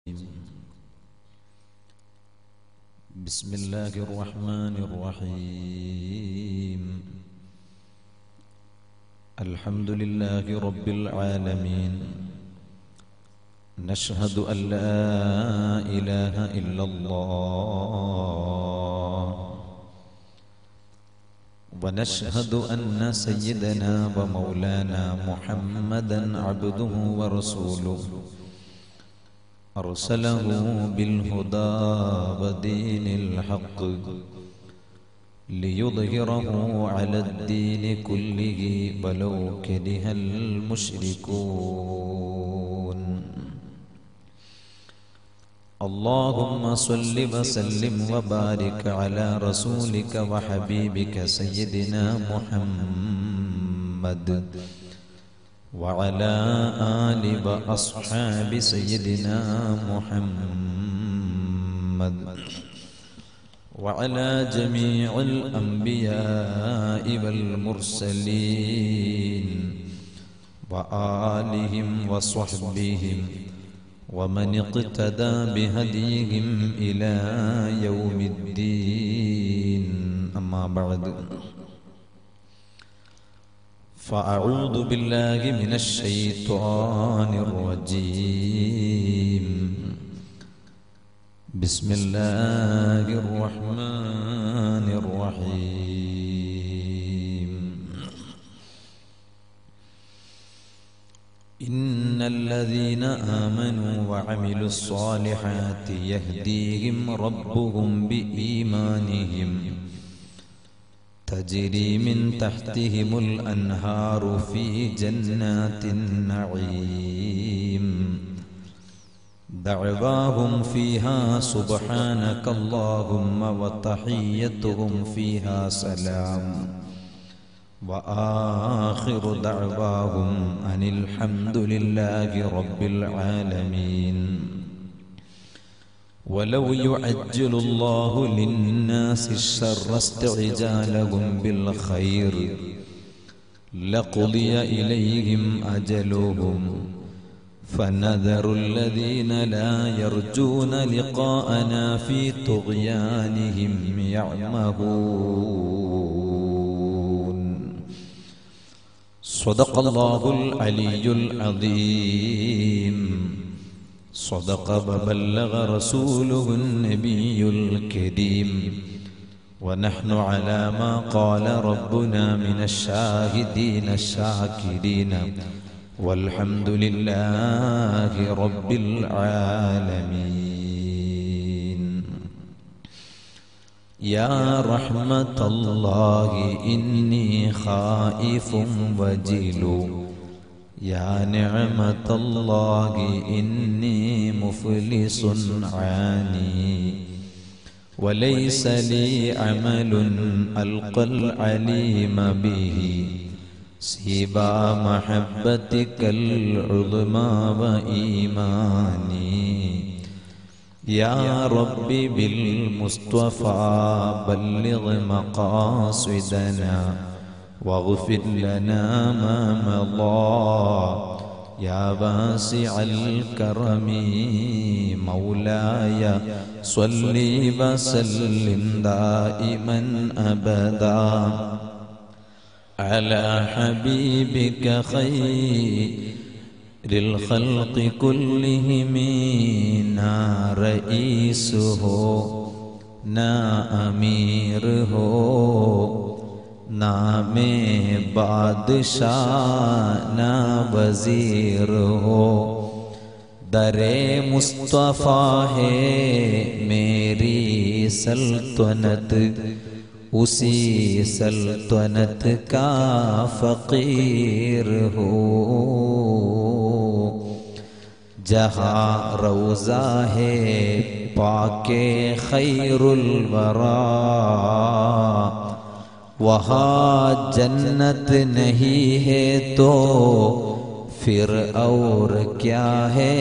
بسم الله الرحمن الرحيم الحمد لله رب العالمين نشهد أن لا إله إلا الله ونشهد أن سيدنا ومولانا محمدا عبده ورسوله أرسله بالهدى ودين الحق ليظهره على الدين كله ولو كره المشركون اللهم صل وسلم وبارك على رسولك وحبيبك سيدنا محمد وعلى آل وأصحاب سيدنا محمد وعلى جميع الأنبياء والمرسلين وآلهم وصحبهم ومن اقتدى بهديهم إلى يوم الدين أما بعد فأعوذ بالله من الشيطان الرجيم بسم الله الرحمن الرحيم إن الذين آمنوا وعملوا الصالحات يهديهم ربهم بإيمانهم تجري من تحتهم الأنهار في جنات النعيم دعواهم فيها سبحانك اللهم وتحيتهم فيها سلام وآخر دعواهم أن الحمد لله رب العالمين ولو يعجل الله للناس الشر استعجالهم بالخير لقضي إليهم أجلهم فنذر الذين لا يرجون لقاءنا في طغيانهم يعمهون صدق الله العلي العظيم صدق وبلغ رسوله النبي الكريم ونحن على ما قال ربنا من الشاهدين الشاكرين والحمد لله رب العالمين يا رحمة الله إني خائف وجل يا نعمة الله إني مفلس عاني وليس لي عمل ألقى العليم به سيبا محبتك العظمى وإيماني يا ربي بالمصطفى بلغ مقاصدنا واغفر لنا ما مضى يا واسع الكرم مولاي صل وسلم دائما ابدا على حبيبك خير الخلق كلهم نا رئيسه نا أميره नाम बादशाह ना वजीर हो दरे मुस्तफ़ा है मेरी सल्तनत उसी सल्तनत का फ़कीर हो जहाँ रोज़ा है पाके खैरुल वरा वहाँ जन्नत नहीं है तो फिर और क्या है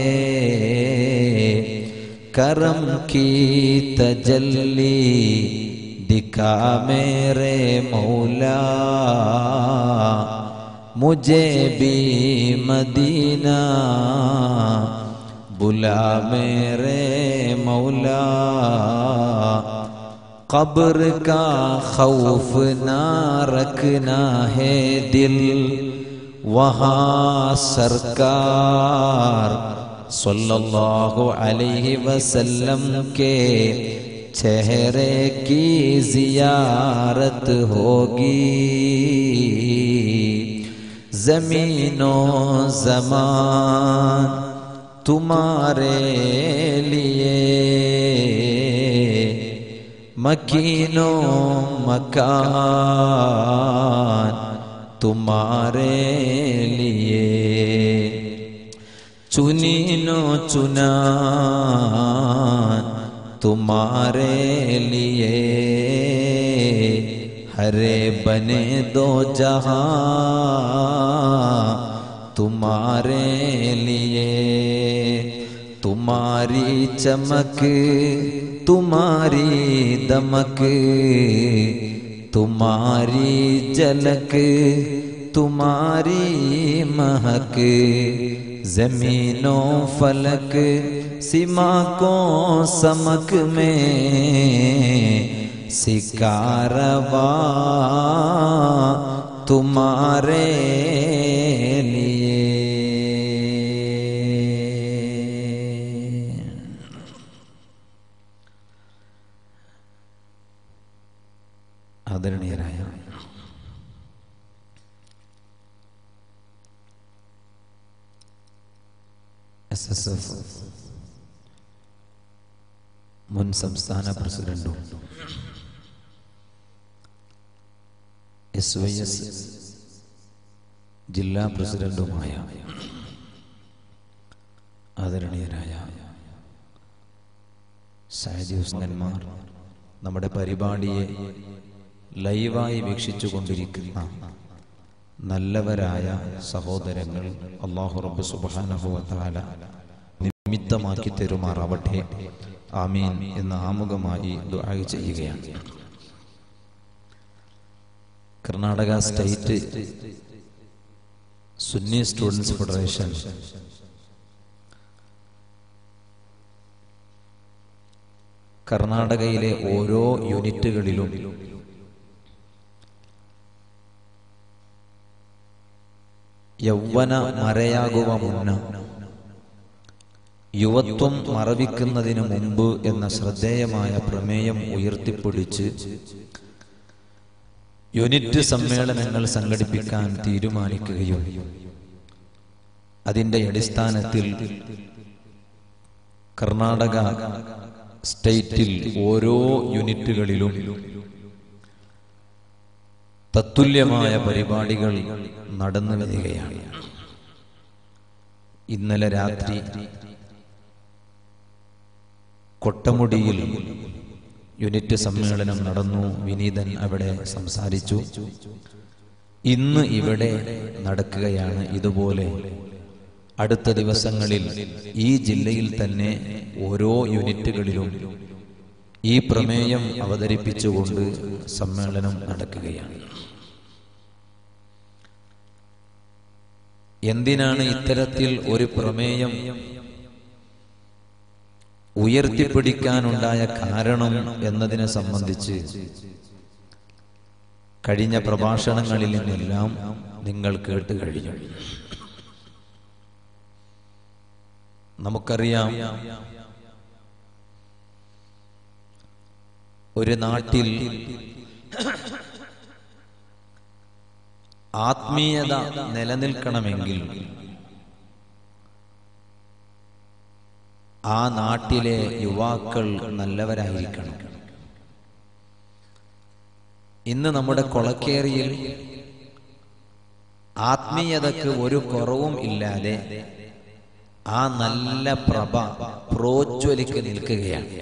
करम की तजल्ली दिखा मेरे मौला मुझे भी मदीना बुला मेरे मौला कब्र का खौफ ना रखना है दिल वहाँ सरकार सल्लल्लाहु अलैहि वसल्लम के चेहरे की जियारत होगी जमीनो जमान तुम्हारे लिए मकीनो मकान तुम्हारे लिए चुनीनो चुना तुम्हारे लिए हरे बने दो जहां तुम्हारे लिए तुम्हारी चमक तुम्हारी दमक तुम्हारी झलक तुम्हारी महक जमीनों फलक सीमा को समक में सिकारवा तुम्हारे लिए ആദരണീയരായ എസ് എസ് എഫ് മുൻ സംസ്ഥാന പ്രസിഡന്റും എസ് വൈ എസ് ജില്ലാ പ്രസിഡന്റുമായ ആദരണീയരായ സായദി ഹുസ്നന്മാർ നമ്മുടെ പരിപാടിയെ ലൈവായി വീക്ഷിച്ചു കൊണ്ടിരിക്കുന്ന നല്ലവരായ സഹോദരങ്ങൾ അള്ളാഹു റബ്ബ് സുബാനഹുവല നിമിത്തമാക്കി തെരുമാറാവട്ടെ ആമീൻ എന്ന് ആമുഖമായി ദുആ ചെയ്യുകയാണ് Karnataka state Sunni students federation കർണാടകയിലെ ഓരോ യൂണിറ്റുകളിലും യൗവന മറയാകുക മുന്ന യുവത്വം മറവിക്കുന്നതിന് മുമ്പ് എന്ന ശ്രദ്ധേയമായ പ്രമേയം ഉയർത്തിപ്പിടിച്ച് യൂണിറ്റ് സമ്മേളനങ്ങൾ സംഘടിപ്പിക്കാൻ തീരുമാനിക്കുകയും അതിന്റെ അടിസ്ഥാനത്തിൽ കർണാടക സ്റ്റേറ്റിൽ ഓരോ യൂണിറ്റുകളിലും തത്തുല്യമായ പരിപാടികൾ നടന്നു വരികയാണ് ഇന്നലെ രാത്രി കൊട്ടമുടിയിൽ യൂണിറ്റ് സമ്മേളനം നടന്നു വിനീതൻ അവിടെ സംസാരിച്ചു ഇന്ന് ഇവിടെ നടക്കുകയാണ് ഇതുപോലെ അടുത്ത ദിവസങ്ങളിൽ ഈ ജില്ലയിൽ തന്നെ ഓരോ യൂണിറ്റുകളിലും ഈ പ്രമേയം അവതരിപ്പിച്ചുകൊണ്ട് സമ്മേളനം നടക്കുകയാണ് എന്തിനാണ് ഇത്തരത്തിൽ ഒരു പ്രമേയം ഉയർത്തിപ്പിടിക്കാനുണ്ടായ കാരണം എന്നതിനെ സംബന്ധിച്ച് കഴിഞ്ഞ പ്രഭാഷണങ്ങളിൽ നിന്നെല്ലാം നിങ്ങൾ കേട്ട് കഴിഞ്ഞു നമുക്കറിയാം ഒരു നാട്ടിൽ ആത്മീയത നിലനിൽക്കണമെങ്കിൽ ആ നാട്ടിലെ യുവാക്കൾ നല്ലവരായിരിക്കണം ഇന്ന് നമ്മുടെ കൊളക്കേറിയിൽ ആത്മീയതക്ക് ഒരു കുറവും ഇല്ലാതെ ആ നല്ല പ്രഭ പ്രോജ്വലിക്ക് നിൽക്കുകയാണ്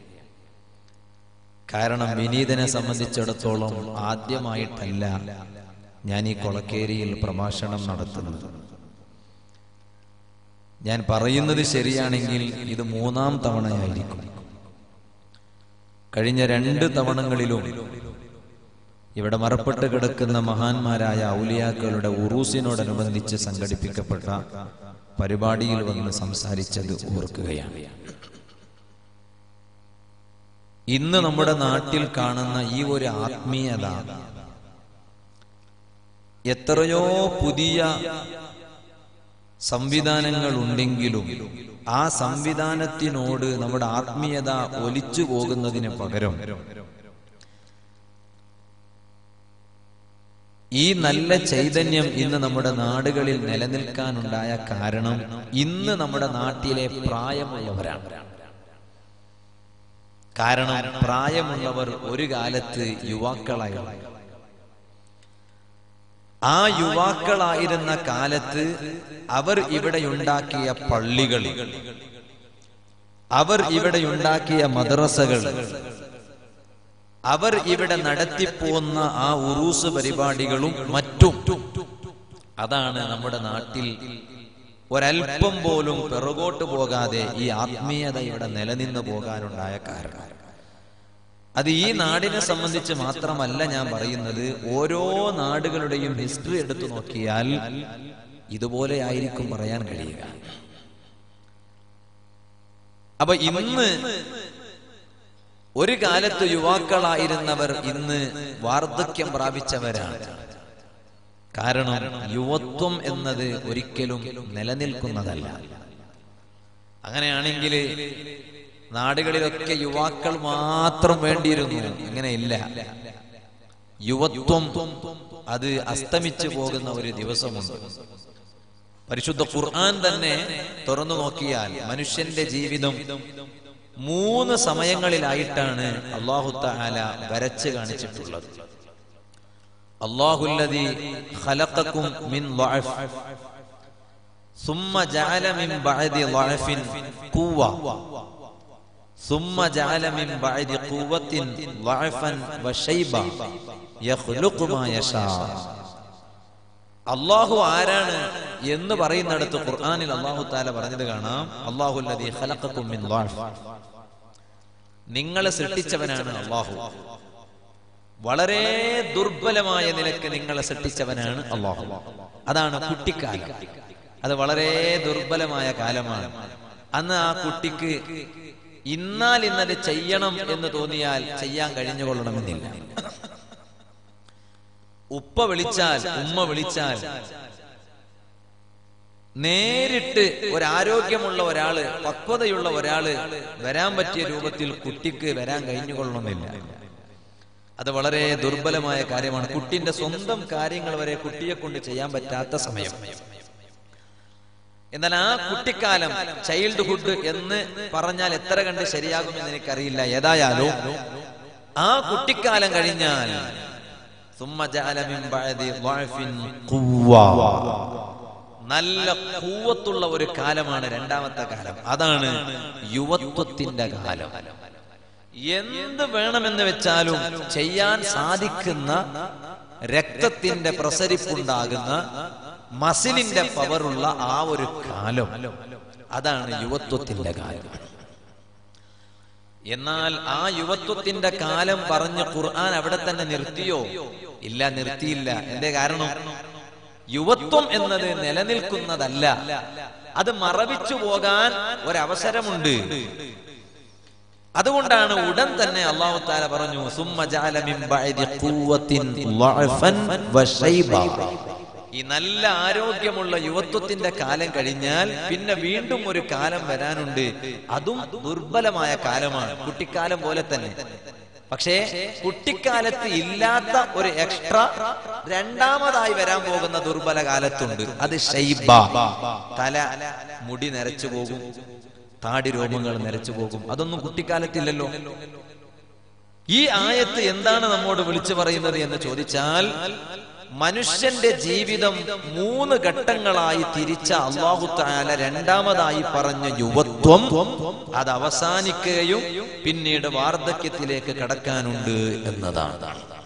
കാരണം വിനീതനെ സംബന്ധിച്ചിടത്തോളം ആദ്യമായിട്ടല്ല ഞാൻ ഈ കൊളക്കേരിയിൽ പ്രഭാഷണം നടത്തുന്നത് ഞാൻ പറയുന്നത് ശരിയാണെങ്കിൽ ഇത് മൂന്നാം തവണയായിരിക്കും കഴിഞ്ഞ രണ്ട് തവണകളിലും ഇവിടെ മറപ്പെട്ട് കിടക്കുന്ന മഹാന്മാരായ ഔലിയാക്കളുടെ ഉറൂസിനോടനുബന്ധിച്ച് സംഘടിപ്പിക്കപ്പെട്ട പരിപാടിയിൽ വന്ന് സംസാരിച്ചത് ഓർക്കുകയാണ് ഇന്ന് നമ്മുടെ നാട്ടിൽ കാണുന്ന ഈ ഒരു ആത്മീയത എത്രയോ പുതിയ സംവിധാനങ്ങൾ ഉണ്ടെങ്കിലും ആ സംവിധാനത്തിനോട് നമ്മുടെ ആത്മീയത ഒലിച്ചു പോകുന്നതിന് പകരം ഈ നല്ല ചൈതന്യം ഇന്ന് നമ്മുടെ നാടുകളിൽ നിലനിൽക്കാനുണ്ടായ കാരണം ഇന്ന് നമ്മുടെ നാട്ടിലെ പ്രായമുള്ളവരാണ് കാരണം പ്രായമുള്ളവർ ഒരു കാലത്ത് യുവാക്കളായിരുന്നു ആ യുവാക്കളായിരുന്ന കാലത്ത് അവർ ഇവിടെയുണ്ടാക്കിയ പള്ളികൾ അവർ ഇവിടെയുണ്ടാക്കിയ മദ്രസകൾ അവർ ഇവിടെ നടത്തിപ്പോന്ന ആ ഉറൂസ് പരിപാടികളും മറ്റും അതാണ് നമ്മുടെ നാട്ടിൽ ഒരൽപ്പം പോലും പിറകോട്ട് പോകാതെ ഈ ആത്മീയത ഇവിടെ നിലനിന്ന് പോകാനുണ്ടായ കാരണം അത് ഈ നാടിനെ സംബന്ധിച്ച് മാത്രമല്ല ഞാൻ പറയുന്നത് ഓരോ നാടുകളുടെയും ഹിസ്റ്ററി എടുത്തു നോക്കിയാൽ ഇതുപോലെ ആയിരിക്കും പറയാൻ കഴിയുക അപ്പൊ ഇന്ന് ഒരു കാലത്ത് യുവാക്കളായിരുന്നവർ ഇന്ന് വാർദ്ധക്യം പ്രാപിച്ചവരാണ് കാരണം യുവത്വം എന്നത് ഒരിക്കലും നിലനിൽക്കുന്നതല്ല അങ്ങനെയാണെങ്കിൽ നാടുകളിലൊക്കെ യുവാക്കൾ മാത്രം വേണ്ടിയിരുന്നു അങ്ങനെയില്ല യുവത്വം അത് അസ്തമിച്ചു പോകുന്ന ഒരു ദിവസമുണ്ട് പരിശുദ്ധ ഖുർആൻ തന്നെ തുറന്നു നോക്കിയാൽ മനുഷ്യന്റെ ജീവിതം മൂന്ന് സമയങ്ങളിലായിട്ടാണ് അള്ളാഹു താല വരച്ച് കാണിച്ചിട്ടുള്ളത് അള്ളാഹുല്ലതി ഖലഖക്കും മിൻ ളഅഫ് ثم جعل من بعد ضعف قوة ثم جعل من بعد قوة ضعفا وشيبا يخلق ما يشاء അള്ളാഹു ആരാണ് എന്ന് പറയുന്നിടത്ത് ഖുർആനിൽ അള്ളാഹു താല പറഞ്ഞത് കാണാം അള്ളാഹു നിങ്ങളെ സൃഷ്ടിച്ചവനാണ് അള്ളാഹു വളരെ ദുർബലമായ നിലക്ക് നിങ്ങളെ സൃഷ്ടിച്ചവനാണ് അള്ളാഹു അതാണ് കുട്ടിക്കാലം അത് വളരെ ദുർബലമായ കാലമാണ് അന്ന് ആ കുട്ടിക്ക് ഇന്നാൽ ഇന്നത് ചെയ്യണം എന്ന് തോന്നിയാൽ ചെയ്യാൻ കഴിഞ്ഞുകൊള്ളണമെന്നില്ല ഉപ്പ വിളിച്ചാൽ ഉമ്മ വിളിച്ചാൽ നേരിട്ട് ഒരാരോഗ്യമുള്ള ഒരാള് പക്വതയുള്ള ഒരാള് വരാൻ പറ്റിയ രൂപത്തിൽ കുട്ടിക്ക് വരാൻ കഴിഞ്ഞുകൊള്ളണമെന്നില്ല അത് വളരെ ദുർബലമായ കാര്യമാണ് കുട്ടിന്റെ സ്വന്തം കാര്യങ്ങൾ വരെ കുട്ടിയെ കൊണ്ട് ചെയ്യാൻ പറ്റാത്ത സമയം എന്നാൽ ആ കുട്ടിക്കാലം ചൈൽഡ്ഹുഡ് എന്ന് പറഞ്ഞാൽ എത്ര കണ്ട് ശരിയാകുമെന്ന് എനിക്കറിയില്ല ഏതായാലും ആ കുട്ടിക്കാലം കഴിഞ്ഞാൽ ثم جعل من بعد ضعف قوة. നല്ല കൂവത്തുള്ള ഒരു കാലമാണ് രണ്ടാമത്തെ കാലം അതാണ് യുവത്വത്തിന്റെ കാലം എന്ത് വേണമെന്ന് വെച്ചാലും ചെയ്യാൻ സാധിക്കുന്ന രക്തത്തിന്റെ പ്രസരിപ്പുണ്ടാകുന്ന മസിലിന്റെ പവറുള്ള ആ ഒരു കാലം അതാണ് യുവത്വത്തിന്റെ കാലം എന്നാൽ ആ യുവത്വത്തിന്റെ കാലം പറഞ്ഞ് ഖുർആൻ അവിടെ തന്നെ നിർത്തിയോ ഇല്ല നിർത്തിയില്ല എന്തേ കാരണം യുവത്വം എന്നത് നിലനിൽക്കുന്നതല്ല അത് മറവിച്ചു പോകാൻ ഒരവസരമുണ്ട് അതുകൊണ്ടാണ് ഉടൻ തന്നെ അള്ളാഹു താല പറഞ്ഞു സുമ്മ ജഅല മിൻ ബഅദി ഖുവ്വത്തിൻ ളഅഫൻ വശൈബ ഈ നല്ല ആരോഗ്യമുള്ള യുവത്വത്തിന്റെ കാലം കഴിഞ്ഞാൽ പിന്നെ വീണ്ടും ഒരു കാലം വരാനുണ്ട് അതും ദുർബലമായ കാലമാണ് കുട്ടിക്കാലം പോലെ തന്നെ പക്ഷേ കുട്ടിക്കാലത്ത് ഇല്ലാത്ത ഒരു എക്സ്ട്രാ രണ്ടാമതായി വരാൻ പോകുന്ന ദുർബല കാലത്തുണ്ട് അത് ഷൈബ തല മുടി നരച്ചു പോകും താടി രോമങ്ങൾ നരച്ചു പോകും അതൊന്നും കുട്ടിക്കാലത്തില്ലല്ലോ ഈ ആയത്ത് എന്താണ് നമ്മോട് വിളിച്ചു പറയുന്നത് എന്ന് ചോദിച്ചാൽ മനുഷ്യന്റെ ജീവിതം മൂന്ന് ഘട്ടങ്ങളായി തിരിച്ച അള്ളാഹു താല രണ്ടാമതായി പറഞ്ഞ യുവത്വം അത് അവസാനിക്കുകയും പിന്നീട് വാർദ്ധക്യത്തിലേക്ക് കടക്കാനുണ്ട് എന്നതാണ്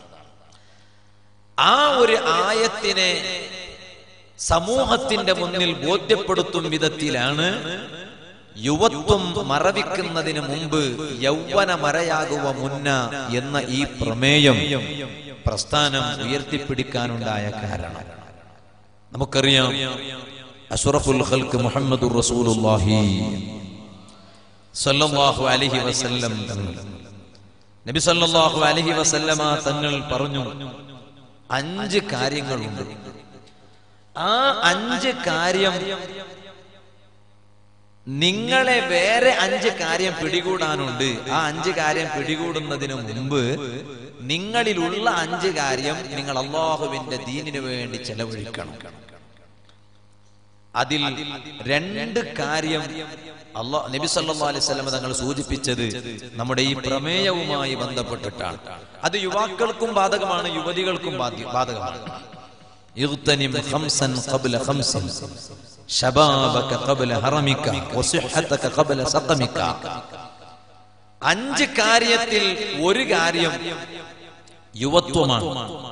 ആ ഒരു ആയത്തിനെ സമൂഹത്തിന്റെ മുന്നിൽ ബോധ്യപ്പെടുത്തും വിധത്തിലാണ് യുവത്വം മറവിക്കുന്നതിന് മുമ്പ് യൗവന മറയാകുക മുന്ന എന്ന ഈ പ്രമേയം പ്രസ്ഥാനം ഉയർത്തിപ്പിടിക്കാനുണ്ടായ കാരണം നമുക്കറിയാം അഷ്റഫുൽ ഖൽക്ക് മുഹമ്മദുർ റസൂലുള്ളാഹി സല്ലല്ലാഹു അലൈഹി വസല്ലം തങ്ങൾ നബി സല്ലല്ലാഹു അലൈഹി വസല്ലമ തങ്ങൾ പറഞ്ഞു അഞ്ച് കാര്യങ്ങളുണ്ട് ആ അഞ്ച് കാര്യം നിങ്ങളെ വേറെ അഞ്ച് കാര്യം പിടികൂടാനുണ്ട് ആ അഞ്ച് കാര്യം പിടികൂടുന്നതിന് മുമ്പ് നിങ്ങളിലുള്ള അഞ്ച് കാര്യം നിങ്ങൾ അള്ളാഹുവിന്റെ ദീനിനു വേണ്ടി ചെലവഴിക്കണം അതിൽ രണ്ട് കാര്യം അള്ളാഹ് നബി സല്ലല്ലാഹു അലൈഹി വസല്ലം തങ്ങൾ സൂചിപ്പിച്ചത് നമ്മുടെ ഈ പ്രമേയവുമായി ബന്ധപ്പെട്ടിട്ടാണ് അത് യുവാക്കൾക്കും ബാധകമാണ് യുവതികൾക്കും ബാധ്യ- ബാധകമാണ് اغتنم خمسا قبل خمس شبابك قبل هرمك وصحتك قبل سقمك അഞ്ച് കാര്യത്തിൽ ഒരു കാര്യം യുവത്വമാണ്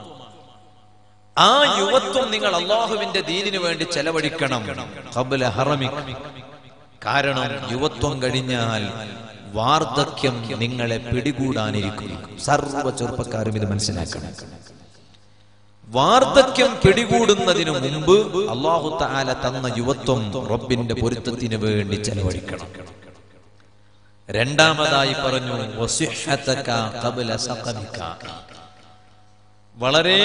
ആ യുവത്വം നിങ്ങൾ അള്ളാഹുവിന്റെ ദീനിനു വേണ്ടി ചെലവഴിക്കണം ഖബ്ല ഹറമിക്. കാരണം യുവത്വം കഴിഞ്ഞാൽ വാർദ്ധക്യം നിങ്ങളെ പിടികൂടാനിരിക്കുന്നു സർവ്വ ചെറുപ്പക്കാരും ഇത് മനസ്സിലാക്കണം വാർദ്ധക്യം പിടികൂടുന്നതിനു മുമ്പ് അള്ളാഹു താല തന്ന യുവത്വം റബ്ബിന്റെ പൊരുത്തത്തിന് വേണ്ടി ചെലവഴിക്കണം രണ്ടാമതായി പറഞ്ഞു വസിഹ്ഹതക ഖബ്ല സഖമിക. വളരെ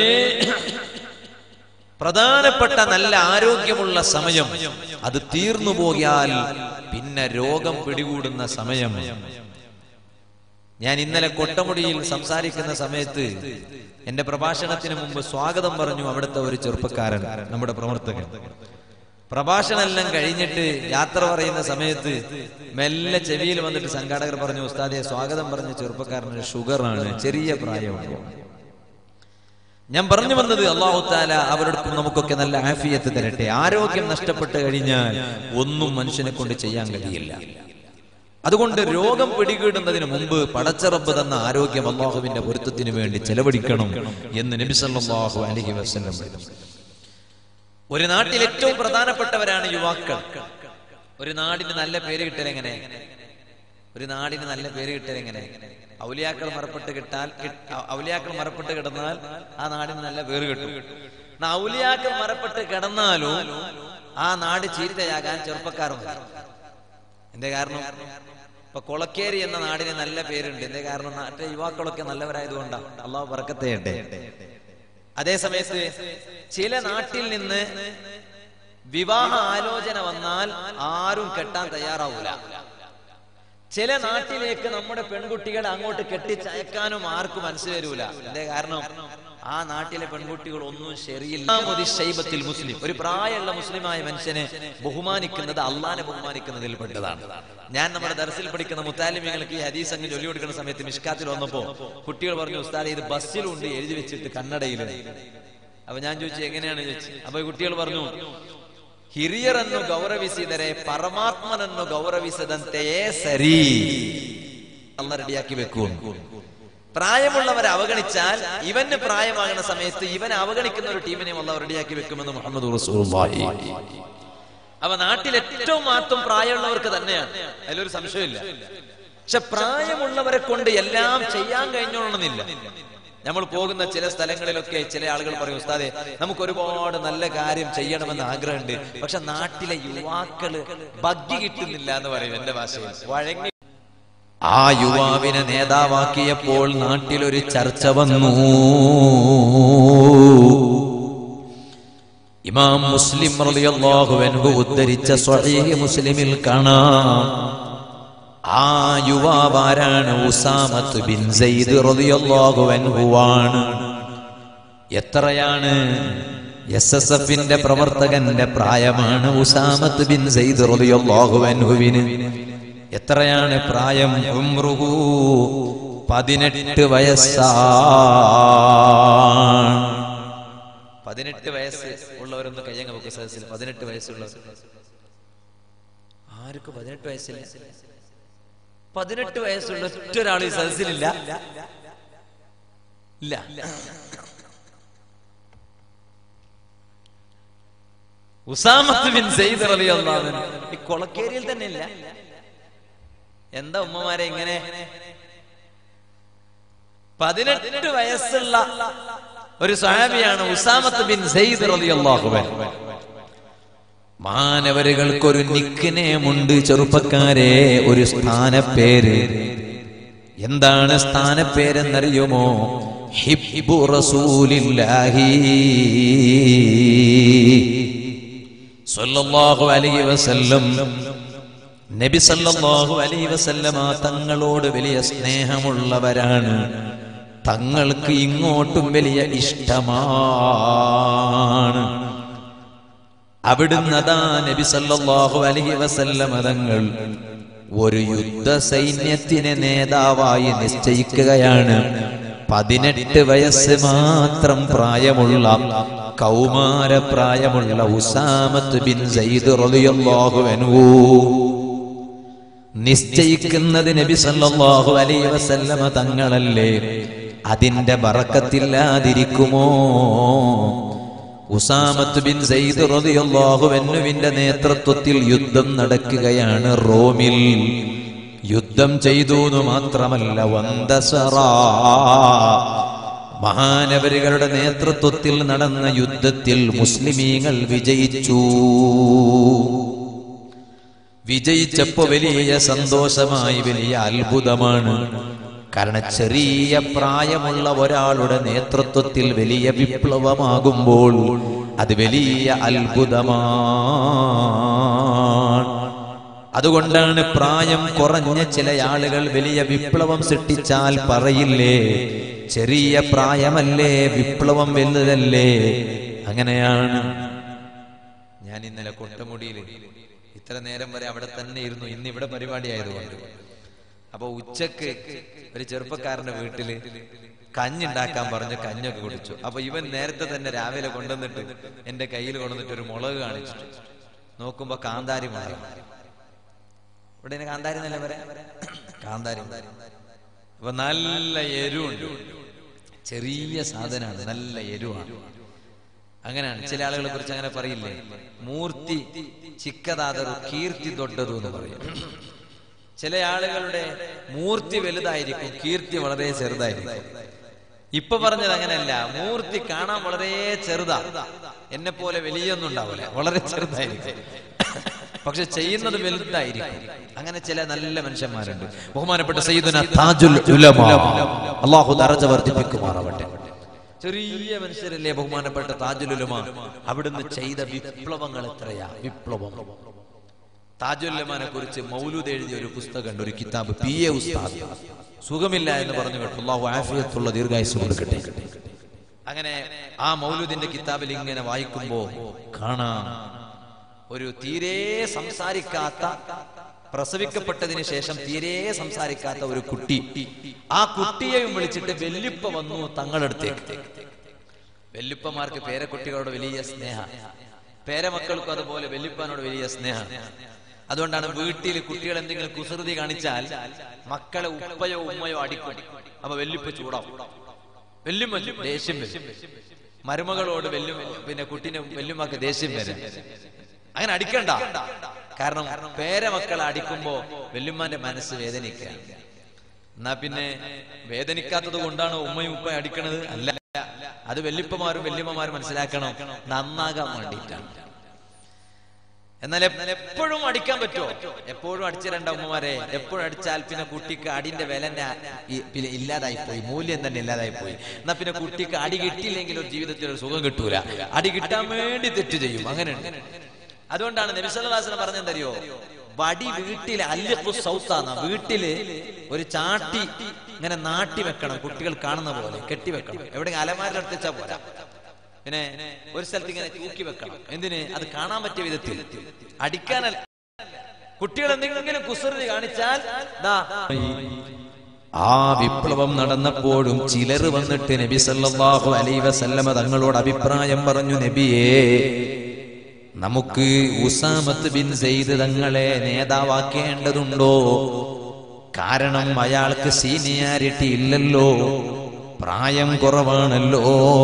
പ്രധാനപ്പെട്ട നല്ല ആരോഗ്യമുള്ള സമയം അത് തീർന്നു പോയാൽ പിന്നെ രോഗം പിടികൂടുന്ന സമയം ഞാൻ ഇന്നലെ കൊട്ടമുടിയിൽ സംസാരിക്കുന്ന സമയത്ത് എന്റെ പ്രഭാഷണത്തിന് മുമ്പ് സ്വാഗതം പറഞ്ഞു അവിടുത്തെ ഒരു ചെറുപ്പക്കാരൻ നമ്മുടെ പ്രവർത്തകൻ പ്രഭാഷണമെല്ലാം കഴിഞ്ഞിട്ട് യാത്ര പറയുന്ന സമയത്ത് മെല്ലെ ചെവിയിൽ വന്നിട്ട് സംഘാടകർ പറഞ്ഞു ഉസ്താദെ സ്വാഗതം പറഞ്ഞ ചെറുപ്പക്കാരന് ഷുഗറാണ് ചെറിയ പ്രായമാണ് ഞാൻ പറഞ്ഞു വന്നത് അള്ളാഹു താല അവരോടൊപ്പം നമുക്കൊക്കെ നല്ല ആഫിയത്ത് തരട്ടെ ആരോഗ്യം നഷ്ടപ്പെട്ട് കഴിഞ്ഞാൽ ഒന്നും മനുഷ്യനെ കൊണ്ട് ചെയ്യാൻ കഴിയില്ല അതുകൊണ്ട് രോഗം പിടികൂടുന്നതിന് മുമ്പ് പടച്ചറബ് തന്ന ആരോഗ്യം അള്ളാഹുവിന്റെ പൊരുത്തത്തിന് വേണ്ടി ചെലവഴിക്കണം എന്ന് നബി സല്ലല്ലാഹു അലൈഹി വസല്ലം പറഞ്ഞു. ഒരു നാട്ടിൽ ഏറ്റവും പ്രധാനപ്പെട്ടവരാണ് യുവാക്കൾ ഒരു നാടിന് നല്ല പേര് കിട്ടലെങ്ങനെ ഒരു നാടിന് നല്ല പേര് കിട്ടലെങ്ങനെ ഔലിയാക്കൾ മറപ്പെട്ട് കിട്ടാൽ കിട്ട- ഔലിയാക്കൾ മറപ്പെട്ട് കിടന്നാൽ ആ നാടിന് നല്ല പേര് കിട്ടും എന്നാ ഔലിയാക്കൾ മറപ്പെട്ട് കിടന്നാലും ആ നാട് ചീരിതയാകാൻ ചെറുപ്പക്കാർ മതി എന്തേ കാരണം ഇപ്പൊ കൊളക്കേരി എന്ന നാടിന് നല്ല പേരുണ്ട് എന്തേ കാരണം നാട്ടിലെ യുവാക്കളൊക്കെ നല്ലവരായതുകൊണ്ടാണ് അള്ളാഹു പറക്കത്തേട്ടെ അതേ സമയത്ത് ചില നാട്ടിൽ നിന്ന് വിവാഹ ആലോചന വന്നാൽ ആരും കെട്ടാൻ തയ്യാറാവൂല ചില നാട്ടിലേക്ക് നമ്മുടെ പെൺകുട്ടികളെ അങ്ങോട്ട് കെട്ടിച്ചയക്കാനും ആർക്കും മനസ്സ് വരൂല എന്തേ കാരണം ആ നാട്ടിലെ പെൺകുട്ടികൾ ഒന്നും ശരിയില്ല മോദി ശൈബത്തിൽ മുസ്ലിം ഒരു പ്രായമുള്ള മുസ്ലിമായ മനുഷ്യനെ ബഹുമാനിക്കുന്നത് അള്ളാനെ ബഹുമാനിക്കുന്നതിൽ പെട്ടതാണ് ഞാൻ നമ്മുടെ ദർസിൽ പഠിക്കുന്ന മുത്താലിമിങ്ങൾക്ക് ഈ ഹദീസ് അങ്ങ് ചൊല്ലി കൊടുക്കുന്ന സമയത്ത് മിഷ്കാത്തിൽ വന്നപ്പോ കുട്ടികൾ പറഞ്ഞു ഉസ്താദ് ഇത് ബസ്സിലുണ്ട് എഴുതി വെച്ചിട്ട് കന്നഡയിൽ അപ്പൊ ഞാൻ ചോദിച്ചു എങ്ങനെയാണ് ചോദിച്ചു അപ്പൊ ഈ കുട്ടികൾ പറഞ്ഞു ಹಿರಿಯರನ್ನು ಗೌರವಿಸಿದರೆ ಪರಮಾತ್ಮನನ್ನು ಗೌರವಿಸದಂತೆಯೇ ಸರಿ അല്ല റെഡിയാക്കി വെക്കും പ്രായമുള്ളവരെ അവഗണിച്ചാൽ ഇവന് പ്രായമാകുന്ന സമയത്ത് ഇവനെ അവഗണിക്കുന്ന ഒരു ടീമിനെയും അല്ല റെഡിയാക്കി വെക്കുമെന്ന് മുഹമ്മദ് റസൂലുള്ളാഹി അവ നാട്ടിൽ ഏറ്റവും മാത്രം പ്രായമുള്ളവർക്ക് തന്നെയാണ് അതിലൊരു സംശയമില്ല പക്ഷെ പ്രായമുള്ളവരെ കൊണ്ട് എല്ലാം ചെയ്യാൻ കഴിഞ്ഞോളണമെന്നില്ല നമ്മൾ പോകുന്ന ചില സ്ഥലങ്ങളിലൊക്കെ ചില ആളുകൾ പറയും ഉസ്താദെ നമുക്ക് ഒരുപാട് നല്ല കാര്യം ചെയ്യണമെന്ന് ആഗ്രഹമുണ്ട് പക്ഷെ നാട്ടിലെ യുവാക്കള് ഭഗ്ഗി കിട്ടുന്നില്ല എന്ന് പറയും എന്റെ ഭാഷയിൽ വഴങ്ങി ആ യുവാവിനെ നേതാവാക്കിയപ്പോൾ നാട്ടിലൊരു ചർച്ച വന്നു ഇമാം മുസ്ലിം റളിയല്ലാഹു അൻഹു ഉദ്ധരിച്ച സ്വഹീഹ് മുസ്ലിമിൽ കാണാം ആ യുവാവാരാണ് ഉസാമത്ത് ബിൻ സെയ്ദ് റളിയല്ലാഹു അൻഹുവാണ് എത്രയാണ് എസ് എസ് എഫിന്റെ പ്രവർത്തകന്റെ പ്രായമാണ് ഉസാമത്ത് ബിൻ സെയ്ദ് റളിയല്ലാഹു അൻഹുവിന് എത്രയാണ് പ്രായം ഉംറുഹു പതിനെട്ട് വയസ്സാണ് പതിനെട്ട് വയസ്സ് ഉള്ളവരൊന്ന് കയ്യങ്ങ വെക്കും സദസ്സിൽ പതിനെട്ട് വയസ്സുള്ളവർ ആർക്കും പതിനെട്ട് വയസ്സില്ല പതിനെട്ട് വയസ്സുള്ള ഒറ്റ ഒരാൾ ഈ സദസ്സിലില്ല ഇല്ല ഉസാമത്ത് ബിൻ സെയ്ദ് റളിയല്ലാഹു അൻഹു ഈ കൊളക്കേരിയിൽ തന്നെ ഇല്ല എന്താ ഉമ്മമാരെ ഇങ്ങനെ പതിനെട്ട് വയസ്സുള്ള ഒരു സാഹിബിയാണ് ഉസാമത്ത് ബിൻ സെയ്ദ് റളിയല്ലാഹു അൻഹു മാനവരുകൾക്കൊരു നിക്കിനേമുണ്ട് ചെറുപ്പക്കാരെ ഒരു സ്ഥാനപ്പേര് എന്താണ് സ്ഥാനപ്പേരെന്നറിയുമോ ഹിബ്ബു റസൂലില്ലാഹി സല്ലല്ലാഹു അലൈഹി വസല്ലം നബി സല്ലല്ലാഹു അലൈഹി വസല്ലമ തങ്ങളോട് വലിയ സ്നേഹമുള്ളവരാണ് തങ്ങൾക്ക് ഇങ്ങോട്ടും വലിയ ഇഷ്ടമാണ് അവിടുന്ന് അതാ നബി സല്ലല്ലാഹു അലൈഹി വസല്ലമ തങ്ങൾ ഒരു യുദ്ധ സൈന്യത്തിന് നേതാവായി നിശ്ചയിക്കുകയാണ് പതിനെട്ട് വയസ്സ് മാത്രം പ്രായമുള്ള കൗമാര പ്രായമുള്ള ഉസാമത്ത് ബിൻ സയ്യിദ് റളിയല്ലാഹു അൻഹു നിശ്ചയിക്കുന്നത് നബി സല്ലല്ലാഹു അലൈഹി വസല്ലമ തങ്ങളല്ലേ അതിന്റെ ബറക്കത്തില്ലാതിരിക്കുമോ ഉസാമത്ത് ബിൻ സയ്യിദ് റളിയല്ലാഹു അൻഹുവിന്റെ നേതൃത്വത്തിൽ യുദ്ധം നടക്കുകയാണ് റോമിൽ യുദ്ധം ചെയ്തു എന്ന് മാത്രമല്ല വന്തസറ മഹാനവരുകളുടെ നേതൃത്വത്തിൽ നടന്ന യുദ്ധത്തിൽ മുസ്ലിമീങ്ങൾ വിജയിച്ചു വിജയിച്ചപ്പോ വലിയ സന്തോഷമായി വലിയ അത്ഭുതമാണ് കാരണം ചെറിയ പ്രായമുള്ള ഒരാളുടെ നേതൃത്വത്തിൽ വലിയ വിപ്ലവമാകുമ്പോൾ അത് വലിയ അത്ഭുതമാണ് അതുകൊണ്ടാണ് പ്രായം കുറഞ്ഞ ചില ആളുകൾ വലിയ വിപ്ലവം സൃഷ്ടിച്ചാൽ പറയില്ലേ ചെറിയ പ്രായമല്ലേ വിപ്ലവം വലുതല്ലേ അങ്ങനെയാണ് ഞാൻ ഇന്നലെ കൊട്ടമുടിയിൽ ഇത്ര നേരം വരെ അവിടെ തന്നെ ഇരുന്നു ഇന്ന് ഇവിടെ പരിപാടി ആയതുകൊണ്ട് അപ്പൊ ഉച്ചക്ക് ഒരു ചെറുപ്പക്കാരന്റെ വീട്ടില് കഞ്ഞുണ്ടാക്കാൻ പറഞ്ഞ് കഞ്ഞൊക്കെ കുടിച്ചു അപ്പൊ ഇവൻ നേരത്തെ തന്നെ രാവിലെ കൊണ്ടുവന്നിട്ട് എന്റെ കയ്യിൽ കൊണ്ടുവന്നിട്ട് ഒരു മുളക് കാണിച്ചു നോക്കുമ്പോ കാന്താരി മുളക് ഇവിടെ ഇനി കാന്താരി എന്നല്ലേ പറയാ കാന്താരി മുളക്. അപ്പൊ നല്ല എരിവുണ്ട് ചെറിയ സാധനമാണ് നല്ല എരിവാണ് അങ്ങനെയാണ് ചില ആളുകളെ കുറിച്ച് അങ്ങനെ പറയില്ലേ മൂർത്തി ചിക്കതാതരു കീർത്തി ദൊഡ്ഡതു എന്ന് പറയും ചില ആളുകളുടെ മൂർത്തി വലുതായിരിക്കും കീർത്തി വളരെ ചെറുതായിരിക്കും ഇപ്പൊ പറഞ്ഞത് അങ്ങനെയല്ല മൂർത്തി കാണാൻ വളരെ ചെറുതാ എന്നെ പോലെ വലിയൊന്നും ഉണ്ടാവില്ല വളരെ ചെറുതായിരിക്കും പക്ഷെ ചെയ്യുന്നത് വലുതായിരിക്കും അങ്ങനെ ചില നല്ല മനുഷ്യന്മാരുണ്ട് ബഹുമാനപ്പെട്ട സയ്യിദുന താജുൽ ഉലമ അള്ളാഹു ദറജ വർദ്ധിപ്പിക്കുമാറാവട്ടെ ചെറിയ മനുഷ്യരല്ലേ ബഹുമാനപ്പെട്ട താജുലുലമ അവിടുന്ന് ചെയ്ത വിപ്ലവങ്ങൾ എത്രയാ വിപ്ലവം താജുല്ലമാനെ കുറിച്ച് മൗലൂദ് എഴുതിയ ഒരു പുസ്തകമുണ്ട് ഒരു കിതാബ് പി എ ഉസ്താദ് സുഖമില്ല എന്ന് പറഞ്ഞു കേട്ടു അള്ളാഹു ആഫിയത്തുള്ള ദീർഘായുസ് കൊടുക്കട്ടെ അങ്ങനെ ആ മൗലൂദിന്റെ കിതാബിൽ ഇങ്ങനെ വായിക്കുമ്പോ കാണാം ഒരു തീരെ സംസാരിക്കാത്ത പ്രസവിക്കപ്പെട്ടതിന് ശേഷം തീരെ സംസാരിക്കാത്ത ഒരു കുട്ടി ആ കുട്ടിയെയും വിളിച്ചിട്ട് വെല്ലുപ്പ വന്നു തങ്ങളടുത്തേക്ക് വെല്ലുപ്പമാർക്ക് പേരക്കുട്ടികളോട് വലിയ സ്നേഹ പേരമക്കൾക്കും അതുപോലെ വെല്ലുപ്പാനോട് വലിയ സ്നേഹം അതുകൊണ്ടാണ് വീട്ടിൽ കുട്ടികൾ എന്തെങ്കിലും കുസൃതി കാണിച്ചാൽ മക്കളെ ഉപ്പയോ ഉമ്മയോ അടിക്കും അപ്പൊ വെല്ലുപ്പ ചൂടാവും വെല്ലുമ്മ ദേഷ്യം വരും മരുമകളോട് വെല്ലു പിന്നെ കുട്ടീനെ വെല്ലുമ്മക്ക് ദേഷ്യം വരും അങ്ങനെ അടിക്കണ്ട കാരണം പേരമക്കളെ അടിക്കുമ്പോ വെല്ലുമ്മാന്റെ മനസ്സ് വേദനിക്കുക എന്നാ പിന്നെ വേദനിക്കാത്തത് കൊണ്ടാണ് ഉമ്മയും ഉപ്പയും അടിക്കണത് അല്ല അത് വെല്ലിപ്പമാരും വെല്ലിമ്മമാരും മനസ്സിലാക്കണം നന്നാകാൻ വേണ്ടിയിട്ടാണ് എന്നാൽ എ- എപ്പോഴും അടിക്കാൻ പറ്റുമോ എപ്പോഴും അടിച്ചിരണ്ട ഉമ്മമാരെ എപ്പോഴും അടിച്ചാൽ പിന്നെ കുട്ടിക്ക് അടിന്റെ വില തന്നെ ഈ- പിന്നെ ഇല്ലാതായി പോയി മൂല്യം തന്നെ ഇല്ലാതായി പോയി എന്നാ പിന്നെ കുട്ടിക്ക് അടി കിട്ടിയില്ലെങ്കിൽ ഒരു ജീവിതത്തിൽ ഒരു സുഖം കിട്ടൂല അടി കിട്ടാൻ വേണ്ടി തെറ്റ് ചെയ്യും അങ്ങനെയുണ്ട് അതുകൊണ്ടാണ് നബിസല്ലാസ്ലം പറഞ്ഞെന്തറിയോ വടി വീട്ടില് അല്ലിഖു സൗത്താന്ന വീട്ടില് ഒരു ചാട്ടി ഇങ്ങനെ നാട്ടി വെക്കണം കുട്ടികൾ കാണുന്ന പോലെ കെട്ടി വെക്കണം എവിടെ അലമാരുടെ അടുത്ത് വെച്ചാൽ പോരാ പിന്നെ ഒരു സ്ഥലത്ത് ഇങ്ങനെ തൂക്കി വെക്കണം എന്തിന് അത് കാണാൻ പറ്റിയ വിധത്തിൽ അടിക്കാനല്ല കുട്ടികൾ എന്തെങ്കിലും കുസൃതി കാണിച്ചാൽ ദാ ആ വിപ്ലവം നടന്നപ്പോഴും ചിലർ വന്നിട്ട് നബി സല്ലല്ലാഹു അലൈഹി വസല്ലമ തങ്ങളോട് അഭിപ്രായം പറഞ്ഞു നബിയേ നമുക്ക് ഉസാമത്ത് ബിൻ സെയ്ദ് തങ്ങളെ നേതാവാക്കേണ്ടതുണ്ടോ കാരണം അയാൾക്ക് സീനിയാരിറ്റി ഇല്ലല്ലോ പ്രായം കുറവാണല്ലോ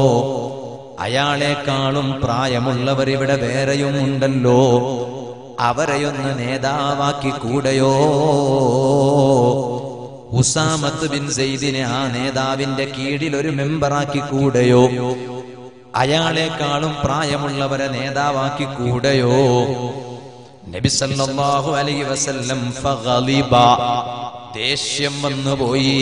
അയാളെക്കാളും പ്രായമുള്ളവർ ഇവിടെ വേറെയും ഉണ്ടല്ലോ അവരെയൊന്ന് നേതാവാക്കി കൂടെയോ ഉസാമത്ത് ബിൻ സെയ്ദിനെ ആ നേതാവിന്റെ കീഴിൽ ഒരു മെമ്പറാക്കി കൂടെയോ അയാളെക്കാളും പ്രായമുള്ളവരെ നേതാവാക്കി കൂടെയോ നബി സല്ലല്ലാഹു അലൈഹി വസല്ലം ഫഗളിബ ദേഷ്യം വന്നുപോയി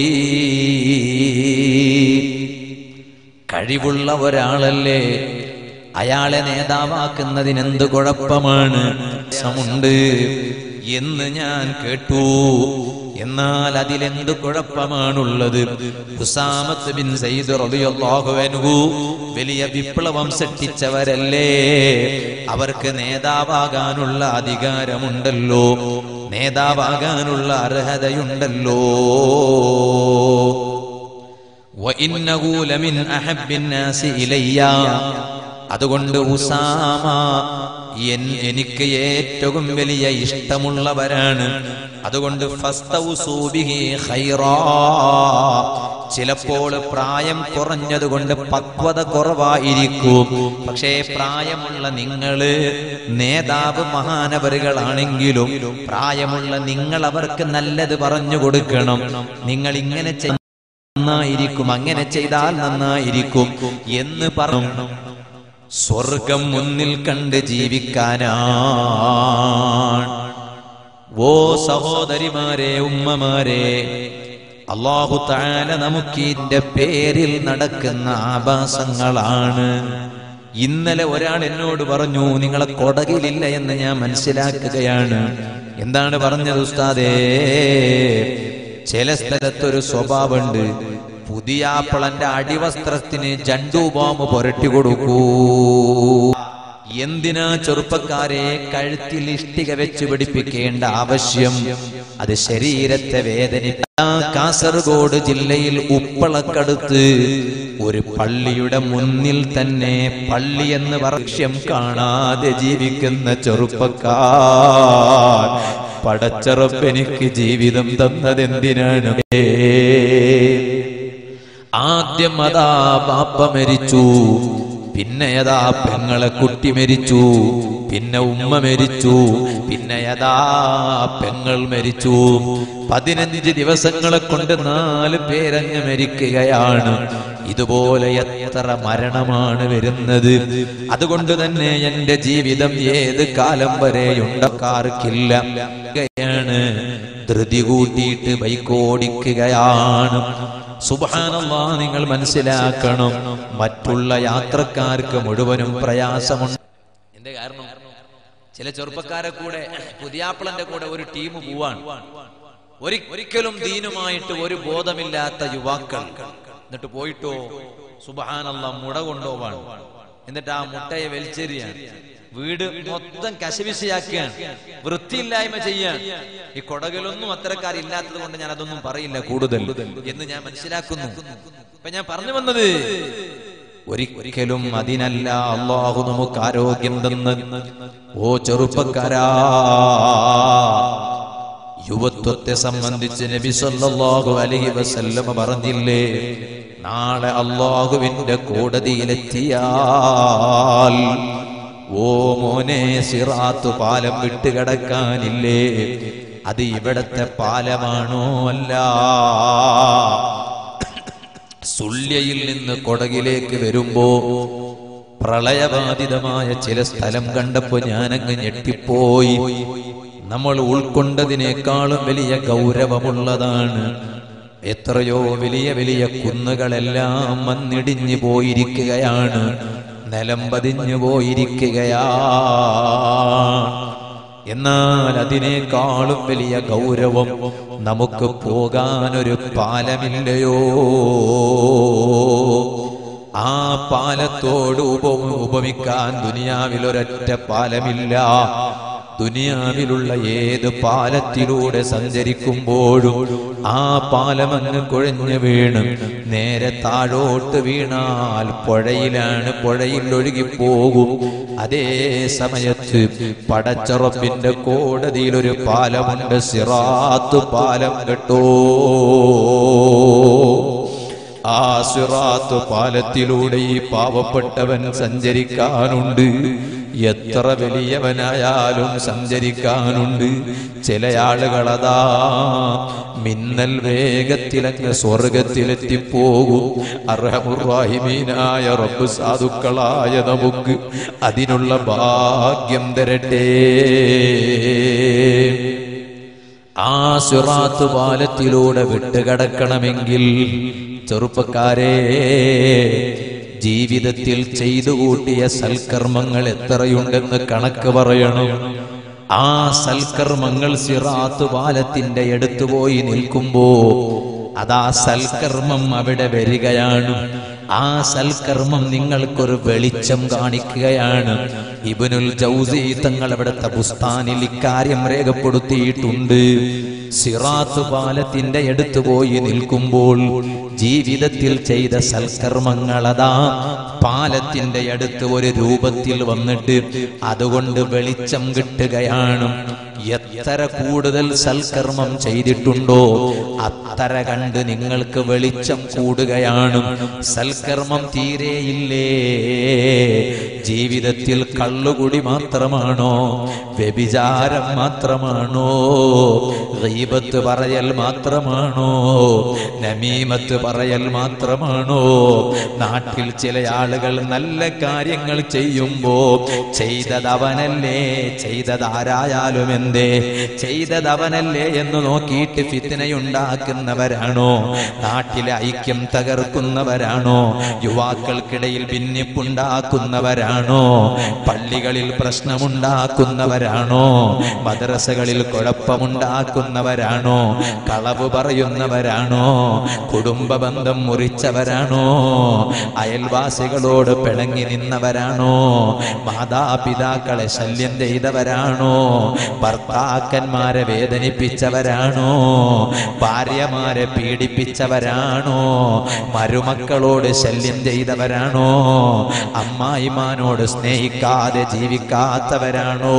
കഴിവുള്ള ഒരാളല്ലേ അയാളെ നേതാവാക്കുന്നതിന് എന്ത് കുഴപ്പമാണ് സമുണ്ട് എന്ന് ഞാൻ കേട്ടു എന്നാൽ അതിലെന്ത് കുഴപ്പമാണുള്ളത് ഹുസാമത്ത് ബിൻ സയ്യിദ് റളിയല്ലാഹു അൻഹു വലിയ വിപ്ലവം സൃഷ്ടിച്ചവരല്ലേ അവർക്ക് നേതാവാകാനുള്ള അധികാരമുണ്ടല്ലോ നേതാവാകാനുള്ള അർഹതയുണ്ടല്ലോ وإنه لمن أحب الناس إليّ അതുകൊണ്ട് ഉസാമ എൻ- എനിക്ക് ഏറ്റവും വലിയ ഇഷ്ടമുള്ളവരാണ് അതുകൊണ്ട് ഫസ്തൗസൂ ബിഹി ഖൈറാ. ചിലപ്പോൾ പ്രായം കുറഞ്ഞതുകൊണ്ട് പക്വത കുറവായിരിക്കും പക്ഷേ പ്രായമുള്ള നിങ്ങള് നേതാവ് മഹാനവറുകളാണെങ്കിലും പ്രായമുള്ള നിങ്ങൾ അവർക്ക് നല്ലത് പറഞ്ഞു കൊടുക്കണം നിങ്ങൾ ഇങ്ങനെ ചെയ്യ നന്നായിരിക്കും അങ്ങനെ ചെയ്താൽ നന്നായിരിക്കും എന്ന് പറഞ്ഞു സ്വർഗം മുന്നിൽ കണ്ട് ജീവിക്കാനാണ് ഓ സഹോദരിമാരെ ഉമ്മമാരെ അള്ളാഹു താല നമുക്ക് ഇതിന്റെ പേരിൽ നടക്കുന്ന ആഭാസങ്ങളാണ് ഇന്നലെ ഒരാൾ എന്നോട് പറഞ്ഞു നിങ്ങളെ കൊടകിലില്ല എന്ന് ഞാൻ മനസ്സിലാക്കുകയാണ് എന്താണ് പറഞ്ഞത് ഉസ്താദേ ചില സ്ഥലത്തൊരു സ്വഭാവമുണ്ട് പുതിയാപ്പിളന്റെ അടിവസ്ത്രത്തിന് ജണ്ടു ബോംബ് പുരട്ടി കൊടുക്കൂ എന്തിനാ ചെറുപ്പക്കാരെ കഴുത്തിൽ ഇഷ്ടിക വെച്ച് പിടിപ്പിക്കേണ്ട ആവശ്യം അത് ശരീരത്തെ വേദനിപ്പ കാസർഗോഡ് ജില്ലയിൽ ഉപ്പളക്കടുത്ത് ഒരു പള്ളിയുടെ മുന്നിൽ തന്നെ പള്ളി എന്ന് ലക്ഷ്യം കാണാതെ ജീവിക്കുന്ന ചെറുപ്പക്കാർ പടച്ചറപ്പെനിക്ക് ജീവിതം തന്നതെന്തിനാണ് ആദ്യം അതാ ബാപ്പ മരിച്ചു പിന്നെ യഥാ പെങ്ങളെ കുട്ടി മരിച്ചു പിന്നെ ഉമ്മ മരിച്ചു പിന്നെ യഥാ പെങ്ങൾ മരിച്ചു പതിനഞ്ച് ദിവസങ്ങളെ കൊണ്ട് നാല് പേരങ്ങ് മരിക്കുകയാണ് ഇതുപോലെ എത്ര മരണമാണ് വരുന്നത് അതുകൊണ്ട് തന്നെ എന്റെ ജീവിതം ഏത് കാലം വരെയുണ്ടക്കാർക്കില്ല ാണ് ധൃതി കൂട്ടിയിട്ട് ബൈക്ക് ഓടിക്കുകയാണ് സുബാനല്ലാ നിങ്ങൾ മനസ്സിലാക്കണം മറ്റുള്ള യാത്രക്കാർക്ക് മുഴുവനും പ്രയാസമുണ്ട് എന്റെ കാരണം ചില ചെറുപ്പക്കാരെ കൂടെ പുതിയാപ്പിളന്റെ കൂടെ ഒരു ടീം പോവാണ് ഒരി- ഒരിക്കലും ദീനുമായിട്ട് ഒരു ബോധമില്ലാത്ത യുവാക്കൾ എന്നിട്ട് പോയിട്ടോ സുബഹാനല്ല മുട കൊണ്ടുപോവാണ് എന്നിട്ട് ആ മുട്ടയെ വലിച്ചെറിയാണ് വീട് മൊത്തം കശവിശയാക്കുകയാണ് വൃത്തിയില്ലായ്മ ചെയ്യാൻ ഈ കൊടകിലൊന്നും അത്തരക്കാരില്ലാത്തത് കൊണ്ട് ഞാൻ അതൊന്നും പറയില്ല കൂടുതൽ എന്ന് ഞാൻ മനസ്സിലാക്കുന്നു ഇപ്പൊ ഞാൻ പറഞ്ഞു വന്നത് ഒരിക്കലും അതിനല്ല അള്ളാഹു നമുക്ക് ആരോഗ്യം തന്ന് ഓ ചെറുപ്പക്കാരാ യുവത്വത്തെ സംബന്ധിച്ച് നബി സല്ലല്ലാഹു അലൈഹി വസല്ലമ പറഞ്ഞില്ലേ നാളെ അള്ളാഹുവിന്റെ കോടതിയിലെത്തിയാൽ ഓ മോനെ സിറാത്ത് പാലം വിട്ടുകിടക്കാനില്ലേ അത് ഇവിടത്തെ പാലമാണോ അല്ല സുല്യയിൽ നിന്ന് കൊടകിലേക്ക് വരുമ്പോ പ്രളയബാധിതമായ ചില സ്ഥലം കണ്ടപ്പോ ഞാനങ്ങ് ഞെട്ടിപ്പോയി നമ്മൾ ഉൾക്കൊണ്ടതിനേക്കാളും വലിയ ഗൗരവമുള്ളതാണ് എത്രയോ വലിയ വലിയ കുന്നുകളെല്ലാം മണ്ണിടിഞ്ഞു പോയിരിക്കുകയാണ് നിലം പതിഞ്ഞു പോയിരിക്കുകയാണ് എന്നാൽ അതിനേക്കാളും വലിയ ഗൗരവം നമുക്ക് പോകാനൊരു പാലമില്ലയോ ആ പാലത്തോട് ഉപ ഉപമിക്കാൻ ദുനിയാവിൽ ഒരൊറ്റ പാലമില്ല ദുനിയാവിലുള്ള ഏത് പാലത്തിലൂടെ സഞ്ചരിക്കുമ്പോഴും ആ പാലം അങ്ങ് കുഴഞ്ഞു വീണ് നേരെ താഴോട്ട് വീണാൽ പുഴയിലാണ് പുഴയിൽ ഒഴുകിപ്പോകും അതേ സമയത്ത് പടച്ചറപ്പിന്റെ കോടതിയിൽ ഒരു പാലമുണ്ട് സിറാത്ത് പാലം കേട്ടോ ആ സിറാത്ത് പാലത്തിലൂടെ ഈ പാവപ്പെട്ടവൻ സഞ്ചരിക്കാനുണ്ട് എത്ര വലിയവനായാലും സഞ്ചരിക്കാനുണ്ട് ചില ആളുകളതാ മിന്നൽ വേഗത്തിലങ്ങ് സ്വർഗത്തിലെത്തിപ്പോകും അർഹമുറാഹിമീനായ റബ്ബ് സാധുക്കളായ നമുക്ക് അതിനുള്ള ഭാഗ്യം തരട്ടെ ആ സിറാത്ത് പാലത്തിലൂടെ വിട്ടുകടക്കണമെങ്കിൽ ചെറുപ്പക്കാരെ ജീവിതത്തിൽ ചെയ്തു കൂട്ടിയ സൽക്കർമ്മങ്ങൾ എത്രയുണ്ടെന്ന് കണക്ക് പറയണം ആ സൽക്കർമ്മങ്ങൾ സിറാത്ത് പാലത്തിന്റെ അടുത്ത് പോയി നിൽക്കുമ്പോ അതാ സൽക്കർമ്മം അവിടെ വരികയാണ് ആ സൽക്കർമ്മം നിങ്ങൾക്കൊരു വെളിച്ചം കാണിക്കുകയാണ് ഇബനുൽ ജൗസി തങ്ങൾ അവിടുത്തെ പുസ്താനിൽ ഇക്കാര്യം രേഖപ്പെടുത്തിയിട്ടുണ്ട് സിറാത്ത് പാലത്തിന്റെ അടുത്ത് പോയി നിൽക്കുമ്പോൾ ജീവിതത്തിൽ ചെയ്ത സൽക്കർമ്മങ്ങളതാ പാലത്തിന്റെ അടുത്ത് ഒരു രൂപത്തിൽ വന്നിട്ട് അതുകൊണ്ട് വെളിച്ചം കിട്ടുകയാണ് എത്ര കൂടുതൽ സൽക്കർമ്മം ചെയ്തിട്ടുണ്ടോ അത്ര കണ്ട് നിങ്ങൾക്ക് വെളിച്ചം കൂടുകയാണ് സൽക്കർമ്മം തീരെയില്ലേ ജീവിതത്തിൽ കള്ളുകുടി മാത്രമാണോ വ്യഭിചാരം മാത്രമാണോ ഗീബത്ത് പറയൽ മാത്രമാണോ നമീമത്ത് പറയൽ മാത്രമാണോ നാട്ടിൽ ചില ആളുകൾ നല്ല കാര്യങ്ങൾ ചെയ്യുമ്പോ ചെയ്തതവനല്ലേ ചെയ്തതാരായാലും എന്തേ ചെയ്തതവനല്ലേ എന്ന് നോക്കിയിട്ട് ഫിത്തിനയുണ്ടാക്കുന്നവരാണോ നാട്ടിലെ ഐക്യം തകർക്കുന്നവരാണോ യുവാക്കൾക്കിടയിൽ ഭിന്നിപ്പുണ്ടാക്കുന്നവരാണോ പള്ളികളിൽ പ്രശ്നമുണ്ടാക്കുന്നവരാണോ മദ്രസകളിൽ കുഴപ്പമുണ്ടാക്കുന്നവരാണോ കളവ് പറയുന്നവരാണോ കുടുംബ ബന്ധം മുറിച്ചവരാണോ അയൽവാസികളോട് പിണങ്ങി നിന്നവരാണോ മാതാപിതാക്കളെ ശല്യം ചെയ്തവരാണോ ഭർത്താക്കന്മാരെ വേദനിപ്പിച്ചവരാണോ ഭാര്യമാരെ പീഡിപ്പിച്ചവരാണോ മരുമക്കളോട് ശല്യം ചെയ്തവരാണോ അമ്മായിമാനോട് സ്നേഹിക്കാതെ ജീവിക്കാത്തവരാണോ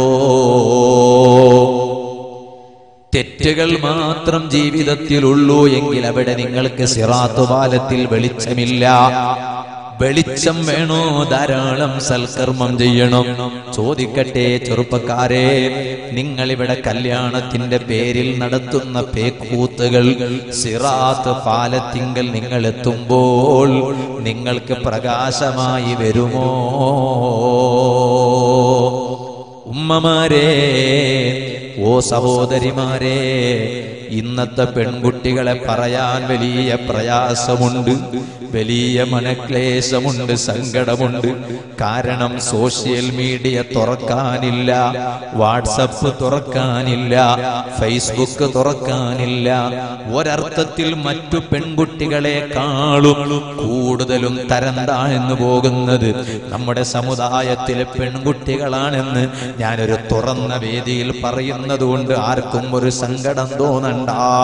തെറ്റുകൾ മാത്രം ജീവിതത്തിലുള്ളൂ എങ്കിൽ അവിടെ നിങ്ങൾക്ക് സിറാത്തുപാലത്തിൽ വെളിച്ചമില്ല വെളിച്ചം വേണോ ധാരാളം സൽക്കർമ്മം ചെയ്യണം ചോദിക്കട്ടെ ചെറുപ്പക്കാരെ നിങ്ങൾ ഇവിടെ കല്യാണത്തിന്റെ പേരിൽ നടത്തുന്ന പേക്കൂത്തുകൾ സിറാത്ത് പാലത്തിങ്കൽ നിങ്ങൾ എത്തുമ്പോൾ നിങ്ങൾക്ക് പ്രകാശമായി വരുമോ ഉമ്മമാരെ ഓ സഹോദരിമാരെ ഇന്നത്തെ പെൺകുട്ടികളെ പറയാൻ വലിയ പ്രയാസമുണ്ട് വലിയ മനക്ലേശമുണ്ട് സങ്കടമുണ്ട് കാരണം സോഷ്യൽ മീഡിയ തുറക്കാനില്ല വാട്സപ്പ് തുറക്കാനില്ല ഫേസ്ബുക്ക് തുറക്കാനില്ല ഒരർത്ഥത്തിൽ മറ്റു പെൺകുട്ടികളെക്കാളും കൂടുതലും തരം താഴ്ന്നു പോകുന്നത് നമ്മുടെ സമുദായത്തിലെ പെൺകുട്ടികളാണെന്ന് ഞാനൊരു തുറന്ന വേദിയിൽ പറയുന്നത് കൊണ്ട് ആർക്കും ഒരു സങ്കടം തോന്നണ്ട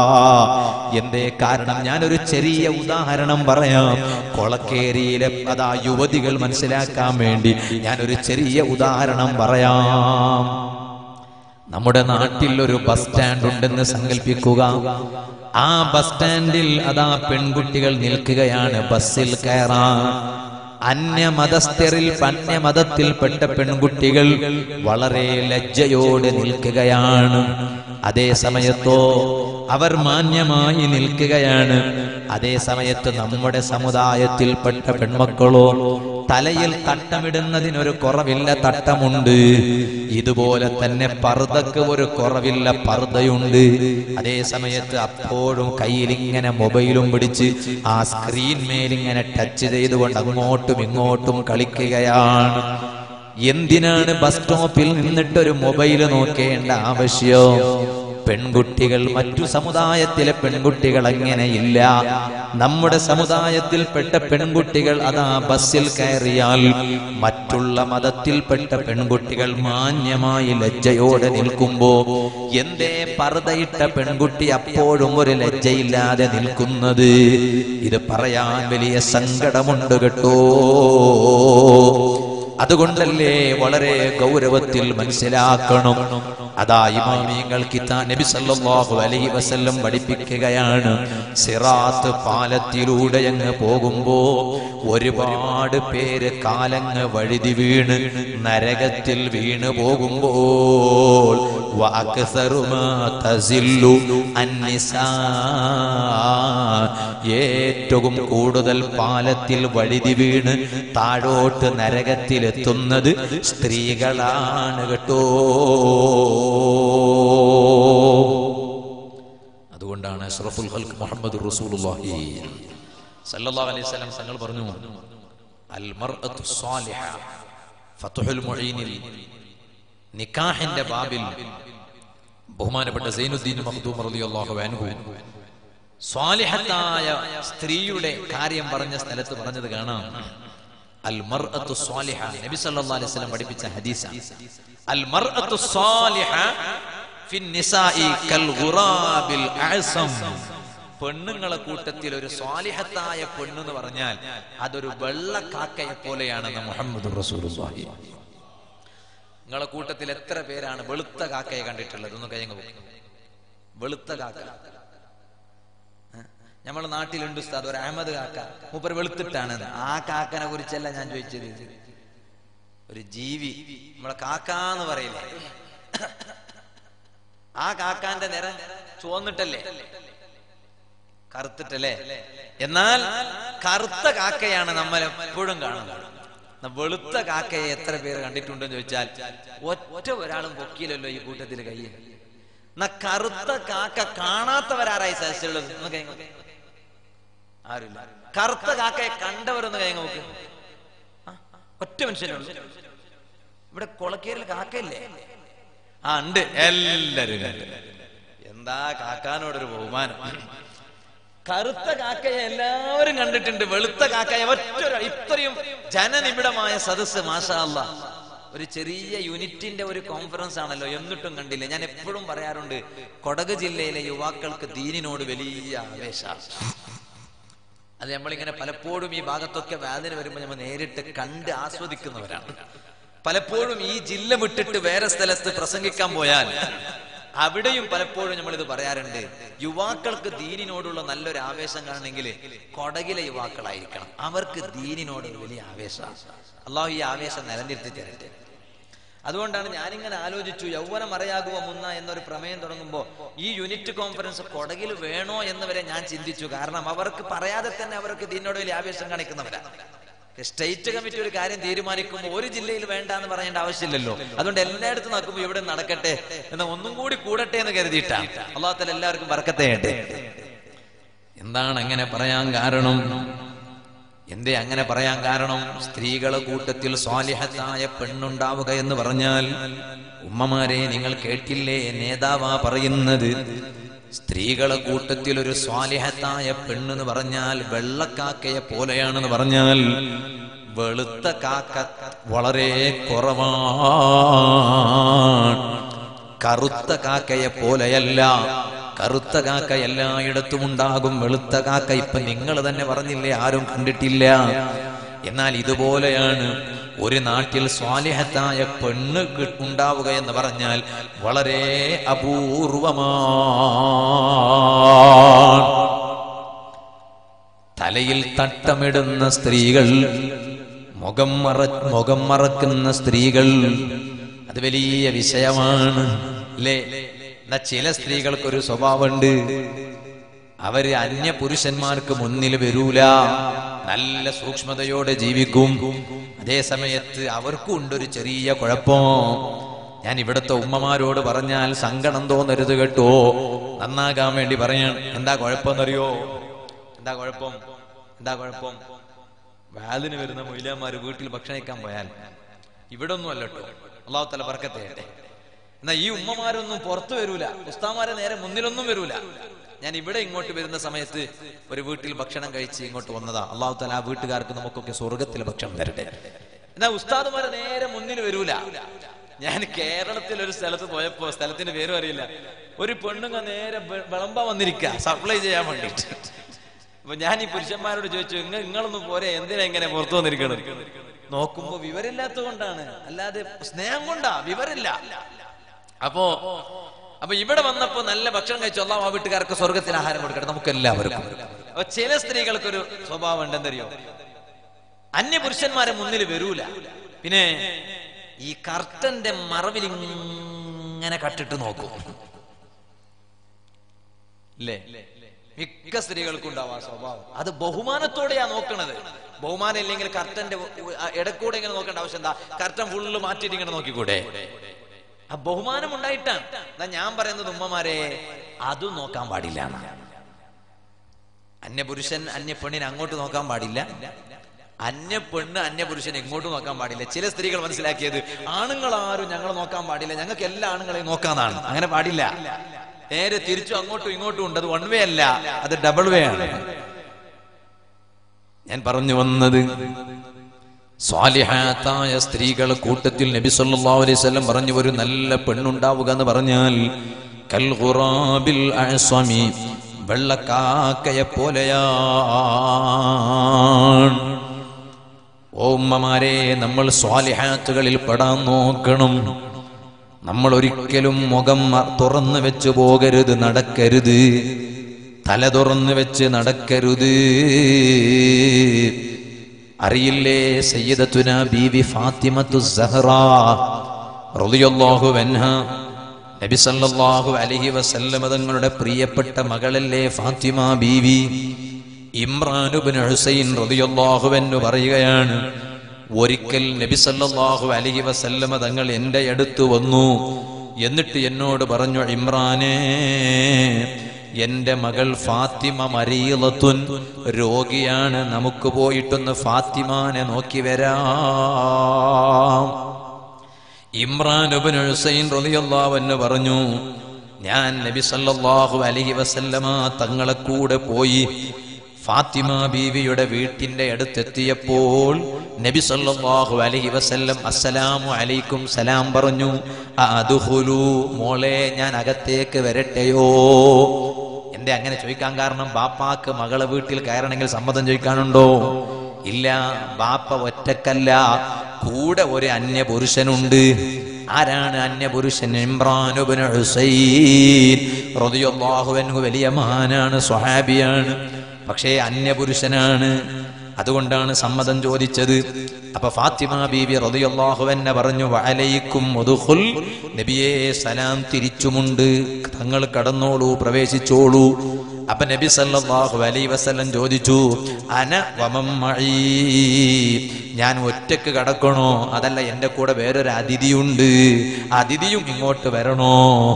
എന്തേ കാരണം ഞാനൊരു ചെറിയ ഉദാഹരണം പറയാം കൊളക്കേരിയിലെ അതാ യുവതികൾ മനസ്സിലാക്കാൻ വേണ്ടി ഞാനൊരു ചെറിയ ഉദാഹരണം പറയാം നമ്മുടെ നാട്ടിൽ ഒരു ബസ് സ്റ്റാൻഡ് ഉണ്ടെന്ന് സങ്കല്പിക്കുക ആ ബസ് സ്റ്റാൻഡിൽ അതാ പെൺകുട്ടികൾ നിൽക്കുകയാണ് ബസ്സിൽ കയറാൻ അന്യമതസ്ഥരിൽ അന്യമതത്തിൽപ്പെട്ട പെൺകുട്ടികൾ വളരെ ലജ്ജയോടെ നിൽക്കുകയാണ് അതേ സമയത്തോ അവർ മാന്യമായി നിൽക്കുകയാണ് അതേ സമയത്ത് നമ്മുടെ സമുദായത്തിൽപ്പെട്ട പെൺമക്കളോ തലയിൽ തട്ടമിടുന്നതിനൊരു കുറവില്ല തട്ടമുണ്ട് ഇതുപോലെ തന്നെ പർദ്ദക്ക് ഒരു കുറവില്ല പർദ്ദയുണ്ട് അതേ സമയത്ത് അപ്പോഴും കയ്യിൽ ഇങ്ങനെ മൊബൈലും പിടിച്ച് ആ സ്ക്രീൻ മേലിങ്ങനെ ടച്ച് ചെയ്തുകൊണ്ട് അങ്ങോട്ടും ഇങ്ങോട്ടും കളിക്കുകയാണ് എന്തിനാണ് ബസ് സ്റ്റോപ്പിൽ നിന്നിട്ടൊരു മൊബൈൽ നോക്കേണ്ട ആവശ്യം പെൺകുട്ടികൾ മറ്റു സമുദായത്തിലെ പെൺകുട്ടികൾ അങ്ങനെയില്ല നമ്മുടെ സമുദായത്തിൽപ്പെട്ട പെൺകുട്ടികൾ അതാ ബസ്സിൽ കയറിയാൽ മറ്റുള്ള മതത്തിൽപ്പെട്ട പെൺകുട്ടികൾ മാന്യമായി ലജ്ജയോടെ നിൽക്കുമ്പോ എന്തേ പർദ്ദയിട്ട പെൺകുട്ടി അപ്പോഴും ഒരു ലജ്ജയില്ലാതെ നിൽക്കുന്നത് ഇത് പറയാൻ വലിയ സങ്കടമുണ്ട് കേട്ടോ അതുകൊണ്ടല്ലേ വളരെ ഗൗരവത്തിൽ മനസ്സിലാക്കണം അതാ ഇമാമിയങ്ങൾ കിതാ നബി സല്ലല്ലാഹു അലൈഹി വസല്ലം പഠിപ്പിക്കുകയാണ് സിറാത്ത് പാലത്തിലൂടെ അങ്ങ് പോകുമ്പോ ഒരുപാട് പേര് കാലങ്ങ് വഴുതി വീണ് നരകത്തിൽ വീണ് പോകുമ്പോൾ വഅക്സറു മാ തസില്ലു അന്നിസാ ഏറ്റവും കൂടുതൽ പാലത്തിൽ വഴുതി വീണ് താഴോട്ട് നരകത്തിലെത്തുന്നത് സ്ത്രീകളാണ് കേട്ടോ അതുകൊണ്ടാണ് അഷ്റഫുൽ ഖൽഖ് മുഹമ്മദ് റസൂലുള്ളാഹി സല്ലല്ലാഹു അലൈഹി വസല്ലം തങ്ങൾ പറഞ്ഞു അൽ മർഅത്തു സ്വാലിഹ ഫത്ഹുൽ മുഈനിൽ നിക്കാഹിന്റെ ബാബിൽ ബഹുമാനപ്പെട്ട സൈനുദ്ദീൻ മഖ്ദൂം റളിയല്ലാഹു അൻഹു സ്വാലിഹത്തായ സ്ത്രീയുടെ കാര്യം പറഞ്ഞ സ്ഥലത്ത് പറഞ്ഞത് കാണാം അൽ മർഅത്തു സ്വാലിഹ നബി സല്ലല്ലാഹു അലൈഹി വസല്ലം പഠിപ്പിച്ച ഹദീസ അൽ മർഅത്തു സ്വാലിഹ ഫിൻ നിസാഇ കൽ ഗുറാബിൽ അഅസം പെണ്ണുങ്ങളെ കൂട്ടത്തിൽ ഒരു സ്വാലിഹത്തായ പെണ്ണെന്ന് പറഞ്ഞാൽ അതൊരു വെള്ളക്കാക്കയെ പോലെയാണെന്ന് മുഹമ്മദ് റസൂലുള്ളാഹി നിങ്ങളെ കൂട്ടത്തിൽ എത്ര പേരാണ് വെളുത്ത കാക്കയെ കണ്ടിട്ടുള്ളത് ഒന്ന് കയ്യങ്ങ് പോകും വെളുത്ത കാക്ക നമ്മളെ നാട്ടിലുണ്ട് ഉസ്താദ് ഒരു അഹമ്മദ് കാക്ക മൂപ്പർ വെളുത്തിട്ടാണ് ആ കാക്കനെ കുറിച്ചല്ല ഞാൻ ചോദിച്ചത് ഒരു ജീവി നമ്മളെ കാക്ക എന്ന് പറയില്ലേ ആ കാക്കാന്റെ നിറം ചുവന്നിട്ടല്ലേ കറുത്തിട്ടല്ലേ എന്നാൽ കറുത്ത കാക്കയാണ് നമ്മൾ എപ്പോഴും കാണുന്നത് ന- വെളുത്ത കാക്കയെ എത്ര പേര് കണ്ടിട്ടുണ്ടെന്ന് ചോദിച്ചാൽ ഒറ്റ ഒരാളും പൊക്കിയില്ലല്ലോ ഈ കൂട്ടത്തിൽ കയ്യിൽ എന്നാ കറുത്ത കാക്ക കാണാത്തവരാരായി സദസ്സിലുള്ളത് ഒന്ന് കൈ നോക്ക്. ആരുമില്ല കറുത്ത കാക്കയെ കണ്ടവരൊന്ന് കൈ നോക്ക് ആ, ഒറ്റ മനുഷ്യനുള്ളൂ ഇവിടെ കൊളക്കേരിൽ കാക്കയില്ലേ ആ ഉണ്ട് എല്ലാരും കണ്ടു എന്താ കാക്കാനോടൊരു ബഹുമാനം കറുത്ത കാക്കയെ എല്ലാവരും കണ്ടിട്ടുണ്ട് വെളുത്ത കാക്കയെ ഒറ്റ ഇത്രയും ജനനിബിഡമായ സദസ്സ് മാഷാ അല്ലാ ഒരു ചെറിയ യൂണിറ്റിന്റെ ഒരു കോൺഫറൻസ് ആണല്ലോ എന്നിട്ടും കണ്ടില്ല ഞാൻ എപ്പോഴും പറയാറുണ്ട് കൊടക് ജില്ലയിലെ യുവാക്കൾക്ക് ദീനിനോട് വലിയ ആവേശ അത് നമ്മളിങ്ങനെ പലപ്പോഴും ഈ ഭാഗത്തൊക്കെ വേദന വരുമ്പോൾ നമ്മൾ നേരിട്ട് കണ്ട് ആസ്വദിക്കുന്നവരാണ് പലപ്പോഴും ഈ ജില്ല വിട്ടിട്ട് വേറെ സ്ഥലത്ത് പ്രസംഗിക്കാൻ പോയാൽ അവിടെയും പലപ്പോഴും നമ്മൾ ഇത് പറയാറുണ്ട് യുവാക്കൾക്ക് ദീനിനോടുള്ള നല്ലൊരു ആവേശം കാണണമെങ്കിൽ കൊടകിലെ യുവാക്കളായിരിക്കണം അവർക്ക് ദീനിനോട് ഒരു വലിയ ആവേശം അള്ളാഹു ഈ ആവേശം നിലനിർത്തി തരട്ടെ അതുകൊണ്ടാണ് ഞാനിങ്ങനെ ആലോചിച്ചു യൗവനം അറിയാകുക മുന്ന എന്നൊരു പ്രമേയം തുടങ്ങുമ്പോൾ ഈ യൂണിറ്റ് കോൺഫറൻസ് കൊടകിൽ വേണോ എന്ന് വരെ ഞാൻ ചിന്തിച്ചു കാരണം അവർക്ക് പറയാതെ തന്നെ അവർക്ക് ഇതിനോട് വലിയ ആവേശം കാണിക്കുന്നവരാണ് സ്റ്റേറ്റ് കമ്മിറ്റി ഒരു കാര്യം തീരുമാനിക്കുമ്പോൾ ഒരു ജില്ലയിൽ വേണ്ട എന്ന് പറയേണ്ട ആവശ്യമില്ലല്ലോ അതുകൊണ്ട് എല്ലായിടത്തും നോക്കുമ്പോൾ ഇവിടെ നടക്കട്ടെ എന്ന് ഒന്നും കൂടി കൂടട്ടെ എന്ന് കരുതിയിട്ടാ അള്ളാഹത്തല എല്ലാവർക്കും വർക്കത്തെ എന്താണ് അങ്ങനെ പറയാൻ കാരണം എന്തേ അങ്ങനെ പറയാൻ കാരണം സ്ത്രീകളെ കൂട്ടത്തിൽ സ്വാലിഹത്തായ പെണ്ണുണ്ടാവുക എന്ന് പറഞ്ഞാൽ ഉമ്മമാരെ നിങ്ങൾ കേട്ടില്ലേ നേതാവാ പറയുന്നത് സ്ത്രീകളെ കൂട്ടത്തിൽ ഒരു സ്വാലിഹത്തായ പെണ്ണെന്ന് പറഞ്ഞാൽ വെള്ളക്കാക്കയെ പോലെയാണെന്ന് പറഞ്ഞാൽ വെളുത്ത കാക്ക വളരെ കുറവാണ് കറുത്ത കാക്കയെ പോലെയല്ല കറുത്ത കാക്ക എല്ലായിടത്തും ഉണ്ടാകും വെളുത്ത കാക്ക ഇപ്പൊ നിങ്ങൾ തന്നെ പറഞ്ഞില്ലേ ആരും കണ്ടിട്ടില്ല എന്നാൽ ഇതുപോലെയാണ് ഒരു നാട്ടിൽ സ്വാലിഹത്തായ പെണ്ണ് കി- ഉണ്ടാവുക എന്ന് പറഞ്ഞാൽ വളരെ അപൂർവമാണ് തലയിൽ തട്ടമിടുന്ന സ്ത്രീകൾ മുഖം മറ മുഖം മറക്കുന്ന സ്ത്രീകൾ അത് വലിയ വിഷയമാണ് അല്ലേ എന്നാ ചില സ്ത്രീകൾക്കൊരു സ്വഭാവമുണ്ട് അവര് അന്യ പുരുഷന്മാർക്ക് മുന്നിൽ വരൂല നല്ല സൂക്ഷ്മതയോടെ ജീവിക്കും അതേ സമയത്ത് അവർക്കും ഉണ്ടൊരു ചെറിയ കുഴപ്പം ഞാൻ ഇവിടുത്തെ ഉമ്മമാരോട് പറഞ്ഞാൽ സങ്കടം തോന്നരുത് കേട്ടോ നന്നാകാൻ വേണ്ടി പറയാൻ എന്താ കുഴപ്പമെന്നറിയോ എന്താ കുഴപ്പം എന്താ കുഴപ്പം വാതിന് വരുന്ന മൊയിലാമാര് വീട്ടിൽ ഭക്ഷണം കഴിക്കാൻ പോയാൽ ഇവിടെ ഒന്നും അല്ല കേട്ടോ അള്ളാഹു തല പറക്കത്തെ എന്നാ ഈ ഉമ്മമാരൊന്നും പുറത്തു വരൂല ഉസ്താമാരെ നേരെ മുന്നിലൊന്നും വരൂല ഞാൻ ഇവിടെ ഇങ്ങോട്ട് വരുന്ന സമയത്ത് ഒരു വീട്ടിൽ ഭക്ഷണം കഴിച്ച് ഇങ്ങോട്ട് വന്നതാ അള്ളാഹു തല ആ വീട്ടുകാർക്ക് നമുക്കൊക്കെ സ്വർഗത്തിൽ ഭക്ഷണം തരട്ടെ എന്നാ ഉസ്താദുമാരെ നേരെ മുന്നിൽ വരൂല ഞാൻ കേരളത്തിൽ ഒരു സ്ഥലത്ത് പോയപ്പോ സ്ഥലത്തിന്റെ പേരും അറിയില്ല ഒരു പെണ്ണുങ്ങ നേരെ വെ- വിളമ്പാൻ വന്നിരിക്കുക സപ്ലൈ ചെയ്യാൻ വേണ്ടിട്ട് അപ്പൊ ഞാൻ ഈ പുരുഷന്മാരോട് ചോദിച്ചു നിങ്ങൾ നിങ്ങളൊന്നും പോരെ എന്തിനാ ഇങ്ങനെ പുറത്തു വന്നിരിക്കണം നോക്കുമ്പോ വിവരമില്ലാത്തത് കൊണ്ടാണ് അല്ലാതെ സ്നേഹം കൊണ്ടാ വിവരമില്ല അപ്പോ അപ്പൊ ഇവിടെ വന്നപ്പോ നല്ല ഭക്ഷണം കഴിച്ചു അള്ളാഹ് ആ വീട്ടുകാർക്ക് സ്വർഗത്തിന് ആഹാരം കൊടുക്കട്ടെ നമുക്ക് എല്ലാവർക്കും അപ്പൊ ചില സ്ത്രീകൾക്കൊരു സ്വഭാവം ഉണ്ടെന്നറിയോ അന്യപുരുഷന്മാരെ മുന്നിൽ വരൂല പിന്നെ ഈ കർട്ടന്റെ മറവിൽ ഇങ്ങനെ കട്ടിട്ട് നോക്കും ഇല്ലേ മിക്ക സ്ത്രീകൾക്കും ഉണ്ടാവും ആ സ്വഭാവം അത് ബഹുമാനത്തോടെയാ നോക്കണത് ബഹുമാനം ഇല്ലെങ്കിൽ കർട്ടന്റെ ഇടക്കൂടെ ഇങ്ങനെ നോക്കേണ്ട ആവശ്യം എന്താ കർട്ടൻ ഫുള്ള് മാറ്റിയിട്ട് ഇങ്ങനെ നോക്കിക്കൂടെ ആ ബഹുമാനം ഉണ്ടായിട്ടാണ് എന്നാ ഞാൻ പറയുന്നത് ഉമ്മമാരെ അതും നോക്കാൻ പാടില്ല എന്നാ. അന്യപുരുഷൻ അന്യപ്പെണ്ണിനെ അങ്ങോട്ട് നോക്കാൻ പാടില്ല അന്യപ്പെണ്ണ് അന്യപുരുഷൻ എങ്ങോട്ട് നോക്കാൻ പാടില്ല ചില സ്ത്രീകൾ മനസ്സിലാക്കിയത് ആണുങ്ങൾ ആരും ഞങ്ങൾ നോക്കാൻ പാടില്ല ഞങ്ങൾക്ക് എല്ലാ ആണുങ്ങളെയും നോക്കാന്നാണ് അങ്ങനെ പാടില്ല നേരെ തിരിച്ചു അങ്ങോട്ടും ഇങ്ങോട്ടും ഉണ്ട് അത് വൺ വേ അല്ല അത് ഡബിൾ വേ ആണ് ഞാൻ പറഞ്ഞു വന്നത് സ്വാലിഹാത്തായ സ്ത്രീകൾ കൂട്ടത്തിൽ നബി സല്ലല്ലാഹു അലൈഹി വസല്ലം പറഞ്ഞു ഒരു നല്ല പെണ്ണുണ്ടാവുക എന്ന് പറഞ്ഞാൽ കൽ ഖുറാബിൽ അഅ്സമി വെള്ളക്കാക്കയെ പോലെയാണ് ഓ ഉമ്മമാരെ നമ്മൾ സ്വാലിഹാത്തുകളിൽ പെടാൻ നോക്കണം നമ്മൾ ഒരിക്കലും മുഖം മ- തുറന്നു വെച്ച് പോകരുത് നടക്കരുത് തല തുറന്നു വെച്ച് നടക്കരുത് അറിയില്ലേ സയ്യിദത്തുന ബീവി ഫാത്തിമത്തു സഹറ റളിയല്ലാഹു അൻഹ നബി സല്ലല്ലാഹു അലൈഹി വസല്ലമ തങ്ങളുടെ പ്രിയപ്പെട്ട മകളല്ലേ ഫാത്തിമ ബീവി ഇമ്രാൻ ഇബ്നു ഹുസൈൻ റളിയല്ലാഹു അൻഹു പറയുകയാണ് ഒരിക്കൽ നബി സല്ലല്ലാഹു അലൈഹി വസല്ലമ തങ്ങൾ എൻ്റെ അടുത്ത് വന്നു എന്നിട്ട് എന്നോട് പറഞ്ഞു ഇമ്രാനെ എന്റെ മകൾ ഫാത്തിമ മരീലത്തുൻ രോഗിയാണ് നമുക്ക് പോയിട്ടൊന്ന് ഫാത്തിമാനെ നോക്കി വരാം ഇമ്രാൻ ഇബ്നു ഹുസൈൻ റളിയല്ലാഹു അൻഹു പറഞ്ഞു ഞാൻ നബി സല്ലല്ലാഹു അലൈഹി വസല്ലമ തങ്ങളെ കൂടെ പോയി ഫാത്തിമ ബീവിയുടെ വീട്ടിന്റെ അടുത്തെത്തിയപ്പോൾ നബി സല്ലല്ലാഹു അലൈഹി വസല്ലം അസ്സലാമു അലൈക്കും സലാം പറഞ്ഞു അദ്ഖുലു മോളെ ഞാൻ അകത്തേക്ക് വരട്ടെയോ എന്റെ അങ്ങനെ ചോദിക്കാൻ കാരണം ബാപ്പാക്ക് മകളെ വീട്ടിൽ കയറണമെങ്കിൽ സമ്മതം ചോദിക്കാനുണ്ടോ ഇല്ല ബാപ്പ ഒറ്റക്കല്ല കൂടെ ഒരു അന്യപുരുഷനുണ്ട് ആരാണ് അന്യപുരുഷൻ ഇമ്രാനുബിന് ഹുസൈൻ റളിയല്ലാഹു അൻഹു വലിയ മഹാനാണ് സ്വഹാബിയാണ് പക്ഷേ അന്യപുരുഷനാണ് അതുകൊണ്ടാണ് സമ്മതം ചോദിച്ചത് അപ്പൊ ഫാത്തിമ ബീബി റളിയല്ലാഹു അൻഹ പറഞ്ഞു വഅലൈക്കും ഉദ്ഖുൽ നബിയെ സലാം തിരിച്ചുമുണ്ട് തങ്ങൾ കടന്നോളൂ പ്രവേശിച്ചോളൂ അപ്പൊ നബി സല്ലല്ലാഹു അലൈഹി വസല്ലം ചോദിച്ചു അന വമം മഈ ഞാൻ ഒറ്റക്ക് കടക്കണോ അതല്ല എന്റെ കൂടെ വേറൊരു അതിഥിയുണ്ട് അതിഥിയും ഇങ്ങോട്ട് വരണോ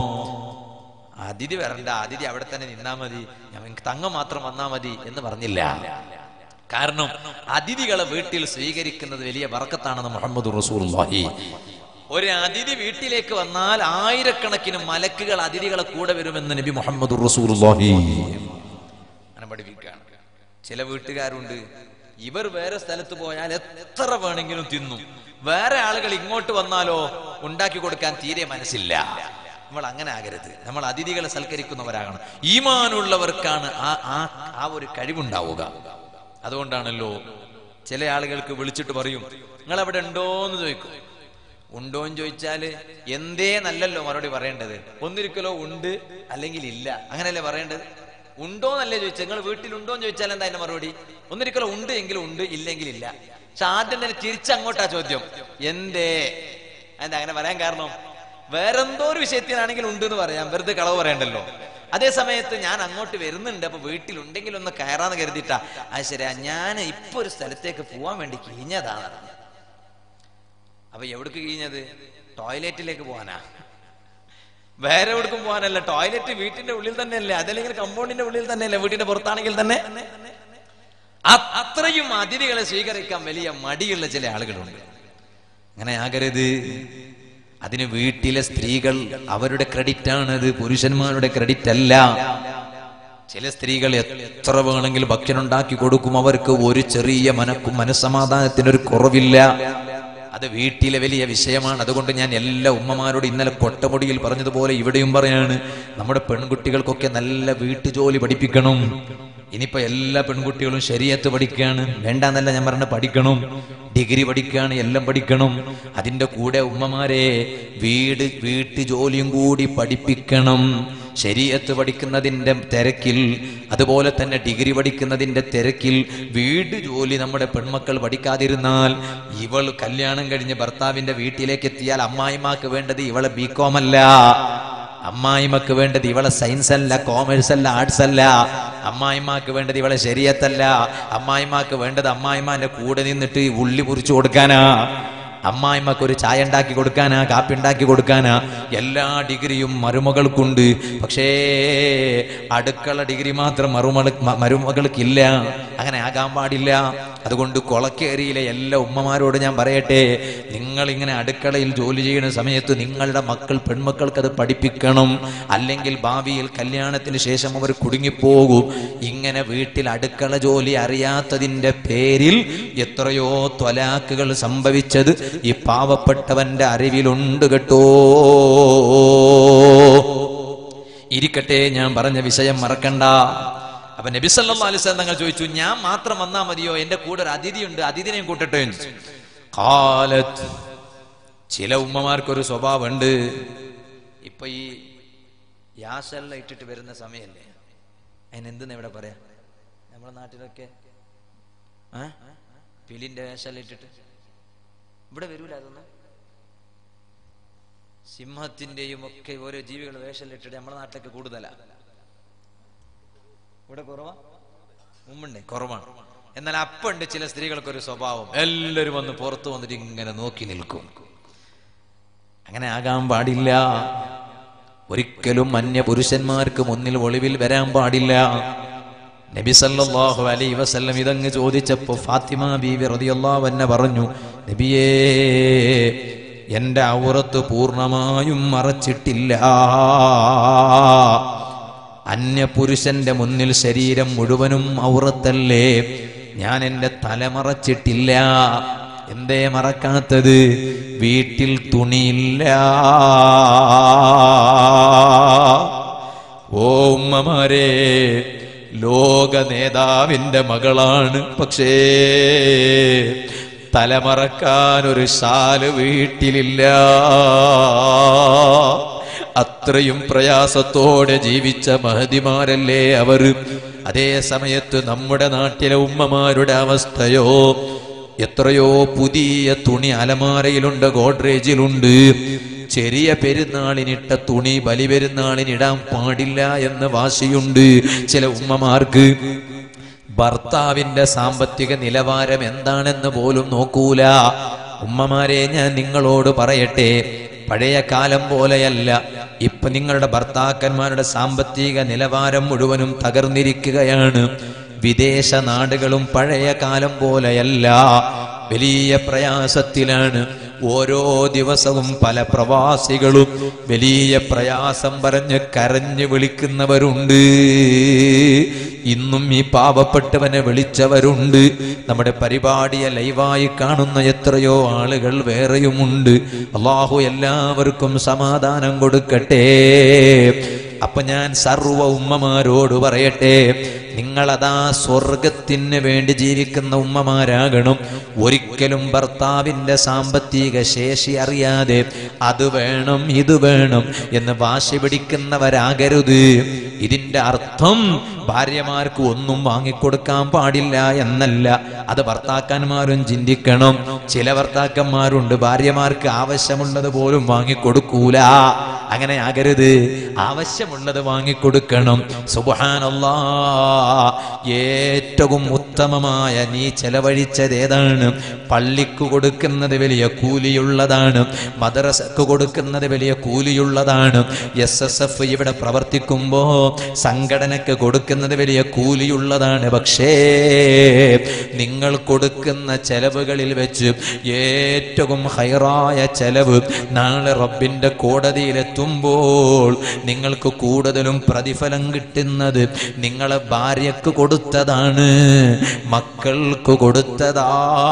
അതിഥി വരണ്ട അതിഥി അവിടെ തന്നെ നിന്നാ മതി ഞങ്ങൾക്ക് തങ്ങ മാത്രം വന്നാ മതി എന്ന് പറഞ്ഞില്ല കാരണം അതിഥികളെ വീട്ടിൽ സ്വീകരിക്കുന്നത് വലിയ ബറക്കത്താണെന്ന് മുഹമ്മദ് റസൂലുള്ളാഹി ഒരു അതിഥി വീട്ടിലേക്ക് വന്നാൽ ആയിരക്കണക്കിന് മലക്കുകൾ അതിഥികളെ കൂടെ വരുമെന്ന് നബി മുഹമ്മദ് റസൂലുള്ളാഹി അങ്ങനെ പഠിപ്പിക്കുകയാണ് ചില വീട്ടുകാരുണ്ട് ഇവർ വേറെ സ്ഥലത്ത് പോയാൽ എത്ര വേണമെങ്കിലും തിന്നും വേറെ ആളുകൾ ഇങ്ങോട്ട് വന്നാലോ ഉണ്ടാക്കി കൊടുക്കാൻ തീരെ മനസ്സില്ല നമ്മൾ അങ്ങനെ ആകരുത് നമ്മൾ അതിഥികളെ സൽക്കരിക്കുന്നവരാകണം ഈമാനുള്ളവർക്കാണ് ആ ആ ആ ഒരു കഴിവുണ്ടാവുക അതുകൊണ്ടാണല്ലോ ചില ആളുകൾക്ക് വിളിച്ചിട്ട് പറയും നിങ്ങൾ അവിടെ ഉണ്ടോ എന്ന് ചോദിക്കും ഉണ്ടോ എന്ന് ചോദിച്ചാല് എന്തേ നല്ലല്ലോ മറുപടി പറയേണ്ടത് ഒന്നിരിക്കലോ ഉണ്ട് അല്ലെങ്കിൽ ഇല്ല അങ്ങനെയല്ലേ പറയേണ്ടത് ഉണ്ടോ എന്നല്ലേ ചോദിച്ചത് നിങ്ങൾ വീട്ടിലുണ്ടോ എന്ന് ചോദിച്ചാൽ എന്താ അതിന്റെ മറുപടി ഒന്നിരിക്കലോ ഉണ്ട് എങ്കിലും ഉണ്ട് ഇല്ലെങ്കിൽ ഇല്ല പക്ഷെ ആദ്യം തന്നെ തിരിച്ചങ്ങോട്ടാ ചോദ്യം എന്തേ എന്താ അങ്ങനെ പറയാൻ കാരണം വേറെന്തോ ഒരു വിഷയത്തിനാണെങ്കിൽ ഉണ്ട് എന്ന് പറയാം വെറുതെ കളവ് പറയണ്ടല്ലോ അതേ സമയത്ത് ഞാൻ അങ്ങോട്ട് വരുന്നുണ്ട് അപ്പൊ വീട്ടിലുണ്ടെങ്കിൽ ഒന്ന് കയറാന്ന് കരുതിയിട്ടാ അത് ശരിയാ ഞാൻ ഇപ്പൊ ഒരു സ്ഥലത്തേക്ക് പോവാൻ വേണ്ടി കിഴിഞ്ഞതാണ് അപ്പൊ എവിടേക്ക് കിഴിഞ്ഞത് ടോയ്ലറ്റിലേക്ക് പോവാനാ വേറെ എവിടേക്കും പോകാനല്ല ടോയ്ലറ്റ് വീട്ടിന്റെ ഉള്ളിൽ തന്നെയല്ലേ അതല്ലെങ്കിൽ കമ്പൗണ്ടിന്റെ ഉള്ളിൽ തന്നെയല്ലേ വീട്ടിന്റെ പുറത്താണെങ്കിൽ തന്നെ അ- അത്രയും അതിഥികളെ സ്വീകരിക്കാൻ വലിയ മടിയുള്ള ചില ആളുകളുണ്ട് അങ്ങനെ ആകരുത് അതിന് വീട്ടിലെ സ്ത്രീകൾ അവരുടെ ക്രെഡിറ്റ് ആണത് പുരുഷന്മാരുടെ ക്രെഡിറ്റ് അല്ല ചില സ്ത്രീകൾ എത്ര വേണമെങ്കിൽ ഭക്ഷണം ഉണ്ടാക്കി കൊടുക്കും അവർക്ക് ഒരു ചെറിയ മനക്കും മനസ്സമാധാനത്തിനൊരു കുറവില്ല അത് വീട്ടിലെ വലിയ വിഷയമാണ് അതുകൊണ്ട് ഞാൻ എല്ലാ ഉമ്മമാരോട് ഇന്നലെ കൊട്ടമുടിയിൽ പറഞ്ഞതുപോലെ ഇവിടെയും പറയാണ് നമ്മുടെ പെൺകുട്ടികൾക്കൊക്കെ നല്ല വീട്ടുജോലി പഠിപ്പിക്കണം ഇനിയിപ്പോ എല്ലാ പെൺകുട്ടികളും ശരീരത്ത് പഠിക്കുകയാണ് വേണ്ടാന്നല്ല ഞാൻ പറഞ്ഞ പഠിക്കണം ഡിഗ്രി പഠിക്കാണ് എല്ലാം പഠിക്കണം അതിന്റെ കൂടെ ഉമ്മമാരെ വീട് വീട്ടു ജോലിയും കൂടി പഠിപ്പിക്കണം ശരീരത്ത് പഠിക്കുന്നതിന്റെ തിരക്കിൽ അതുപോലെ തന്നെ ഡിഗ്രി പഠിക്കുന്നതിന്റെ തിരക്കിൽ വീട് ജോലി നമ്മുടെ പെൺമക്കൾ പഠിക്കാതിരുന്നാൽ ഇവൾ കല്യാണം കഴിഞ്ഞ് ഭർത്താവിന്റെ വീട്ടിലേക്ക് എത്തിയാൽ അമ്മായിമാക്ക് വേണ്ടത് ഇവളെ ബികോം അല്ല അമ്മായിമക്ക് വേണ്ടത് ഇവളെ സയൻസ് അല്ല കോമേഴ്സ് അല്ല ആർട്സ് അല്ല അമ്മായിമാക്ക് വേണ്ടത് ഇവളെ ശരീരത്തല്ല അമ്മായിമാക്ക് വേണ്ടത് അമ്മായിമാന്റെ കൂടെ നിന്നിട്ട് ഈ ഉള്ളി മുറിച്ചു കൊടുക്കാനാ അമ്മായിമ്മക്ക് ഒരു ചായ ഉണ്ടാക്കി കൊടുക്കാനാ കാപ്പി ഉണ്ടാക്കി കൊടുക്കാനാ എല്ലാ ഡിഗ്രിയും മരുമകൾക്കുണ്ട് പക്ഷേ അടുക്കള ഡിഗ്രി മാത്രം മരുമകൾ മരുമകൾക്കില്ല അങ്ങനെ ആകാൻ പാടില്ല അതുകൊണ്ട് കൊളക്കേരിയിലെ എല്ലാ ഉമ്മമാരോട് ഞാൻ പറയട്ടെ നിങ്ങൾ ഇങ്ങനെ അടുക്കളയിൽ ജോലി ചെയ്യുന്ന സമയത്ത് നിങ്ങളുടെ മക്കൾ പെൺമക്കൾക്ക് അത് പഠിപ്പിക്കണം അല്ലെങ്കിൽ ഭാവിയിൽ കല്യാണത്തിന് ശേഷം അവർ കുടുങ്ങിപ്പോകും ഇങ്ങനെ വീട്ടിൽ അടുക്കള ജോലി അറിയാത്തതിന്റെ പേരിൽ എത്രയോ ത്വലാക്കുകൾ സംഭവിച്ചത് ഈ പാവപ്പെട്ടവന്റെ അറിവിലുണ്ട് കേട്ടോ ഇരിക്കട്ടെ ഞാൻ പറഞ്ഞ വിഷയം മറക്കണ്ട അപ്പൊ നബി സല്ലല്ലാഹു അലൈഹി വസല്ലം തങ്ങൾ ചോദിച്ചു ഞാൻ മാത്രം വന്നാ മതിയോ എന്റെ കൂടെ ഒരു അതിഥിയുണ്ട് അതിഥിനെയും കൂട്ടട്ടെ എന്ന് ചോദിച്ചു. ഖാലത്ത് ചില ഉമ്മമാർക്കൊരു സ്വഭാവമുണ്ട് ഇപ്പൊ ഈ യാസെല്ലാം ഇട്ടിട്ട് വരുന്ന സമയല്ലേ അതിനെന്തെന്ന് ഇവിടെ പറയാ നമ്മുടെ നാട്ടിലൊക്കെ ആ പിലിന്റെ വേഷമെല്ലാം ഇട്ടിട്ട് ഇവിടെ വരൂല അതൊന്നും സിംഹത്തിന്റെയും ഒക്കെ ഓരോ ജീവികൾ വേഷമെല്ലാം ഇട്ടിട്ട് നമ്മുടെ നാട്ടിലൊക്കെ കൂടുതലാ ഇവിടെ കുറവാ മുമ്പുണ്ടേ കുറവാണ് എന്നാൽ അപ്പുണ്ട് ചില സ്ത്രീകൾക്ക് ഒരു സ്വഭാവം എല്ലാവരും വന്ന് പുറത്തു വന്നിട്ട് ഇങ്ങനെ നോക്കി നിൽക്കും അങ്ങനെ ആകാൻ പാടില്ല ഒരിക്കലും അന്യ പുരുഷന്മാർക്ക് മുന്നിൽ ഒളിവിൽ വരാൻ പാടില്ല നബി സല്ലല്ലാഹു അലൈഹി വസല്ലം ഇതങ്ങ് ചോദിച്ചപ്പോ ഫാത്തിമ ബീവി റളിയല്ലാഹു അൻഹ പറഞ്ഞു നബിയേ എന്റെ ഔറത്ത് പൂർണ്ണമായും മറച്ചിട്ടില്ല അന്യപുരുഷന്റെ മുന്നിൽ ശരീരം മുഴുവനും ഔറത്തല്ലേ ഞാൻ എന്റെ തല മറച്ചിട്ടില്ല എന്തേ മറക്കാത്തത് വീട്ടിൽ തുണിയില്ല ഓ ഉമ്മമാരെ ലോക നേതാവിന്റെ മകളാണ് പക്ഷേ തലമറക്കാൻ ഒരു ശാല് വീട്ടിലില്ല അത്രയും പ്രയാസത്തോടെ ജീവിച്ച മഹതിമാരല്ലേ അവർ അതേ സമയത്ത് നമ്മുടെ നാട്ടിലെ ഉമ്മമാരുടെ അവസ്ഥയോ എത്രയോ പുതിയ തുണി അലമാരയിലുണ്ട് ഗോഡ്രേജിലുണ്ട് ചെറിയ പെരുന്നാളിനിട്ട തുണി ബലി പെരുന്നാളിനിടാൻ പാടില്ല എന്ന് വാശിയുണ്ട് ചില ഉമ്മമാർക്ക് ഭർത്താവിന്റെ സാമ്പത്തിക നിലവാരം എന്താണെന്ന് പോലും നോക്കൂല ഉമ്മമാരെ ഞാൻ നിങ്ങളോട് പറയട്ടെ പഴയ കാലം പോലെയല്ല ഇപ്പൊ നിങ്ങളുടെ ഭർത്താക്കന്മാരുടെ സാമ്പത്തിക നിലവാരം മുഴുവനും തകർന്നിരിക്കുകയാണ് വിദേശ നാടുകളും പഴയ കാലം പോലെയല്ല വലിയ പ്രയാസത്തിലാണ് ഓരോ ദിവസവും പല പ്രവാസികളും വലിയ പ്രയാസം പറഞ്ഞ് കരഞ്ഞ് വിളിക്കുന്നവരുണ്ട് ഇന്നും ഈ പാവപ്പെട്ടവനെ വിളിച്ചവരുണ്ട് നമ്മുടെ പരിപാടിയെ ലൈവായി കാണുന്ന എത്രയോ ആളുകൾ വേറെയുമുണ്ട് അള്ളാഹു എല്ലാവർക്കും സമാധാനം കൊടുക്കട്ടെ അപ്പൊ ഞാൻ സർവ ഉമ്മമാരോട് പറയട്ടെ നിങ്ങളതാ സ്വർഗത്തിന് വേണ്ടി ജീവിക്കുന്ന ഉമ്മമാരാകണം ഒരിക്കലും ഭർത്താവിന്റെ സാമ്പത്തിക ശേഷി അറിയാതെ അത് വേണം ഇത് വേണം എന്ന് വാശി പിടിക്കുന്നവരാകരുത് ഇതിന്റെ അർത്ഥം ഭാര്യമാർക്ക് ഒന്നും വാങ്ങിക്കൊടുക്കാൻ പാടില്ല എന്നല്ല അത് ഭർത്താക്കന്മാരും ചിന്തിക്കണം ചില ഭർത്താക്കന്മാരുണ്ട് ഭാര്യമാർക്ക് ആവശ്യമുള്ളത് പോലും വാങ്ങിക്കൊടുക്കൂല അങ്ങനെ ആകരുത് ആവശ്യമുള്ളത് വാങ്ങിക്കൊടുക്കണം സുബാനല്ലാ ഏറ്റവും ഉത്തമമായ നീ ചെലവഴിച്ചത് ഏതാണ് പള്ളിക്ക് കൊടുക്കുന്നത് വലിയ കൂലിയുള്ളതാണ് മദ്രസക്ക് കൊടുക്കുന്നത് വലിയ കൂലിയുള്ളതാണ് എസ് എസ് എഫ് ഇവിടെ പ്രവർത്തിക്കുമ്പോ സംഘടനക്ക് കൊടുക്കുന്നത് വലിയ കൂലിയുള്ളതാണ് പക്ഷേ നിങ്ങൾ കൊടുക്കുന്ന ചെലവുകളിൽ വെച്ച് ഏറ്റവും ഹൈറായ ചെലവ് നാളെ റബ്ബിന്റെ കോടതിയിലെത്തുമ്പോൾ നിങ്ങൾക്ക് കൂടുതലും പ്രതിഫലം കിട്ടുന്നത് നിങ്ങളെ ഭാര്യക്ക് കൊടുത്തതാണ് മക്കൾക്ക് കൊടുത്തതാ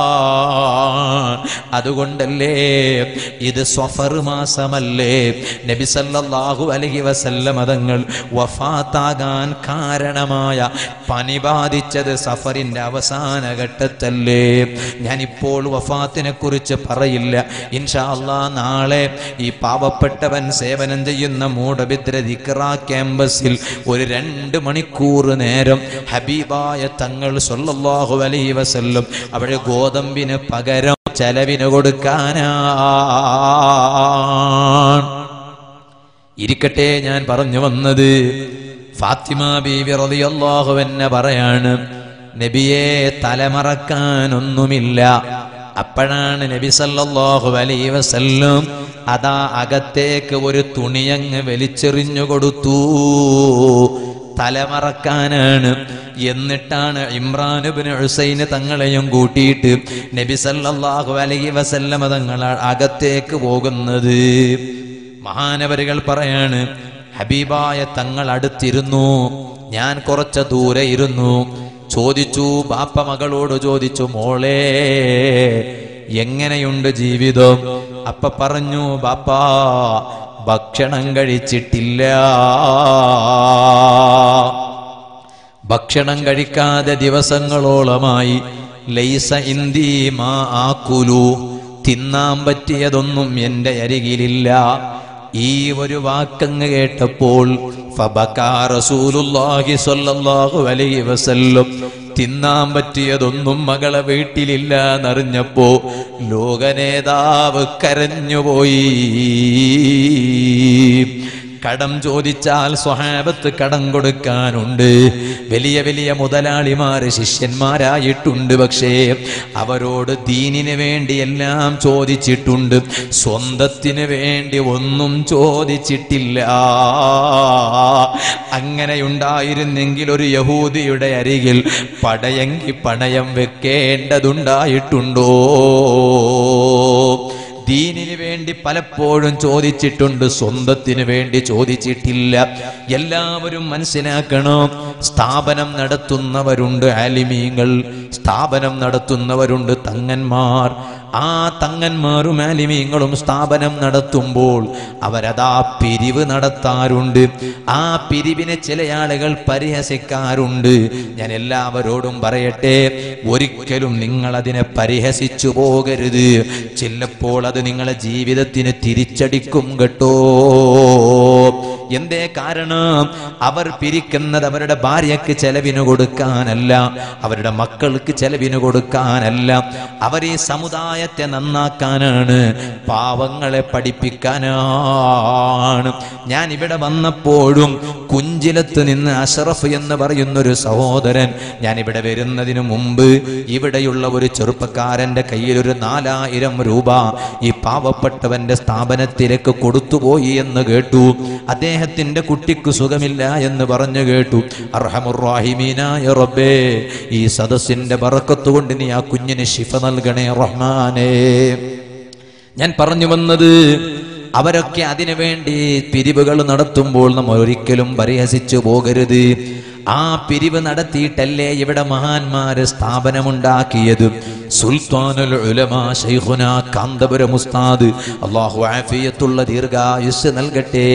അതുകൊണ്ടല്ലേ ഇത് സ്വഫർ മാസമല്ലേ നബി സല്ലല്ലാഹു അലൈഹി വസല്ലം തങ്ങൾ വഫാത്താകാൻ കാരണം കാരണമായ പനി ബാധിച്ചത് സഫറിന്റെ അവസാന ഘട്ടത്തല്ലേ ഞാനിപ്പോൾ വഫാത്തിനെ കുറിച്ച് പറയില്ല ഇൻഷാ അല്ലാ നാളെ ഈ പാവപ്പെട്ടവൻ സേവനം ചെയ്യുന്ന മൂടബിദ്ര ദിക്റ ക്യാമ്പസിൽ ഒരു രണ്ട് മണിക്കൂർ നേരം ഹബീബായ തങ്ങൾ സല്ലല്ലാഹു അലൈഹി വസല്ലം അവിടെ ഗോതമ്പിന് പകരം ചെലവിന് കൊടുക്കാനാ ഇരിക്കട്ടെ ഞാൻ പറഞ്ഞു വന്നത് ഫാത്തിമ ബീവി റളിയല്ലാഹു എന്നെ പറയാണ് നബിയെ തലമറക്കാനൊന്നുമില്ല അപ്പോഴാണ് നബി സല്ലല്ലാഹു അലൈഹി വസല്ലം അതാ അകത്തേക്ക് ഒരു തുണിയങ്ങ് വലിച്ചെറിഞ്ഞു കൊടുത്തു തലമറക്കാനാണ് എന്നിട്ടാണ് ഇമ്രാൻ ഇബ്നു ഹുസൈന് തങ്ങളെയും കൂട്ടിയിട്ട് നബി സല്ലല്ലാഹു അലൈഹി വസല്ലമ തങ്ങൾ അകത്തേക്ക് പോകുന്നത് മഹാനവരുകൾ പറയാണ് ഹബീബായ തങ്ങൾ അടുത്തിരുന്നു ഞാൻ കുറച്ച് ദൂരെ ഇരുന്നു ചോദിച്ചു ബാപ്പ മകളോട് ചോദിച്ചു മോളെ എങ്ങനെയുണ്ട് ജീവിതം അപ്പ പറഞ്ഞു ബാപ്പാ ഭക്ഷണം കഴിച്ചിട്ടില്ല ഭക്ഷണം കഴിക്കാതെ ദിവസങ്ങളോളമായി ലൈസ ഇന്ദി മാ ആക്കുലു തിന്നാൻ പറ്റിയതൊന്നും എൻ്റെ അരികിലില്ല ഈ ഒരു വാക്കങ്ങ് കേട്ടപ്പോൾ ഫബക്കാ റസൂലുള്ളാഹി സ്വല്ലല്ലാഹു അലൈഹി വസല്ലം തിന്നാൻ പറ്റിയതൊന്നും മകളെ വീട്ടിലില്ല എന്നറിഞ്ഞപ്പോ ലോകനേതാവ് കരഞ്ഞുപോയി കടം ചോദിച്ചാൽ സ്വഹാബത്ത് കടം കൊടുക്കാനുണ്ട് വലിയ വലിയ മുതലാളിമാര് ശിഷ്യന്മാരായിട്ടുണ്ട് പക്ഷേ അവരോട് ദീനിന് വേണ്ടി എല്ലാം ചോദിച്ചിട്ടുണ്ട് സ്വന്തത്തിന് വേണ്ടി ഒന്നും ചോദിച്ചിട്ടില്ല അങ്ങനെയുണ്ടായിരുന്നെങ്കിൽ ഒരു യഹൂദിയുടെ അരികിൽ പടയങ്കി പണയം വെക്കേണ്ടതുണ്ടായിട്ടുണ്ടോ ദീനിന് വേണ്ടി പലപ്പോഴും ചോദിച്ചിട്ടുണ്ട് സ്വന്തത്തിന് വേണ്ടി ചോദിച്ചിട്ടില്ല എല്ലാവരും മനസ്സിലാക്കണം സ്ഥാപനം നടത്തുന്നവരുണ്ട് ആലിമീങ്ങൾ സ്ഥാപനം നടത്തുന്നവരുണ്ട് തങ്ങന്മാർ ആ തങ്ങന്മാരും ആലിമീങ്ങളും സ്ഥാപനം നടത്തുമ്പോൾ അവരതാ പിരിവ് നടത്താറുണ്ട് ആ പിരിവിനെ ചില ആളുകൾ പരിഹസിക്കാറുണ്ട് ഞാൻ എല്ലാവരോടും പറയട്ടെ ഒരിക്കലും നിങ്ങൾ അതിനെ പരിഹസിച്ചു പോകരുത് ചിലപ്പോൾ അത് നിങ്ങളെ ജീവിതത്തിന് തിരിച്ചടിക്കും കേട്ടോ എന്തേ കാരണം അവർ പിരിക്കുന്നത് അവരുടെ ഭാര്യയ്ക്ക് ചെലവിന് കൊടുക്കാനല്ല അവരുടെ മക്കൾക്ക് ചെലവിന് കൊടുക്കാനല്ല അവർ ഈ സമുദായത്തെ നന്നാക്കാനാണ് പാവങ്ങളെ പഠിപ്പിക്കാനാണ് ഞാൻ ഇവിടെ വന്നപ്പോഴും കുഞ്ചിലത്ത് നിന്ന് അഷറഫ് എന്ന് പറയുന്നൊരു സഹോദരൻ ഞാൻ ഇവിടെ വരുന്നതിന് മുമ്പ് ഇവിടെയുള്ള ഒരു ചെറുപ്പക്കാരന്റെ കയ്യിൽ ഒരു നാലായിരം രൂപ ഈ പാവപ്പെട്ടവന്റെ സ്ഥാപനത്തിലേക്ക് കൊടുത്തുപോയി എന്ന് കേട്ടു അദ്ദേഹത്തിന്റെ കുട്ടിക്ക് സുഖമില്ല എന്ന് പറഞ്ഞു കേട്ടു അർഹമുറാഹിമീനായ റബ്ബേ ഈ സദസ്സിന്റെ ബറക്കത്ത് കൊണ്ട് നീ ആ കുഞ്ഞിന് ശിഫ നൽകണേ റഹ്മാനേ ഞാൻ പറഞ്ഞു വന്നത് അവരൊക്കെ അതിനു വേണ്ടി പിരിവുകൾ നടത്തുമ്പോൾ നമ്മൾ ഒരിക്കലും പരിഹസിച്ചു പോകരുത് ആ പിരിവ് നടത്തിയിട്ടല്ലേ ഇവിടെ മഹാന്മാര് സ്ഥാപനമുണ്ടാക്കിയത് സുൽത്താനുൽ ഉലമാ ശൈഖുന കാന്തപുരം ഉസ്താദ് അള്ളാഹു ആഫിയത്തുള്ള ദീർഘായുസ് നൽകട്ടെ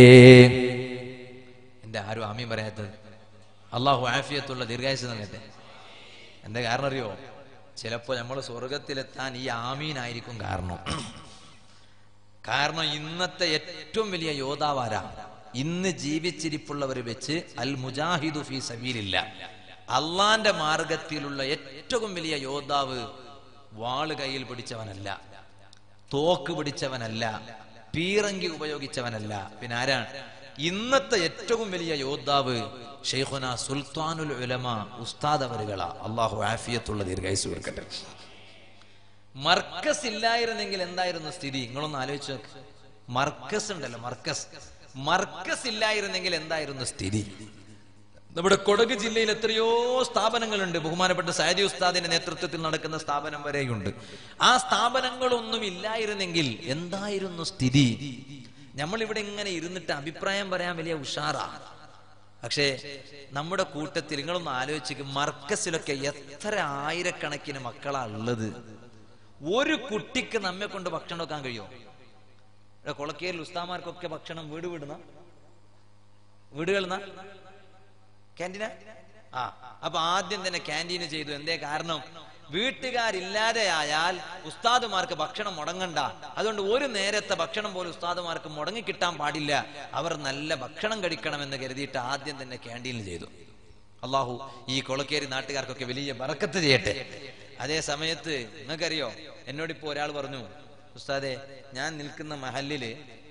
എന്റെ ആരും ആമീൻ പറയാത്തത് അള്ളാഹു ആഫിയത്തുള്ള ദീർഘായുസ് നൽകട്ടെ എന്താ കാരണം അറിയോ ചിലപ്പോൾ നമ്മൾ സ്വർഗത്തിലെത്താൻ ഈ ആമീനായിരിക്കും കാരണം കാരണം ഇന്നത്തെ ഏറ്റവും വലിയ യോദ്ധാവാരാ ഇന്ന് ജീവിച്ചിരിപ്പുള്ളവർ വെച്ച് അൽ മുജാഹിദു ഫി സബീലില്ല അള്ളാന്റെ മാർഗത്തിലുള്ള ഏറ്റവും വലിയ യോദ്ധാവ് വാള് കയ്യിൽ പിടിച്ചവനല്ല തോക്ക് പിടിച്ചവനല്ല പീറങ്കി ഉപയോഗിച്ചവനല്ല പിന്നെ ആരാണ് ഇന്നത്തെ ഏറ്റവും വലിയ യോദ്ധാവ് ഷെയ്ഖുന സുൽത്താനുൽ ഉലമ ഉസ്താദ് അവരുകളാ അള്ളാഹു ആഫിയത്തുള്ള ദീർഘായുസ് കൊടുക്കട്ടെ മർക്കസ് ഇല്ലായിരുന്നെങ്കിൽ എന്തായിരുന്നു സ്ഥിതി നിങ്ങളൊന്ന് ആലോചിച്ച് നോക്ക് മർക്കസ് ഉണ്ടല്ലോ മർക്കസ് മർക്കസ് ഇല്ലായിരുന്നെങ്കിൽ എന്തായിരുന്നു സ്ഥിതി നമ്മുടെ കൊടക് ജില്ലയിൽ എത്രയോ സ്ഥാപനങ്ങളുണ്ട് ബഹുമാനപ്പെട്ട സാരി ഉസ്താദിന്റെ നേതൃത്വത്തിൽ നടക്കുന്ന സ്ഥാപനം വരെയുണ്ട് ആ സ്ഥാപനങ്ങളൊന്നും ഇല്ലായിരുന്നെങ്കിൽ എന്തായിരുന്നു സ്ഥിതി നമ്മൾ ഇവിടെ ഇങ്ങനെ ഇരുന്നിട്ട് അഭിപ്രായം പറയാൻ വലിയ ഉഷാറാ പക്ഷേ നമ്മുടെ കൂട്ടത്തിൽ നിങ്ങളൊന്ന് ആലോചിച്ച് മർക്കസിലൊക്കെ എത്ര ആയിരക്കണക്കിന് മക്കളാ ഉള്ളത് ഒരു കുട്ടിക്ക് നമ്മെ കൊണ്ട് ഭക്ഷണം വെക്കാൻ കഴിയുമോ ഇവിടെ കൊളക്കേരിൽ ഉസ്താമാർക്കൊക്കെ ഭക്ഷണം വീട് വിടുന്ന വീടുകളിൽ ക്യാൻറ്റീന ആ അപ്പൊ ആദ്യം തന്നെ ക്യാൻറ്റീന് ചെയ്തു എന്തേ കാരണം വീട്ടുകാരില്ലാതെയായാൽ ഉസ്താദുമാർക്ക് ഭക്ഷണം മുടങ്ങണ്ട അതുകൊണ്ട് ഒരു നേരത്തെ ഭക്ഷണം പോലും ഉസ്താദുമാർക്ക് മുടങ്ങി കിട്ടാൻ പാടില്ല അവർ നല്ല ഭക്ഷണം കഴിക്കണമെന്ന് കരുതിയിട്ട് ആദ്യം തന്നെ ക്യാൻറ്റീനിൽ ചെയ്തു അള്ളാഹു ഈ കൊളക്കേരി നാട്ടുകാർക്കൊക്കെ വലിയ ബറക്കത്ത് ചെയ്യട്ടെ അതേ സമയത്ത് നിങ്ങൾക്കറിയോ എന്നോടിപ്പോ ഒരാൾ പറഞ്ഞു ഉസ്താദെ ഞാൻ നിൽക്കുന്ന മഹല്ലില്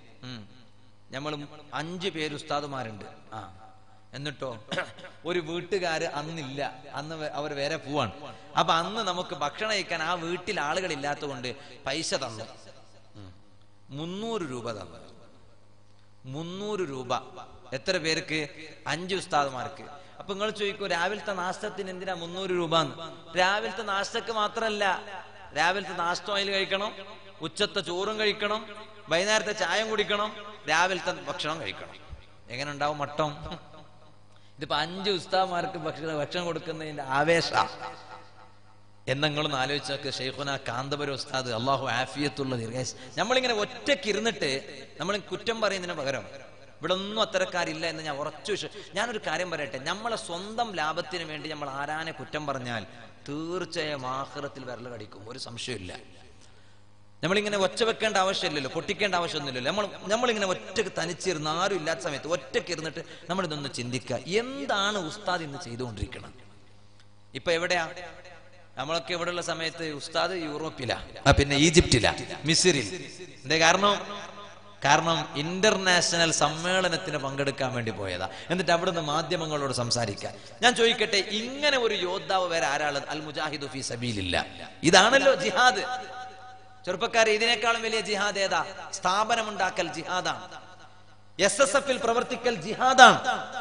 നമ്മൾ അഞ്ചു പേര് ഉസ്താദുമാരുണ്ട് ആ എന്നിട്ടോ ഒരു വീട്ടുകാര് അന്നില്ല അന്ന് വേ- അവർ വേറെ പോവാണ് അപ്പൊ അന്ന് നമുക്ക് ഭക്ഷണം കഴിക്കാൻ ആ വീട്ടിൽ ആളുകളില്ലാത്തത് കൊണ്ട് പൈസ തന്നു ഉം. മുന്നൂറ് രൂപ തന്നു മുന്നൂറ് രൂപ എത്ര പേർക്ക് അഞ്ച് ഉസ്താദുമാർക്ക് അപ്പൊ നിങ്ങൾ ചോദിക്കൂ രാവിലത്തെ നാസ്തത്തിന് എന്തിനാ മുന്നൂറ് രൂപ രാവിലത്തെ നാസ്തക്ക് മാത്രല്ല രാവിലത്തെ നാസ്ത അതിൽ കഴിക്കണം ഉച്ചത്തെ ചോറും കഴിക്കണം വൈകുന്നേരത്തെ ചായം കുടിക്കണം രാവിലത്തെ ഭക്ഷണം കഴിക്കണം എങ്ങനെ ഉണ്ടാവും മട്ടം ഇതിപ്പോ അഞ്ച് ഉസ്താദ്മാർക്ക് ഭക്ഷണം ഭക്ഷണം കൊടുക്കുന്നതിന്റെ ആവേശ എന്നങ്ങളൊന്ന് ആലോചിച്ച് നോക്ക് ഷെയ്ഖുന കാന്തപുര ഉസ്താദ് അള്ളാഹു ആഫിയത്തുള്ള ദീർഘായുസ് നമ്മളിങ്ങനെ ഒറ്റയ്ക്ക് ഇരുന്നിട്ട് നമ്മൾ കുറ്റം പറയുന്നതിന് പകരം ഇവിടെ ഒന്നും അത്തരക്കാരില്ല എന്ന് ഞാൻ ഉറച്ചു വിശ്വ ഞാനൊരു കാര്യം പറയട്ടെ നമ്മളെ സ്വന്തം ലാഭത്തിന് വേണ്ടി നമ്മൾ ആരാനെ കുറ്റം പറഞ്ഞാൽ തീർച്ചയായും ആഹ്റത്തിൽ വിരൽ കടിക്കും ഒരു സംശയമില്ല നമ്മളിങ്ങനെ ഒച്ച വെക്കേണ്ട ആവശ്യമില്ലല്ലോ പൊട്ടിക്കേണ്ട ആവശ്യമൊന്നുമില്ലല്ലോ നമ്മൾ നമ്മളിങ്ങനെ ഒറ്റക്ക് തനിച്ചിരുന്ന് ആരും ഇല്ലാത്ത സമയത്ത് ഒറ്റയ്ക്ക് ഇരുന്നിട്ട് നമ്മൾ ഇതൊന്ന് ചിന്തിക്കുക എന്താണ് ഉസ്താദ് ഇന്ന് ചെയ്തുകൊണ്ടിരിക്കണം ഇപ്പൊ എവിടെയാ നമ്മളൊക്കെ ഇവിടെയുള്ള സമയത്ത് ഉസ്താദ് യൂറോപ്പിലാ ആ, പിന്നെ ഈജിപ്തിലാ മിസിറിൽ എന്തേ കാരണം കാരണം ഇന്റർനാഷണൽ സമ്മേളനത്തിന് പങ്കെടുക്കാൻ വേണ്ടി പോയതാ എന്നിട്ട് അവിടുന്ന് മാധ്യമങ്ങളോട് സംസാരിക്കാൻ ഞാൻ ചോദിക്കട്ടെ ഇങ്ങനെ ഒരു യോദ്ധാവ് വേറെ ആരാള് അൽ മുജാഹിദ് ഫി സബീലില്ല ഇതാണല്ലോ ജിഹാദ് ചെറുപ്പക്കാർ ഇതിനേക്കാളും വലിയ ജിഹാദ് ഏതാ സ്ഥാപനമുണ്ടാക്കൽ ജിഹാദാണ് എസ് എസ് എഫിൽ പ്രവർത്തിക്കൽ ജിഹാദാണ്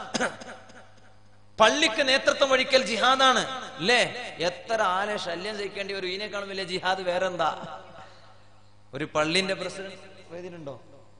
പള്ളിക്ക് നേതൃത്വം വഹിക്കൽ ജിഹാദാണ് അല്ലേ എത്ര ആലെ ശല്യം സഹിക്കേണ്ടി വരും ഇതിനേക്കാളും വലിയ ജിഹാദ് വേറെന്താ ഒരു പള്ളിന്റെ പ്രസിഡന്റ് വേദിനുണ്ടോ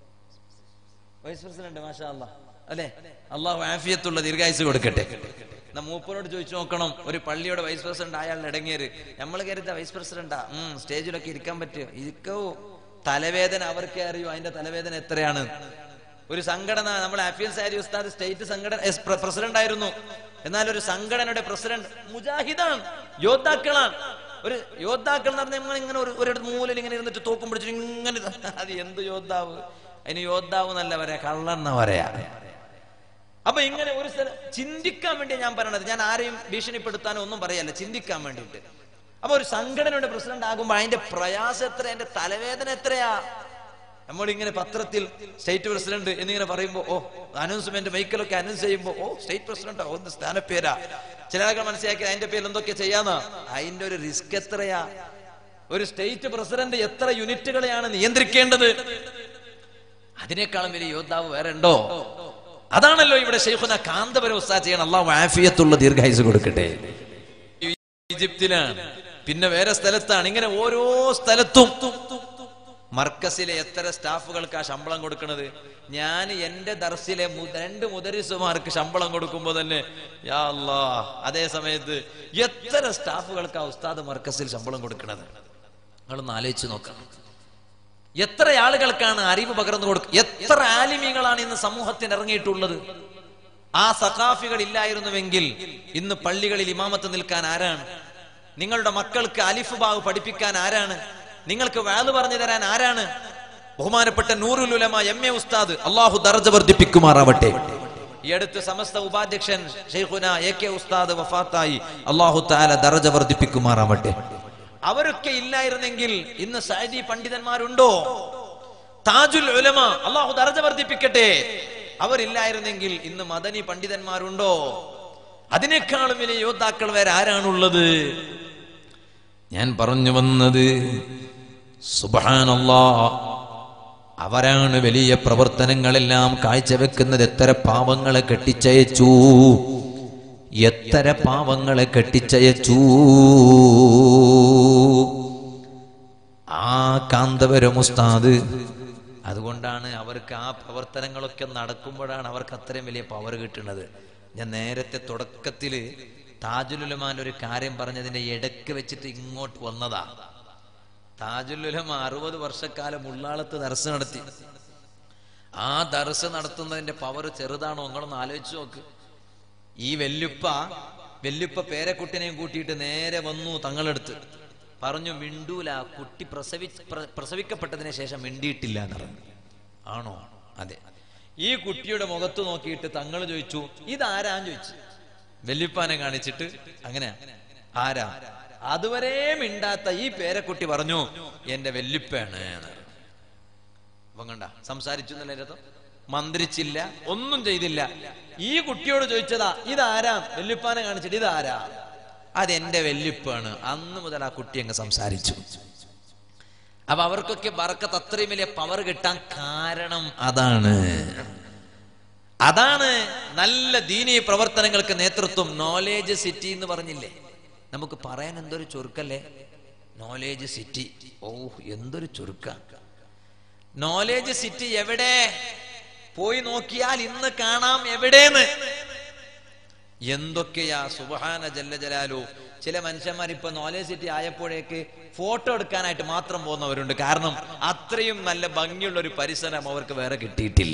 വൈസ് പ്രസിഡന്റ് മാഷാ അല്ലാ അല്ലേ അള്ളാഹു ആഫിയത്തുള്ള ദീർഘായുസ് കൊടുക്കട്ടെ എന്നാ മൂപ്പനോട് ചോദിച്ചു നോക്കണം ഒരു പള്ളിയുടെ വൈസ് പ്രസിഡന്റ് അയാൾ ഇടങ്ങിയത് നമ്മൾ കരുത വൈസ് പ്രസിഡന്റാ ഉം സ്റ്റേജിലൊക്കെ ഇരിക്കാൻ പറ്റുമോ ഇരിക്കോ തലവേദന അവർക്കേ അറിയൂ അതിന്റെ തലവേദന എത്രയാണ് ഒരു സംഘടന നമ്മുടെ അഫീൽ സാരി ഉസ്താദ് സ്റ്റേറ്റ് സംഘടന എസ് പ്ര- പ്രസിഡന്റ് ആയിരുന്നു എന്നാൽ ഒരു സംഘടനയുടെ പ്രസിഡന്റ് മുജാഹിദാണ് യോദ്ധാക്കളാണ് ഒരു യോദ്ധാക്കൾ എന്ന് പറഞ്ഞാൽ നമ്മൾ ഇങ്ങനെ ഒരു ഒരിടത്ത് മൂലയിൽ ഇങ്ങനെ ഇരുന്നിട്ട് തോക്കും പിടിച്ചിട്ട് ഇങ്ങനെ ഇത് അത് എന്ത് യോദ്ധാവ് അതിന് യോദ്ധാവ് എന്നല്ല പറയാ കള്ളെന്ന പറയാ അപ്പൊ ഇങ്ങനെ ഒരു സ്ഥലം ചിന്തിക്കാൻ വേണ്ടി ഞാൻ പറയണത് ഞാൻ ആരെയും ഭീഷണിപ്പെടുത്താനോ ഒന്നും പറയല്ല ചിന്തിക്കാൻ വേണ്ടിയിട്ട് അപ്പൊ ഒരു സംഘടനയുടെ പ്രസിഡന്റ് ആകുമ്പോൾ അതിന്റെ പ്രയാസം എത്ര അതിന്റെ തലവേദന എത്രയാ നമ്മളിങ്ങനെ പത്രത്തിൽ സ്റ്റേറ്റ് പ്രസിഡന്റ് എന്നിങ്ങനെ പറയുമ്പോൾ ഓ അനൗൺസ്മെന്റ് മൈക്കിലൊക്കെ അനൗൺസ് ചെയ്യുമ്പോൾ ഓ സ്റ്റേറ്റ് പ്രസിഡന്റ് ഒന്ന് സ്ഥാനപ്പേരാ ചില ആളുകൾ മനസ്സിലാക്കി അതിന്റെ പേരിൽ എന്തൊക്കെ ചെയ്യാന്നാ അതിന്റെ ഒരു റിസ്ക് എത്രയാ ഒരു സ്റ്റേറ്റ് പ്രസിഡന്റ് എത്ര യൂണിറ്റുകളെയാണ് നിയന്ത്രിക്കേണ്ടത് അതിനേക്കാളും വലിയ യോദ്ധാവ് വേറെ ഉണ്ടോ അതാണല്ലോ ഇവിടെ ഷെയ്ഖുന കാന്തപുര ഉസ്താദ് ചെയ്യണം അള്ളാഹു ആഫിയത്തുള്ള ദീർഘായുസ് കൊടുക്കട്ടെ ഈജിപ്തിലാണ് പിന്നെ വേറെ സ്ഥലത്താണ് ഇങ്ങനെ ഓരോ സ്ഥലത്തും മർക്കസിലെ എത്ര സ്റ്റാഫുകൾക്ക് ആ ശമ്പളം കൊടുക്കുന്നത് ഞാൻ എന്റെ ദർസിലെ മു- രണ്ട് മുദരിസുമാർക്ക് ശമ്പളം കൊടുക്കുമ്പോ തന്നെ യാ അല്ലാ അതേ സമയത്ത് എത്ര സ്റ്റാഫുകൾക്ക് ആ ഉസ്താദ് മർക്കസിൽ ശമ്പളം കൊടുക്കുന്നത് നിങ്ങളൊന്ന് ആലോചിച്ച് നോക്കണം എത്ര ആളുകൾക്കാണ് അറിവ് പകർന്നു കൊടുക്കുക എത്ര ആലിമീങ്ങളാണ് ഇന്ന് സമൂഹത്തിന് ഇറങ്ങിയിട്ടുള്ളത് ആ സഖാഫികൾ ഇല്ലായിരുന്നുവെങ്കിൽ ഇന്ന് പള്ളികളിൽ ഇമാമത്ത് നിൽക്കാൻ ആരാണ് നിങ്ങളുടെ മക്കൾക്ക് അലിഫ് ബാഗ് പഠിപ്പിക്കാൻ ആരാണ് നിങ്ങൾക്ക് വാല് പറഞ്ഞു തരാൻ ആരാണ് ബഹുമാനപ്പെട്ട നൂറുൽ ഉലമ എം എ ഉസ്താദ് അള്ളാഹു ദർജ വർദ്ധിപ്പിക്കുമാറാവട്ടെ ഈ അടുത്ത് സമസ്ത ഉപാധ്യക്ഷൻ ഷെയ്ഖുന എ കെ ഉസ്താദ് വഫാത്തായി അള്ളാഹു താല ദർജ വർദ്ധിപ്പിക്കുമാറാവട്ടെ അവരൊക്കെ ഇല്ലായിരുന്നെങ്കിൽ ഇന്ന് സൈദി പണ്ഡിതന്മാരുണ്ടോ താജുൽ ഉലമ അള്ളാഹു ദർജ വർദ്ധിപ്പിക്കട്ടെ അവരില്ലായിരുന്നെങ്കിൽ ഇന്ന് മദനി പണ്ഡിതന്മാരുണ്ടോ അതിനേക്കാളും വലിയ യോദ്ധാക്കൾ വേറെ ആരാണുള്ളത് ഞാൻ പറഞ്ഞു വന്നത് സുബാനല്ലാ അവരാണ് വലിയ പ്രവർത്തനങ്ങളെല്ലാം കാഴ്ചവെക്കുന്നത് എത്ര പാവങ്ങളെ കെട്ടിച്ചയച്ചു എത്ര പാവങ്ങളെ കെട്ടിച്ചയച്ചു ആ കാന്തപുരം ഉസ്താദ് അതുകൊണ്ടാണ് അവർക്ക് ആ പ്രവർത്തനങ്ങളൊക്കെ നടക്കുമ്പോഴാണ് അവർക്ക് അത്രയും വലിയ പവർ കിട്ടുന്നത് ഞാൻ നേരത്തെ തുടക്കത്തില് താജുലുലമാൻ ഒരു കാര്യം പറഞ്ഞതിന്റെ ഇടയ്ക്ക് വെച്ചിട്ട് ഇങ്ങോട്ട് വന്നതാ താജുലുലമ അറുപത് വർഷക്കാലം ഉള്ളാളത്ത് ദർശ നടത്തി ആ ദർശ നടത്തുന്നതിന്റെ പവർ ചെറുതാണോ നിങ്ങളൊന്ന് ആലോചിച്ച് നോക്ക് ഈ വെല്ലുപ്പ വെല്ലുപ്പ പേരക്കുട്ടിനെയും കൂട്ടിയിട്ട് നേരെ വന്നു തങ്ങളെടുത്ത് പറഞ്ഞു മിണ്ടൂല കുട്ടി പ്രസവി പ്ര- പ്രസവിക്കപ്പെട്ടതിന് ശേഷം മിണ്ടിയിട്ടില്ല എന്ന് പറഞ്ഞു ആണോ അതെ ഈ കുട്ടിയുടെ മുഖത്ത് നോക്കിയിട്ട് തങ്ങൾ ചോദിച്ചു ഇതാരാന്ന് ചോദിച്ചു വെല്ലുപ്പാനെ കാണിച്ചിട്ട് അങ്ങനെ ആരാ അതുവരെ മിണ്ടാത്ത ഈ പേരക്കുട്ടി പറഞ്ഞു എന്റെ വെല്ലുപ്പയാണ് എന്ന് പറഞ്ഞു. അപ്പം കണ്ട സംസാരിച്ചു എന്നല്ലേ രഥം മന്ത്രിച്ചില്ല ഒന്നും ചെയ്തില്ല ഈ കുട്ടിയോട് ചോദിച്ചതാ ഇതാരാ വെല്ലുപ്പാനെ കാണിച്ചിട്ട് ഇതാരാ അതെന്റെ വെല്ലുപ്പാണ് അന്ന് മുതൽ ആ കുട്ടി അങ്ങ് സംസാരിച്ചു അപ്പൊ അവർക്കൊക്കെ ബറക്കത്ത് അത്രയും വലിയ പവർ കിട്ടാൻ കാരണം അതാണ് അതാണ് നല്ല ദീനീ പ്രവർത്തനങ്ങൾക്ക് നേതൃത്വം നോളേജ് സിറ്റി എന്ന് പറഞ്ഞില്ലേ നമുക്ക് പറയാൻ എന്തൊരു ചുരുക്കല്ലേ നോളേജ് സിറ്റി ഓ എന്തൊരു ചുരുക്ക നോളേജ് സിറ്റി എവിടെ പോയി നോക്കിയാൽ ഇന്ന് കാണാം എവിടെന്ന് എന്തൊക്കെയാ സുബഹാന ജല്ല ജലാലു ചില മനുഷ്യന്മാർ ഇപ്പൊ നോളേജ് സിറ്റി ആയപ്പോഴേക്ക് ഫോട്ടോ എടുക്കാനായിട്ട് മാത്രം പോകുന്നവരുണ്ട് കാരണം അത്രയും നല്ല ഭംഗിയുള്ള ഒരു പരിസരം അവർക്ക് വേറെ കിട്ടിയിട്ടില്ല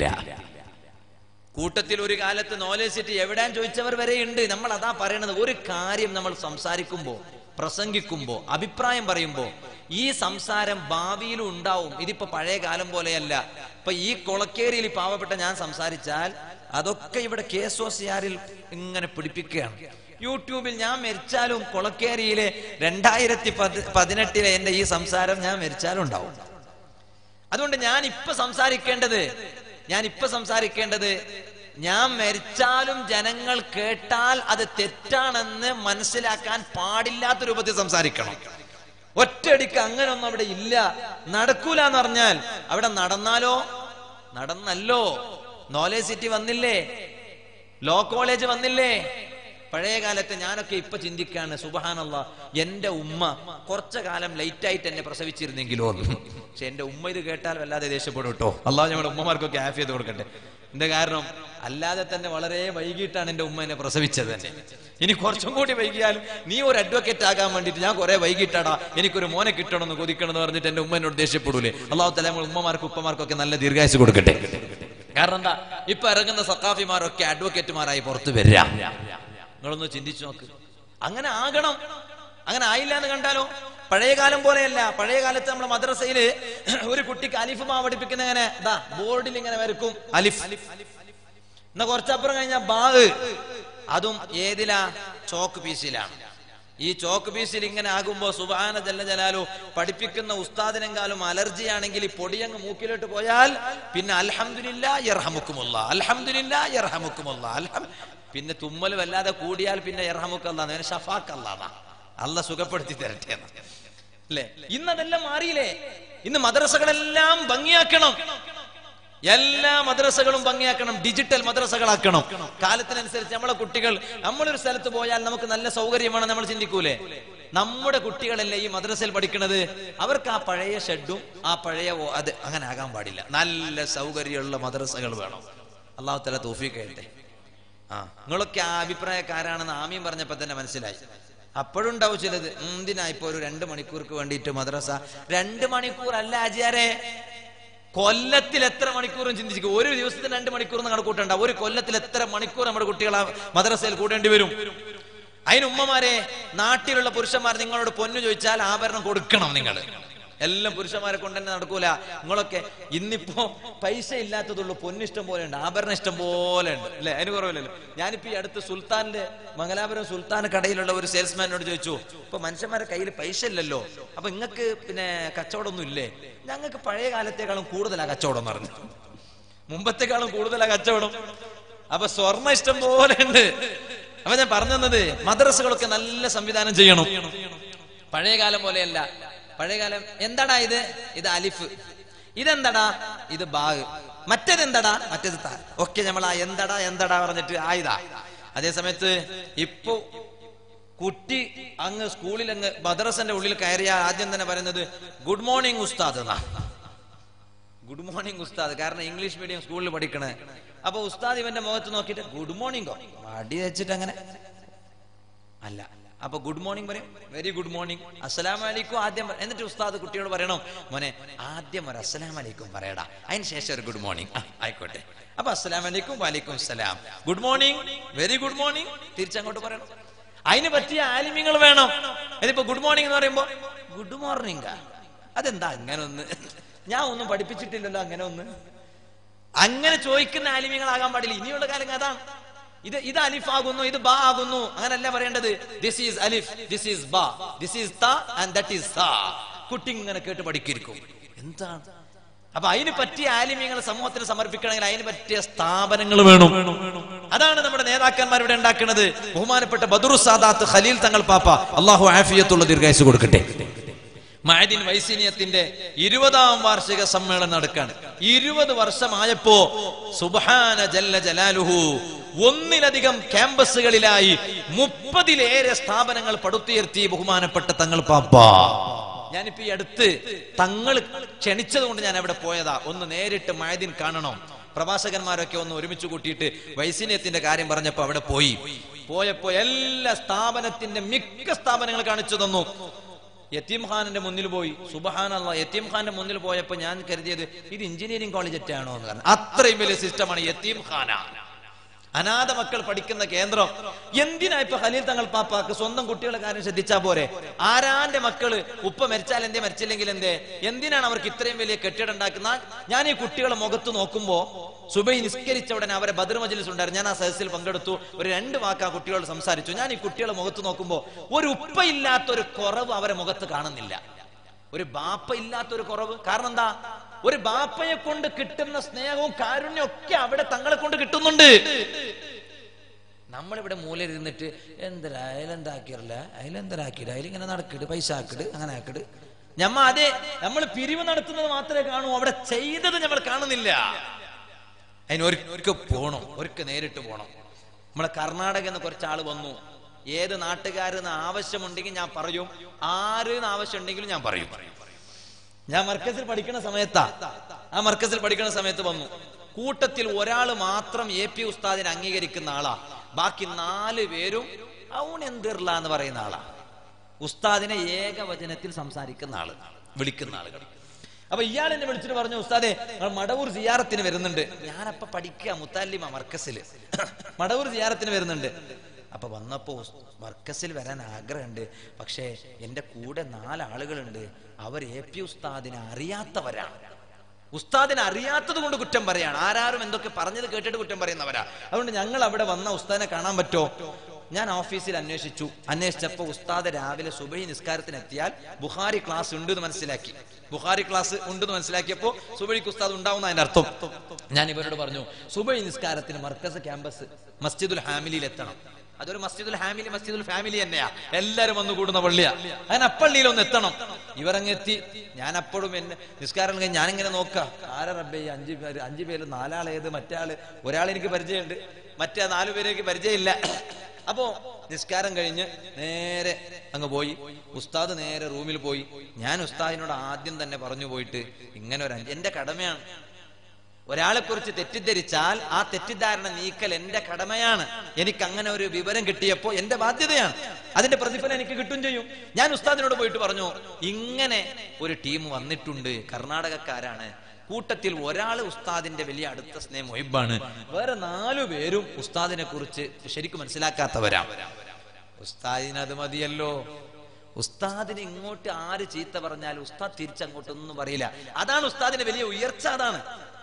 കൂട്ടത്തിൽ ഒരു കാലത്ത് നോളേജ് സിറ്റി എവിടെയാൻ ചോദിച്ചവർ വരെ ഉണ്ട് നമ്മൾ അതാ പറയണത് ഒരു കാര്യം നമ്മൾ സംസാരിക്കുമ്പോ പ്രസംഗിക്കുമ്പോ അഭിപ്രായം പറയുമ്പോ ഈ സംസാരം ഭാവിയിലും ഉണ്ടാവും ഇതിപ്പോ പഴയ കാലം പോലെയല്ല ഇപ്പൊ ഈ കൊളക്കേരിയിൽ ഈ പാവപ്പെട്ട ഞാൻ സംസാരിച്ചാൽ അതൊക്കെ ഇവിടെ കെ എസ് ഒ സി ആറിൽ ഇങ്ങനെ പിടിപ്പിക്കുകയാണ് യൂട്യൂബിൽ ഞാൻ മരിച്ചാലും കൊളക്കേരിയിലെ രണ്ടായിരത്തി പതി പതിനെട്ടിലെ എന്റെ ഈ സംസാരം ഞാൻ മരിച്ചാലും ഉണ്ടാവും അതുകൊണ്ട് ഞാൻ ഇപ്പൊ സംസാരിക്കേണ്ടത് ഞാൻ ഇപ്പൊ സംസാരിക്കേണ്ടത് ഞാൻ മരിച്ചാലും ജനങ്ങൾ കേട്ടാൽ അത് തെറ്റാണെന്ന് മനസ്സിലാക്കാൻ പാടില്ലാത്ത രൂപത്തിൽ സംസാരിക്കണം ഒറ്റയടിക്ക് അങ്ങനെ ഒന്നും അവിടെ ഇല്ല നടക്കൂല എന്ന് പറഞ്ഞാൽ അവിടെ നടന്നാലോ നടന്നല്ലോ നോളേജ് സിറ്റി വന്നില്ലേ ലോ കോളേജ് വന്നില്ലേ പഴയ കാലത്ത് ഞാനൊക്കെ ഇപ്പൊ ചിന്തിക്കാണ് സുബഹാനല്ല എന്റെ ഉമ്മ കുറച്ചു കാലം ലേറ്റ് ആയിട്ട് എന്നെ പ്രസവിച്ചിരുന്നെങ്കിലോ എന്ന്. പക്ഷെ എന്റെ ഉമ്മ ഇത് കേട്ടാൽ വല്ലാതെ ദേഷ്യപ്പെടും കേട്ടോ അള്ളാഹ് ഞങ്ങളുടെ ഉമ്മമാർക്കൊക്കെ ആഫ് ചെയ്ത് കൊടുക്കട്ടെ എന്താ കാരണം അല്ലാതെ തന്നെ വളരെ വൈകിട്ടാണ് എന്റെ ഉമ്മ എന്നെ പ്രസവിച്ചത് തന്നെ ഇനി കുറച്ചും കൂടി വൈകിയാലും നീ ഒരു അഡ്വക്കേറ്റ് ആകാൻ വേണ്ടിയിട്ട് ഞാൻ കുറെ വൈകിട്ടാടാ എനിക്കൊരു മോനെ കിട്ടണമെന്ന് കൊതിക്കണം എന്ന് പറഞ്ഞിട്ട് എന്റെ ഉമ്മ എന്നോട് ദേഷ്യപ്പെടൂലേ അള്ളാഹു തല ഉമ്മമാർക്കും ഉപ്പമാർക്കൊക്കെ നല്ല ദീർഘായുസ് കൊടുക്കട്ടെ കാരണം എന്താ ഇപ്പൊ ഇറങ്ങുന്ന സക്കാഫിമാരൊക്കെ അഡ്വക്കേറ്റുമാരായി പുറത്തു വരിക നിങ്ങളൊന്ന് ചിന്തിച്ചു നോക്ക് അങ്ങനെ ആകണം അങ്ങനെ ആയില്ല എന്ന് കണ്ടാലോ പഴയ കാലം പോലെയല്ല പഴയ കാലത്ത് നമ്മുടെ മദ്രസയില് ഒരു കുട്ടിക്ക് അലിഫ് മാ പഠിപ്പിക്കുന്ന എങ്ങനെ ഇതാ ബോർഡിൽ ഇങ്ങനെ വരക്കും അലിഫ് എന്നാ കുറച്ചപ്പുറം കഴിഞ്ഞാൽ ബാഗ് അതും ഏതിലാ ചോക്ക് പീസിലാണ് ഈ ചോക്ക് പീസിൽ ഇങ്ങനെ ആകുമ്പോ സുബാന ജല്ല ജലാലു പഠിപ്പിക്കുന്ന ഉസ്താദിനെങ്കാലും അലർജി ആണെങ്കിൽ ഈ പൊടിയങ്ങ് മൂക്കിലോട്ട് പോയാൽ പിന്നെ അൽഹംദുലില്ല യർഹമുക്കുമുള്ള അൽഹംദുലില്ല യർഹമുക്കുമുള്ള അൽഹം പിന്നെ തുമ്മൽ വല്ലാതെ കൂടിയാൽ പിന്നെ യർഹമുക്കല്ലാന്ന് ഷഫാക്കല്ലാന്നാ അല്ല സുഖപ്പെടുത്തി തരട്ടെ എന്ന്. അല്ലേ ഇന്നതെല്ലാം മാറിയില്ലേ ഇന്ന് മദ്രസകളെല്ലാം ഭംഗിയാക്കണം എല്ലാ മദ്രസകളും ഭംഗിയാക്കണം ഡിജിറ്റൽ മദ്രസകളാക്കണം കാലത്തിനനുസരിച്ച് നമ്മളെ കുട്ടികൾ നമ്മളൊരു സ്ഥലത്ത് പോയാൽ നമുക്ക് നല്ല സൗകര്യമാണ് നമ്മൾ ചിന്തിക്കൂലേ നമ്മുടെ കുട്ടികളല്ലേ ഈ മദ്രസയിൽ പഠിക്കുന്നത് അവർക്ക് ആ പഴയ ഷെഡും ആ പഴയ ഓ- അത് അങ്ങനെ ആകാൻ പാടില്ല നല്ല സൗകര്യമുള്ള മദ്രസകൾ വേണം അള്ളാഹു തല തോഫിക്ക് എഴുതേ ആ നിങ്ങളൊക്കെ ആ അഭിപ്രായക്കാരാണെന്ന് ആമീൻ പറഞ്ഞപ്പോ തന്നെ മനസ്സിലായി അപ്പോഴുണ്ടാവും ചിലത് ഉം, എന്തിനാ ഇപ്പൊ ഒരു രണ്ട് മണിക്കൂർക്ക് വേണ്ടിയിട്ട് മദ്രസ രണ്ട് മണിക്കൂർ അല്ല ആചാരെ കൊല്ലത്തിൽ എത്ര മണിക്കൂറും ചിന്തിച്ചു ഒരു ദിവസത്തിന് രണ്ട് മണിക്കൂർ കണക്കൂട്ടണ്ട ഒരു കൊല്ലത്തിൽ എത്ര മണിക്കൂർ നമ്മുടെ കുട്ടികൾ ആ മദ്രസയിൽ കൂടേണ്ടി വരും അതിന് ഉമ്മമാരെ നാട്ടിലുള്ള പുരുഷന്മാർ നിങ്ങളോട് പൊന്നു ചോദിച്ചാൽ ആഭരണം കൊടുക്കണം നിങ്ങൾ എല്ലാം പുരുഷന്മാരെ കൊണ്ട് തന്നെ നടക്കൂല നിങ്ങളൊക്കെ ഇന്നിപ്പോ പൈസ ഇല്ലാത്തതുള്ളൂ പൊന്നിഷ്ടം പോലെ ഉണ്ട് ആഭരണം ഇഷ്ടം പോലെ ഉണ്ട് അല്ലെ അതിന് കുറവില്ലല്ലോ ഞാനിപ്പോ ഈ അടുത്ത് സുൽത്താന്റെ മംഗലാപുരം സുൽത്താൻ കടയിലുള്ള ഒരു സെയിൽസ്മാനോട് ചോദിച്ചു ഇപ്പൊ മനുഷ്യന്മാരുടെ കയ്യിൽ പൈസ ഇല്ലല്ലോ അപ്പൊ നിങ്ങൾക്ക് പിന്നെ കച്ചവടമൊന്നും ഇല്ലേ ഞങ്ങൾക്ക് പഴയ കാലത്തേക്കാളും കൂടുതലാ കച്ചവടം എന്ന് പറഞ്ഞു മുമ്പത്തെക്കാളും കൂടുതലാ കച്ചവടം അപ്പൊ സ്വർണ്ണ ഇഷ്ടം പോലെ ഉണ്ട് അപ്പൊ ഞാൻ പറഞ്ഞത് മദ്രസകളൊക്കെ നല്ല സംവിധാനം ചെയ്യണം പഴയ കാലം പോലെയല്ല പഴയ കാലം എന്താടാ ഇത് ഇത് അലിഫ് ഇതെന്താടാ ഇത് ബാഗ് മറ്റേത് എന്താടാ മറ്റേത് താ ഒക്കെ നമ്മൾ ആ എന്താടാ എന്താടാ പറഞ്ഞിട്ട് ആ ഇതാ അതേ സമയത്ത് ഇപ്പൊ കുട്ടി അങ്ങ് സ്കൂളിൽ അങ്ങ് മദ്രസന്റെ ഉള്ളിൽ കയറിയ ആദ്യം തന്നെ പറയുന്നത് ഗുഡ് മോർണിംഗ് ഉസ്താദ് എന്നാ ഗുഡ് മോർണിംഗ് ഉസ്താദ് കാരണം ഇംഗ്ലീഷ് മീഡിയം സ്കൂളിൽ പഠിക്കണേ അപ്പൊ ഉസ്താദ് ഇവന്റെ മുഖത്ത് നോക്കിയിട്ട് ഗുഡ് മോർണിംഗോ മടി വെച്ചിട്ട് അങ്ങനെ അല്ല അപ്പൊ ഗുഡ് മോർണിംഗ് പറയും വെരി ഗുഡ് മോർണിംഗ് അസ്സലാം വലൈക്കും ആദ്യം പറ- എന്നിട്ട് ഉസ്താദ് കുട്ടിയോട് പറയണം മോനെ ആദ്യം ഒരു അസ്സലാം വലൈക്കും പറയടാ അതിന് ശേഷം ഒരു ഗുഡ് മോർണിംഗ് ആയിക്കോട്ടെ അപ്പൊ അസ്സലാം വലൈക്കും വലൈക്കും സലാം good morning very good morning തിരിച്ചങ്ങോട്ട് പറയണം അതിന് പറ്റിയ ആലിമ്യങ്ങൾ വേണം ഇതിപ്പോ ഗുഡ് മോർണിംഗ് എന്ന് പറയുമ്പോ ഗുഡ് മോർണിംഗ് അതെന്താ അങ്ങനെ ഒന്ന് ഞാൻ ഒന്നും പഠിപ്പിച്ചിട്ടില്ലല്ലോ അങ്ങനെ ഒന്ന് അങ്ങനെ ചോദിക്കുന്ന ആലിമ്യങ്ങളാകാൻ പാടില്ല ഇനിയുള്ള കാലം അതാണ് ഇത് ഇത് അലിഫ് ആകുന്നു ഇത് ബ ആകുന്നു അങ്ങനല്ല പറയേണ്ടത് ദിസ് ഈസ് അലിഫ് ദിസ് ഈസ് ബ ദിസ് ഈസ് ത ആൻഡ് ദാറ്റ് ഈസ് സ കുട്ടി ഇങ്ങനെ കേട്ട് പഠിക്കിരിക്കും എന്താണ് അപ്പൊ അതിന് പറ്റിയ ആലിമ്യങ്ങൾ സമൂഹത്തിന് സമർപ്പിക്കണമെങ്കിൽ അതിന് പറ്റിയ സ്ഥാപനങ്ങൾ വേണം അതാണ് നമ്മുടെ നേതാക്കന്മാർ ഇവിടെ ഉണ്ടാക്കുന്നത് ബഹുമാനപ്പെട്ട ബദറു സാദാത്ത് ഖലീൽ തങ്ങൾ പാപ്പ അള്ളാഹു ആഫിയത്തുള്ള ദീർഘായുസ് കൊടുക്കട്ടെ മഅദിൻ വൈസീനിയത്തിന്റെ ഇരുപതാം വാർഷിക സമ്മേളനം നടക്കാണ് ഇരുപത് വർഷമായപ്പോ സുബ്ഹാന ജല്ല ജലാലുഹു ഒന്നിലധികം ക്യാമ്പസുകളിലായി മുപ്പതിലേറെ സ്ഥാപനങ്ങൾ പടുത്തുയർത്തി ബഹുമാനപ്പെട്ട തങ്ങൾ പാപ്പ ഞാനിപ്പോ ഈ അടുത്ത് തങ്ങൾ ക്ഷണിച്ചത് കൊണ്ട് ഞാൻ അവിടെ പോയതാ ഒന്ന് നേരിട്ട് മഴദിൻ കാണണം പ്രവാസകന്മാരൊക്കെ ഒന്ന് ഒരുമിച്ച് കൂട്ടിയിട്ട് വൈസീന്യത്തിന്റെ കാര്യം പറഞ്ഞപ്പോ അവിടെ പോയി പോയപ്പോ എല്ലാ സ്ഥാപനത്തിന്റെ മിക്ക സ്ഥാപനങ്ങൾ കാണിച്ചു തന്നു യത്തീം ഖാനിന്റെ മുന്നിൽ പോയി സുബഹാനല്ല യത്തീം ഖാന്റെ മുന്നിൽ പോയപ്പോ ഞാൻ കരുതിയത് ഇത് എഞ്ചിനീയറിംഗ് കോളേജ് ഒറ്റയാണോ എന്ന് പറഞ്ഞു അത്രയും വലിയ സിസ്റ്റമാണ് യത്തീം ഖാന അനാഥ മക്കൾ പഠിക്കുന്ന കേന്ദ്രം എന്തിനാ ഇപ്പൊ ഖലീൽ തങ്ങൾ പാപ്പാക്ക് സ്വന്തം കുട്ടികളെ കാര്യം ശ്രദ്ധിച്ചാ പോരെ ആരാന്റെ മക്കള് ഉപ്പ മരിച്ചാൽ എന്തേ മരിച്ചില്ലെങ്കിൽ എന്തേ എന്തിനാണ് അവർക്ക് ഇത്രയും വലിയ കെട്ടിടം ഉണ്ടാക്കുന്ന ഞാൻ ഈ കുട്ടികളെ മുഖത്ത് നോക്കുമ്പോ സുബൈ നിസ്കരിച്ച ഉടനെ അവരെ ബദർ മജ്ലിസ് ഉണ്ടായിരുന്നു ഞാൻ ആ സദസ്സിൽ പങ്കെടുത്തു ഒരു രണ്ട് വാക്ക് ആ കുട്ടികളോട് സംസാരിച്ചു ഞാൻ ഈ കുട്ടികളെ മുഖത്ത് നോക്കുമ്പോ ഒരു ഉപ്പയില്ലാത്ത ഒരു കുറവ് അവരെ മുഖത്ത് കാണുന്നില്ല ഒരു ബാപ്പ ഇല്ലാത്ത ഒരു കുറവ് കാരണം എന്താ ഒരു ബാപ്പയെ കൊണ്ട് കിട്ടുന്ന സ്നേഹവും കാരുണ്യവും ഒക്കെ അവിടെ തങ്ങളെ കൊണ്ട് കിട്ടുന്നുണ്ട് നമ്മളിവിടെ മൂലയിരുന്നിട്ട് എന്തരാ അതിലെന്താക്കിയല്ല അതിലെന്തരാക്കിയിട്ട് അതിലിങ്ങനെ നടക്കിട് പൈസ ആക്കിട് അങ്ങനെ ആക്കിട് ഞമ്മ അതെ നമ്മൾ പിരിവ് നടത്തുന്നത് മാത്രമേ കാണൂ അവിടെ ചെയ്തത് നമ്മൾ കാണുന്നില്ല അതിന് ഒരിക്കൽ പോണം ഒരിക്കൽ നേരിട്ട് പോണം നമ്മളെ കർണാടക എന്ന് കുറച്ചാൾ വന്നു ഏത് നാട്ടുകാരെന്ന് ആവശ്യമുണ്ടെങ്കിൽ ഞാൻ പറയും ആര് എന്ന് ആവശ്യമുണ്ടെങ്കിലും ഞാൻ പറയും ഞാൻ മർക്കസിൽ പഠിക്കുന്ന സമയത്താ ആ മർക്കസിൽ പഠിക്കുന്ന സമയത്ത് വന്നു കൂട്ടത്തിൽ ഒരാൾ മാത്രം എ പി ഉസ്താദിനെ അംഗീകരിക്കുന്ന ആളാ ബാക്കി നാല് പേരും ഔൺ എന്തിർല എന്ന് പറയുന്ന ആളാ ഉസ്താദിനെ ഏകവചനത്തിൽ സംസാരിക്കുന്ന ആള് വിളിക്കുന്ന ആളുകൾ അപ്പൊ ഇയാൾ എന്നെ വിളിച്ചിട്ട് പറഞ്ഞു ഉസ്താദെ നിങ്ങൾ മടവൂർ സിയാറത്തിന് വരുന്നുണ്ട് ഞാനപ്പ പഠിക്കുക മുത്താലിമ മർക്കസിൽ മടവൂർ സിയാറത്തിന് വരുന്നുണ്ട് അപ്പൊ വന്നപ്പോ ഉസ്- മർക്കസിൽ വരാൻ ആഗ്രഹമുണ്ട് പക്ഷേ എന്റെ കൂടെ നാലാളുകളുണ്ട് അവർ എ പി ഉസ്താദിനെ അറിയാത്തവരാണ് ഉസ്താദിനെ അറിയാത്തത് കൊണ്ട് കുറ്റം പറയാണ് ആരാരും എന്തൊക്കെ പറഞ്ഞത് കേട്ടിട്ട് കുറ്റം പറയുന്നവരാ അതുകൊണ്ട് ഞങ്ങൾ അവിടെ വന്ന ഉസ്താദിനെ കാണാൻ പറ്റോ ഞാൻ ഓഫീസിൽ അന്വേഷിച്ചു അന്വേഷിച്ചപ്പോ ഉസ്താദ് രാവിലെ സുബൈ നിസ്കാരത്തിന് എത്തിയാൽ ബുഹാരി ക്ലാസ് ഉണ്ട് എന്ന് മനസ്സിലാക്കി ബുഹാരി ക്ലാസ് ഉണ്ടെന്ന് മനസ്സിലാക്കിയപ്പോ സുബൈക്ക് ഉസ്താദ് ഉണ്ടാവുന്ന അതിന്റെ അർത്ഥം ഞാൻ ഇവരോട് പറഞ്ഞു സുബൈ നിസ്കാരത്തിന് മർക്കസ് ക്യാമ്പസ് മസ്ജിദുൽ ഹാമിലിയിൽ എത്തണം അതൊരു മസ്ജിദുൽ ഹാമിലി മസ്ജിദുൽ ഫാമിലി തന്നെയാ എല്ലാരും വന്നു കൂടുന്ന പള്ളിയാ അങ്ങനെ അപ്പള്ളിയിൽ ഒന്ന് എത്തണം ഇവരങ്ങ് എത്തി ഞാൻ അപ്പോഴും എന്നെ നിസ്കാരം കഴിഞ്ഞ് ഞാനിങ്ങനെ നോക്കാം ആരാ റബ്ബേ ഈ അഞ്ച് പേര് അഞ്ച് പേര് നാലാളേത് മറ്റേ ആള് ഒരാൾ എനിക്ക് പരിചയമുണ്ട് മറ്റേ നാലു പേരേക്ക് പരിചയമില്ല അപ്പോ നിസ്കാരം കഴിഞ്ഞ് നേരെ അങ്ങ് പോയി ഉസ്താദ് നേരെ റൂമിൽ പോയി ഞാൻ ഉസ്താദിനോട് ആദ്യം തന്നെ പറഞ്ഞു പോയിട്ട് ഇങ്ങനെ ഒരു അഞ്ച് എന്റെ കടമയാണ് ഒരാളെ കുറിച്ച് തെറ്റിദ്ധരിച്ചാൽ ആ തെറ്റിദ്ധാരണ നീക്കൽ എന്റെ കടമയാണ് എനിക്ക് അങ്ങനെ ഒരു വിവരം കിട്ടിയപ്പോ എന്റെ ബാധ്യതയാണ് അതിന്റെ പ്രതിഫലം എനിക്ക് കിട്ടും ചെയ്യും ഞാൻ ഉസ്താദിനോട് പോയിട്ട് പറഞ്ഞു ഇങ്ങനെ ഒരു ടീം വന്നിട്ടുണ്ട് കർണാടകക്കാരാണ് കൂട്ടത്തിൽ ഒരാൾ ഉസ്താദിന്റെ വലിയ അടുത്ത സ്നേഹം മൊഹിബാണ് വേറെ നാലു പേരും ഉസ്താദിനെ കുറിച്ച് ശരിക്കും മനസ്സിലാക്കാത്തവരാണ് ഉസ്താദിന് അത് മതിയല്ലോ ഉസ്താദിന് ഇങ്ങോട്ട് ആര് ചീത്ത പറഞ്ഞാലും ഉസ്താദ് തിരിച്ചങ്ങോട്ടൊന്നും പറയില്ല അതാണ് ഉസ്താദിന്റെ വലിയ ഉയർച്ച അതാണ്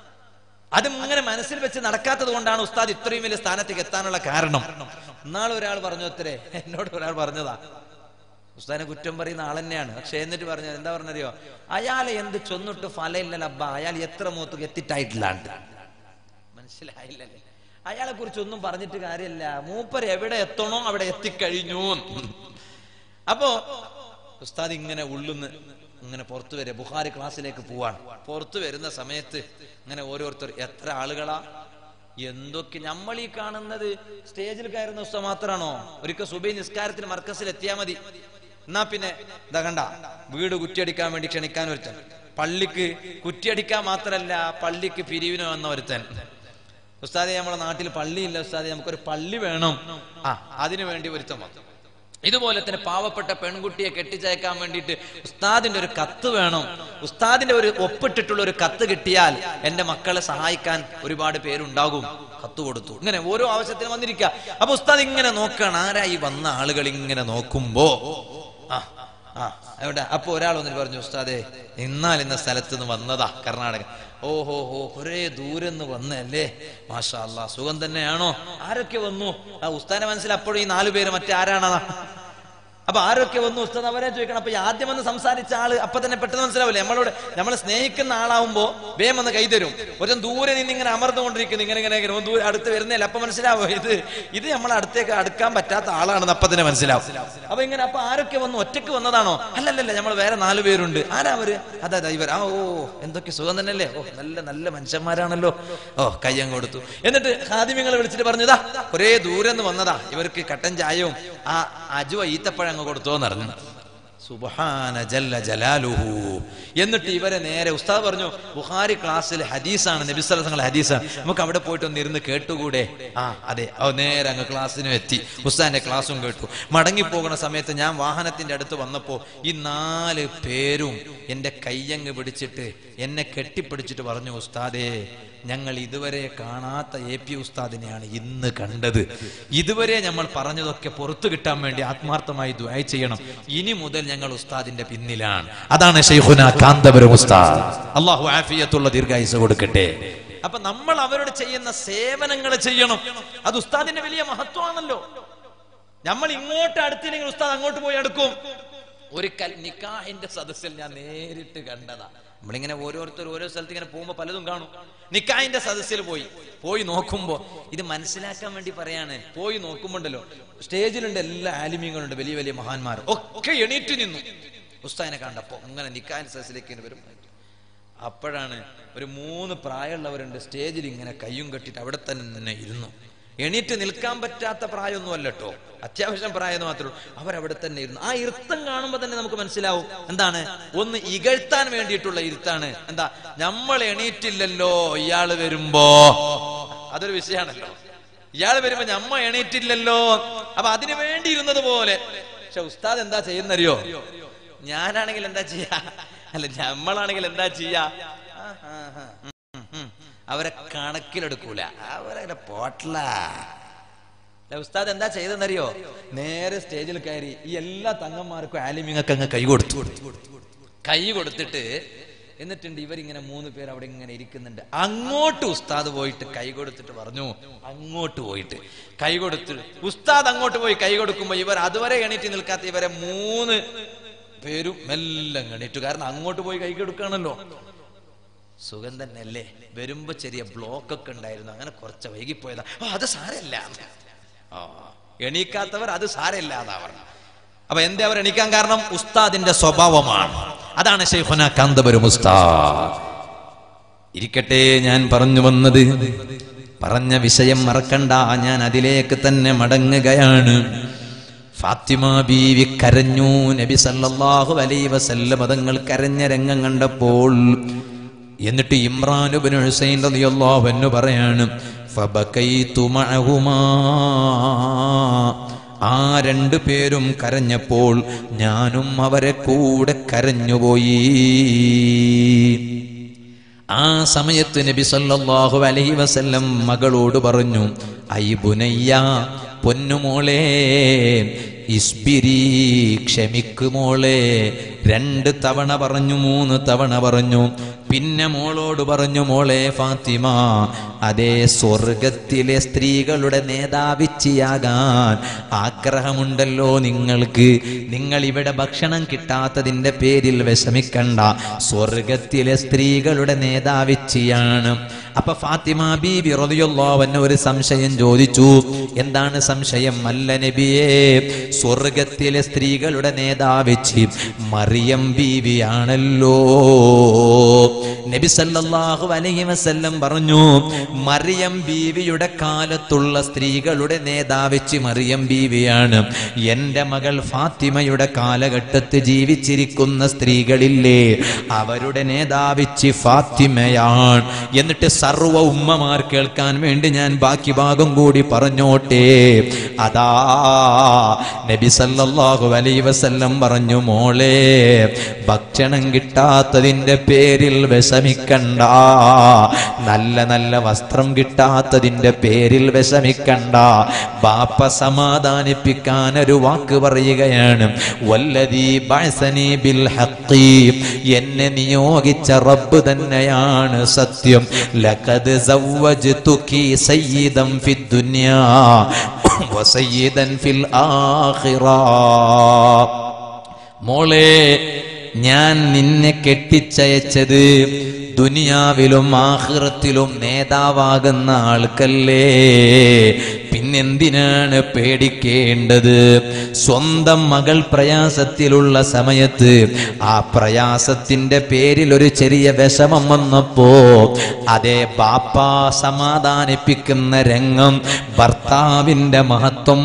അത് ഇങ്ങനെ മനസ്സിൽ വെച്ച് നടക്കാത്തത് കൊണ്ടാണ് ഉസ്താദ് ഇത്രയും വലിയ സ്ഥാനത്തേക്ക് എത്താനുള്ള കാരണം ഇന്നാൾ ഒരാൾ പറഞ്ഞു അത്രേ എന്നോട് ഒരാൾ പറഞ്ഞതാ ഉസ്താദിനെ കുറ്റം പറയുന്ന ആൾ തന്നെയാണ് പക്ഷെ എന്നിട്ട് പറഞ്ഞത് എന്താ പറഞ്ഞറിയോ അയാളെ എന്ത് ചൊന്നിട്ട് ഫലയില്ലല്ലോ അബ്ബ അയാൾ എത്ര മൂത്ത് എത്തിയിട്ടായിട്ടില്ലാണ്ട് മനസ്സിലായില്ലല്ലേ അയാളെ കുറിച്ച് ഒന്നും പറഞ്ഞിട്ട് കാര്യമില്ല മൂപ്പർ എവിടെ എത്തണോ അവിടെ എത്തിക്കഴിഞ്ഞു അപ്പോ ഉസ്താദ് ഇങ്ങനെ ഉള്ളുന്ന് ഇങ്ങനെ പുറത്തു വരെ ബുഹാരി ക്ലാസ്സിലേക്ക് പോവാണ് പുറത്തു വരുന്ന സമയത്ത് ഇങ്ങനെ ഓരോരുത്തർ എത്ര ആളുകളാ എന്തൊക്കെ നമ്മൾ ഈ കാണുന്നത് സ്റ്റേജിൽ കയറുന്ന ഉസ്താദ് മാത്രമാണോ ഒരിക്കൽ സുബൈ നിസ്കാരത്തിന് മർക്കസിൽ എത്തിയാ മതി എന്നാ പിന്നെ ഇതാ കണ്ട വീട് കുറ്റിയടിക്കാൻ വേണ്ടി ക്ഷണിക്കാൻ ഒരുത്തൻ പള്ളിക്ക് കുറ്റിയടിക്കാൻ മാത്രല്ല പള്ളിക്ക് പിരിവിന് വന്ന ഒരുത്തൻ ഉസ്താദെ നമ്മുടെ നാട്ടിൽ പള്ളിയില്ല ഉസ്താദെ നമുക്കൊരു പള്ളി വേണം ആ അതിനു വേണ്ടി ഒരുത്തൻ വന്നു ഇതുപോലെ തന്നെ പാവപ്പെട്ട പെൺകുട്ടിയെ കെട്ടിച്ചയക്കാൻ വേണ്ടിയിട്ട് ഉസ്താദിന്റെ ഒരു കത്ത് വേണം ഉസ്താദിന്റെ ഒരു ഒപ്പിട്ടിട്ടുള്ള ഒരു കത്ത് കിട്ടിയാൽ എന്റെ മക്കളെ സഹായിക്കാൻ ഒരുപാട് പേരുണ്ടാകും കത്ത് കൊടുത്തു ഇങ്ങനെ ഓരോ ആവശ്യത്തിന് വന്നിരിക്കുക അപ്പൊ ഉസ്താദ് ഇങ്ങനെ നോക്കുകയാണ് ആരാ ഈ വന്ന ആളുകൾ ഇങ്ങനെ നോക്കുമ്പോ ആ ആ എവിടെ അപ്പൊ ഒരാൾ വന്നിട്ട് പറഞ്ഞു ഉസ്താദേ എന്നാൽ ഇന്ന സ്ഥലത്ത് നിന്ന് വന്നതാ കർണാടക ഓഹോ ഹോ ഒരേ ദൂരെ നിന്ന് വന്നല്ലേ മാഷാ അല്ലാ സുഖം തന്നെയാണോ ആരൊക്കെ വന്നു ആ ഉസ്താനെ മനസ്സിൽ അപ്പോഴും ഈ നാലു പേര് മറ്റാരാണതാ അപ്പൊ ആരൊക്കെ വന്നു ഉസ്താദ് അവരെ ചോദിക്കണം അപ്പൊ ഈ ആദ്യം വന്ന് സംസാരിച്ച ആള് അപ്പൊ തന്നെ പെട്ടെന്ന് മനസ്സിലാവില്ലേ നമ്മളോട് നമ്മളെ സ്നേഹിക്കുന്ന ആളാവുമ്പോ വേഗം വന്ന് കൈതരും ഒരു ദൂരെ നിന്ന് ഇങ്ങനെ അമർന്നുകൊണ്ടിരിക്കുന്നു ഇങ്ങനെ ഇങ്ങനെ ഇങ്ങനെ ദൂരെ അടുത്ത് വരുന്നില്ല അപ്പൊ മനസ്സിലാവോ ഇത് ഇത് നമ്മൾ അടുത്തേക്ക് അടുക്കാൻ പറ്റാത്ത ആളാണെന്ന് അപ്പൊ തന്നെ മനസ്സിലാവും അപ്പൊ ഇങ്ങനെ അപ്പൊ ആരൊക്കെ വന്നു ഒറ്റക്ക് വന്നതാണോ അല്ലല്ലല്ല നമ്മൾ വേറെ നാല് പേരുണ്ട് ആരാ അവര് അതാ ദാ ഇവർ ആ ഓ എന്തൊക്കെ സുഖം തന്നെയല്ലേ ഓ നല്ല നല്ല മനുഷ്യന്മാരാണല്ലോ ഓ കയ്യം കൊടുത്തു എന്നിട്ട് ഹാദിമ്യങ്ങളെ വിളിച്ചിട്ട് പറഞ്ഞതാ ഒരേ ദൂരെ നിന്ന് വന്നതാ ഇവർക്ക് കട്ടൻ ചായവും ആ അജുവ ഈത്തപ്പഴം അങ്ങ് കൊടുത്തോന്ന് അറിഞ്ഞു സുബ്ഹാന ജല്ല ജലാലുഹു എന്നിട്ട് ഇവരെ നേരെ ഉസ്താദ് പറഞ്ഞു ബുഖാരി ക്ലാസ്സിൽ ഹദീസാണ് നബിസ്വലങ്ങളുടെ ഹദീസാണ് നമുക്ക് അവിടെ പോയിട്ട് ഒന്ന് ഇരുന്ന് കേട്ടുകൂടെ ആ അതെ ഓ നേരെ അങ്ങ് ക്ലാസ്സിനും എത്തി ഉസ്താദിന്റെ ക്ലാസ്സും കേട്ടു മടങ്ങി പോകുന്ന സമയത്ത് ഞാൻ വാഹനത്തിന്റെ അടുത്ത് വന്നപ്പോ ഈ നാല് പേരും എന്റെ കയ്യങ്ങ് പിടിച്ചിട്ട് എന്നെ കെട്ടിപ്പിടിച്ചിട്ട് പറഞ്ഞു ഉസ്താദേ ഞങ്ങൾ ഇതുവരെ കാണാത്ത എ പി ഉസ്താദിനെയാണ് ഇന്ന് കണ്ടത് ഇതുവരെ നമ്മൾ പറഞ്ഞതൊക്കെ പുറത്തു കിട്ടാൻ വേണ്ടി ആത്മാർത്ഥമായി ദുആ ചെയ്യണം ഇനി മുതൽ ഞങ്ങൾ ഉസ്താദിന്റെ പിന്നിലാണ് അതാണ് ഷെയ്ഖുന കാന്തപുരം ഉസ്താദ് അള്ളാഹു ആഫിയത്തുള്ള ദീർഘായുസ് കൊടുക്കട്ടെ അപ്പൊ നമ്മൾ അവരോട് ചെയ്യുന്ന സേവനങ്ങൾ ചെയ്യണം അത് ഉസ്താദിന്റെ വലിയ മഹത്വമാണല്ലോ നമ്മൾ ഇങ്ങോട്ട് അടുത്തില്ലെങ്കിൽ ഉസ്താദ് അങ്ങോട്ട് പോയി അടുക്കും ഒരു കൽ നിക്കാഹിന്റെ സദസ്സിൽ ഞാൻ നേരിട്ട് കണ്ടതാ നമ്മളിങ്ങനെ ഓരോരുത്തർ ഓരോ സ്ഥലത്ത് ഇങ്ങനെ പോകുമ്പോ പലതും കാണും നിക്കാഹിന്റെ സദസ്സിൽ പോയി പോയി നോക്കുമ്പോ ഇത് മനസ്സിലാക്കാൻ വേണ്ടി പറയാണ് പോയി നോക്കുമ്പോണ്ടല്ലോ സ്റ്റേജിലുണ്ട് എല്ലാ ആലിമ്യങ്ങളുണ്ട് വലിയ വലിയ മഹാന്മാർ ഒക്കെ എണീറ്റ് നിന്നു ഉസ്താദിനെ കണ്ടപ്പോ അങ്ങനെ നിക്കാഹിന്റെ സദസ്സിലേക്ക് ഇങ്ങനെ വരും അപ്പോഴാണ് ഒരു മൂന്ന് പ്രായമുള്ളവരുണ്ട് സ്റ്റേജിൽ ഇങ്ങനെ കയ്യും കെട്ടിട്ട് അവിടെ തന്നെ ഇരുന്നു എണീറ്റ് നിൽക്കാൻ പറ്റാത്ത പ്രായമൊന്നും അല്ല കേട്ടോ അത്യാവശ്യം പ്രായം മാത്രമേ ഉള്ളൂ അവരവിടെ തന്നെ ഇരുന്നു ആ ഇരുത്തം കാണുമ്പോൾ തന്നെ നമുക്ക് മനസ്സിലാവും എന്താണ് ഒന്ന് ഇകഴ്ത്താൻ വേണ്ടിയിട്ടുള്ള ഇരുത്താണ് എന്താ നമ്മൾ എണീറ്റില്ലല്ലോ ഇയാള് വരുമ്പോ അതൊരു വിഷയമാണല്ലോ ഇയാള് വരുമ്പോ ഞമ്മ എണീറ്റില്ലല്ലോ അപ്പൊ അതിനു വേണ്ടി ഇരുന്നത് പോലെ പക്ഷെ ഉസ്താദ് എന്താ ചെയ്യുന്നറിയോ ഞാനാണെങ്കിൽ എന്താ ചെയ്യാ അല്ല നമ്മളാണെങ്കിൽ എന്താ ചെയ്യാ ആ, ആ, ആ, ഉം, ഉം. അവരെ കണക്കിലെടുക്കൂല അവരെ പോട്ടല ഉസ്താദ് എന്താ ചെയ്തെന്നറിയോ നേരെ സ്റ്റേജിൽ കയറി ഈ എല്ലാ തങ്ങന്മാർക്കും ആലിമ്യങ്ങൾക്ക് അങ്ങ് കൈ കൊടുത്തു കൈ കൊടുത്തിട്ട് എന്നിട്ടുണ്ട് ഇവരിങ്ങനെ മൂന്ന് പേര് അവിടെ ഇങ്ങനെ ഇരിക്കുന്നുണ്ട് അങ്ങോട്ട് ഉസ്താദ് പോയിട്ട് കൈ കൊടുത്തിട്ട് പറഞ്ഞു അങ്ങോട്ട് പോയിട്ട് കൈ കൊടുത്തിട്ട് ഉസ്താദ് അങ്ങോട്ട് പോയി കൈ കൊടുക്കുമ്പോ ഇവർ അതുവരെ എണീറ്റ് നിൽക്കാത്ത ഇവരെ മൂന്ന് പേരും മെല്ലെ എണീറ്റു കാരണം അങ്ങോട്ട് പോയി കൈ കൊടുക്കുകയാണല്ലോ സുഖം തന്നെയല്ലേ വരുമ്പോ ചെറിയ ബ്ലോക്ക് ഒക്കെ ഉണ്ടായിരുന്നു അങ്ങനെ കുറച്ച് വൈകിപ്പോയതാ ആ അത് സാരല്ല ആ എണീക്കാത്തവർ അത് സാരല്ല അതാ പറഞ്ഞു അപ്പൊ എന്തേ അവർ എണീക്കാൻ കാരണം ഉസ്താദിന്റെ സ്വഭാവമാണ് അതാണ് ഷെയ്ഖുന കാന്തപുരം ഉസ്താദ് ഇരിക്കട്ടെ ഞാൻ പറഞ്ഞു വന്നത് പറഞ്ഞ വിഷയം മറക്കണ്ട ഞാൻ അതിലേക്ക് തന്നെ മടങ്ങുകയാണ് ഫാത്തിമ ബീവി കരഞ്ഞു നബി സല്ലല്ലാഹു അലൈഹി വസല്ലം തങ്ങൾ കരഞ്ഞ രംഗം കണ്ടപ്പോൾ എന്നിട്ട് ഇമ്രാനുബിൻ ഹുസൈൻ റളിയല്ലാഹു അൻഹു പറയാണ് ഫബകൈതു മഅഹുമാ ആ രണ്ടു പേരും കരഞ്ഞപ്പോൾ ഞാനും അവരെ കൂടെ കരഞ്ഞുപോയി ആ സമയത്ത് നബി സല്ലല്ലാഹു അലൈഹി വസല്ലം മകളോട് പറഞ്ഞു ഐ ബുനയ്യ പൊന്നുമോളെ ഇസ്ബിരി ക്ഷമിക്കുമോളെ രണ്ട് തവണ പറഞ്ഞു മൂന്ന് തവണ പറഞ്ഞു പിന്നെ മോളോട് പറഞ്ഞു മോളെ ഫാത്തിമ അതേ സ്വർഗത്തിലെ സ്ത്രീകളുടെ നേതാവിച്ചിയാകാൻ ആഗ്രഹമുണ്ടല്ലോ നിങ്ങൾക്ക് നിങ്ങൾ ഇവിടെ ഭക്ഷണം കിട്ടാത്തതിന്റെ പേരിൽ വിഷമിക്കണ്ട സ്വർഗത്തിലെ സ്ത്രീകളുടെ നേതാവിച്ചിയാണ് അപ്പൊ ഫാത്തിമ ബീബി റളിയല്ലാഹു ഒരു സംശയം ചോദിച്ചു എന്താണ് സംശയം അല്ല നബിയേ സ്വർഗത്തിലെ സ്ത്രീകളുടെ നേതാവിച്ച് മറിയ മറിയം ബീവിയാണല്ലോ നബി സല്ലല്ലാഹു അലൈഹി വസല്ലം പറഞ്ഞു മറിയം ബീവിയുടെ കാലത്തുള്ള സ്ത്രീകളുടെ നേതാവിച്ച് മറിയം ബീവിയാണ് എൻ്റെ മകൾ ഫാത്തിമയുടെ കാലഘട്ടത്ത് ജീവിച്ചിരിക്കുന്ന സ്ത്രീകളില്ലേ അവരുടെ നേതാവിച്ച് ഫാത്തിമയാണ് എന്നിട്ട് സർവ ഉമ്മമാർ കേൾക്കാൻ വേണ്ടി ഞാൻ ബാക്കി ഭാഗം കൂടി പറഞ്ഞോട്ടെ അതാ നബി സല്ലല്ലാഹു അലൈഹി വസല്ലം പറഞ്ഞു മോളെ ഭക്ഷണം കിട്ടാത്തതിന്റെ പേരിൽ വിഷമിക്കണ്ട നല്ല നല്ല വസ്ത്രം കിട്ടാത്തതിന്റെ പേരിൽ വിഷമിക്കണ്ട ബാപ്പ സമാധാനിപ്പിക്കാൻ ഒരു വാക്ക് പറയുകയാണ് വല്ലതീ ബഅസനി ബിൽ ഹഖി എന്നെ നിയോഗിച്ച റബ്ബ് തന്നെയാണ് സത്യം ലഖദ് സവ്വജ്തുകി സയ്യിദൻ ഫിദ് ദുനിയാ വസയ്യിദൻ ഫിൽ ആഖിറ മോളെ ഞാൻ നിന്നെ കെട്ടിച്ചയച്ചത് ദുനിയാവിലും ആഹ്റത്തിലും നേതാവാകുന്ന ആൾക്കല്ലേ പിന്നെന്തിനാണ് പേടിക്കേണ്ടത് സ്വന്തം മകൾ പ്രയാസത്തിലുള്ള സമയത്ത് ആ പ്രയാസത്തിന്റെ പേരിൽ ഒരു ചെറിയ വിഷമം വന്നപ്പോ അതേ ബാപ്പ സമാധാനിപ്പിക്കുന്ന രംഗം ഭർത്താവിന്റെ മഹത്വം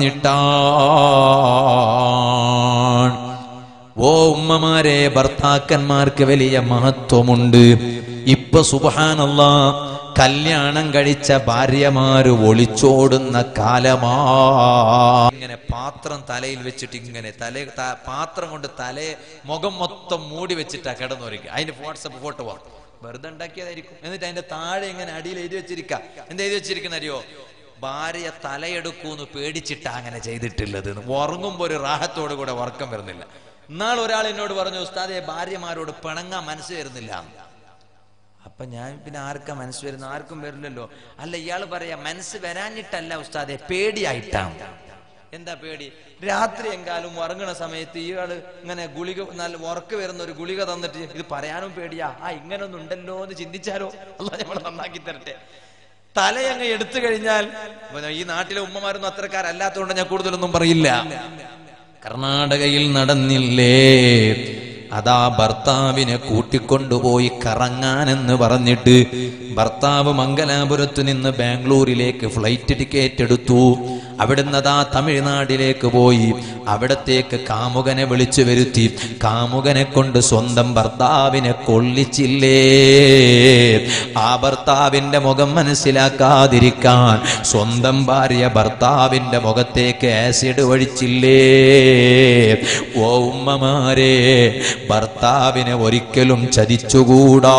പറഞ്ഞിട്ടാണ് ഓ ഉമ്മമാരെ ഭർത്താക്കന്മാർക്ക് വലിയ മഹത്വമുണ്ട് ഇപ്പൊ സുബഹാനല്ല കല്യാണം കഴിച്ച ഭാര്യമാര് ഒളിച്ചോടുന്ന കാലമാ ഇങ്ങനെ പാത്രം തലയിൽ വെച്ചിട്ട് ഇങ്ങനെ തല ത- പാത്രം കൊണ്ട് തലയെ മുഖം മൊത്തം മൂടി വെച്ചിട്ടാ കിടന്നുരയ്ക്കുക അതിന്റെ വാട്സപ്പ് ഫോട്ടോ വാ വെറുതെ ഉണ്ടാക്കിയതായിരിക്കും എന്നിട്ട് അതിന്റെ താഴെ ഇങ്ങനെ അടിയിൽ എഴുതി വെച്ചിരിക്ക എന്താ എഴുതി വെച്ചിരിക്കുന്ന അറിയോ ഭാര്യ തലയെടുക്കൂന്ന് പേടിച്ചിട്ടാ അങ്ങനെ ചെയ്തിട്ടുള്ളത് എന്ന്. ഉറങ്ങുമ്പോ ഒരു റാഹത്തോട് കൂടെ ഉറക്കം വരുന്നില്ല ഇന്നാൾ ഒരാൾ എന്നോട് പറഞ്ഞു ഉസ്താദെ ഭാര്യമാരോട് പിണങ്ങാൻ മനസ്സ് വരുന്നില്ല അപ്പൊ ഞാൻ പിന്നെ ആർക്കാ മനസ്സ് വരുന്ന ആർക്കും വരില്ലല്ലോ അല്ല ഇയാൾ പറയാ മനസ്സ് വരാഞ്ഞിട്ടല്ല ഉസ്താദെ പേടിയായിട്ടാണ് എന്താ പേടി രാത്രി എങ്കാലും ഉറങ്ങണ സമയത്ത് ഇയാള് ഇങ്ങനെ ഗുളിക നല്ല ഉറക്ക് വരുന്ന ഒരു ഗുളിക തന്നിട്ട് ഇത് പറയാനും പേടിയാ ആ ഇങ്ങനൊന്നും ഉണ്ടല്ലോ എന്ന് ചിന്തിച്ചാലോ അല്ല നമ്മളെ നന്നാക്കി തരട്ടെ തലയങ്ങ് എടുത്തു കഴിഞ്ഞാൽ ഈ നാട്ടിലെ ഉമ്മമാരൊന്നും അത്രക്കാരല്ലാത്തതുകൊണ്ട് ഞാൻ കൂടുതലൊന്നും പറയില്ല കർണാടകയിൽ നടന്നില്ലേ അതാ ഭർത്താവിനെ കൂട്ടിക്കൊണ്ടുപോയി കറങ്ങാനെന്ന് പറഞ്ഞിട്ട് ഭർത്താവ് മംഗലാപുരത്ത് നിന്ന് ബാംഗ്ലൂരിലേക്ക് ഫ്ലൈറ്റ് ടിക്കറ്റ് എടുത്തു അവിടുന്ന് അതാ തമിഴ്നാട്ടിലേക്ക് പോയി അവിടത്തേക്ക് കാമുകനെ വിളിച്ചു വരുത്തി കാമുകനെ കൊണ്ട് സ്വന്തം ഭർത്താവിനെ കൊള്ളിച്ചില്ലേ ആ ഭർത്താവിന്റെ മുഖം മനസ്സിലാക്കാതിരിക്കാൻ സ്വന്തം ഭാര്യ ഭർത്താവിന്റെ മുഖത്തേക്ക് ആസിഡ് ഒഴിച്ചില്ലേ ഓ ഉമ്മമാരെ ഭർത്താവിനെ ഒരിക്കലും ചതിച്ചുകൂടാ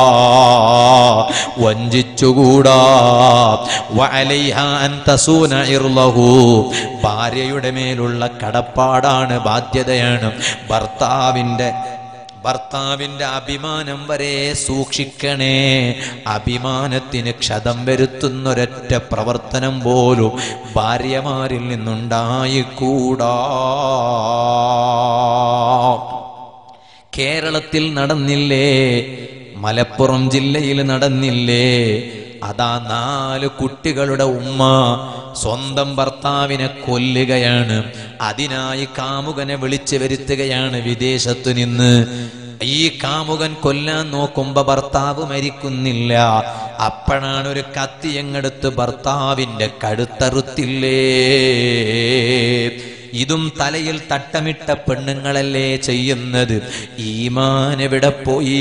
വഞ്ചിച്ചുകൂടാ വഅലൈഹ അൻ തസൂന ഇർലഹു ഭാര്യയുടെ മേലുള്ള കടപ്പാടാണ് ബാധ്യതയാണ് ഭർത്താവിന്റെ ഭർത്താവിന്റെ അഭിമാനം വരെ സൂക്ഷിക്കണേ അഭിമാനത്തിന് ക്ഷതം വരുത്തുന്നൊരൊറ്റ പ്രവർത്തനം പോലും ഭാര്യമാരിൽ നിന്നുണ്ടായിക്കൂടാ കേരളത്തിൽ നടന്നില്ലേ മലപ്പുറം ജില്ലയിൽ നടന്നില്ലേ അതാ നാല് കുട്ടികളുടെ ഉമ്മ സ്വന്തം ഭർത്താവിനെ കൊല്ലുകയാണ് അതിനായി കാമുകനെ വിളിച്ചു വരുത്തുകയാണ് വിദേശത്തു നിന്ന് ഈ കാമുകൻ കൊല്ലാൻ നോക്കുമ്പോ ഭർത്താവ് മരിക്കുന്നില്ല അപ്പോഴാണ് ഒരു കത്തിയങ്ങെടുത്ത് ഭർത്താവിന്റെ കഴുത്തറുത്തില്ലേ ഇതും തലയിൽ തട്ടമിട്ട പെണ്ണുങ്ങളല്ലേ ചെയ്യുന്നത് ഈമാൻ എവിടെ പോയി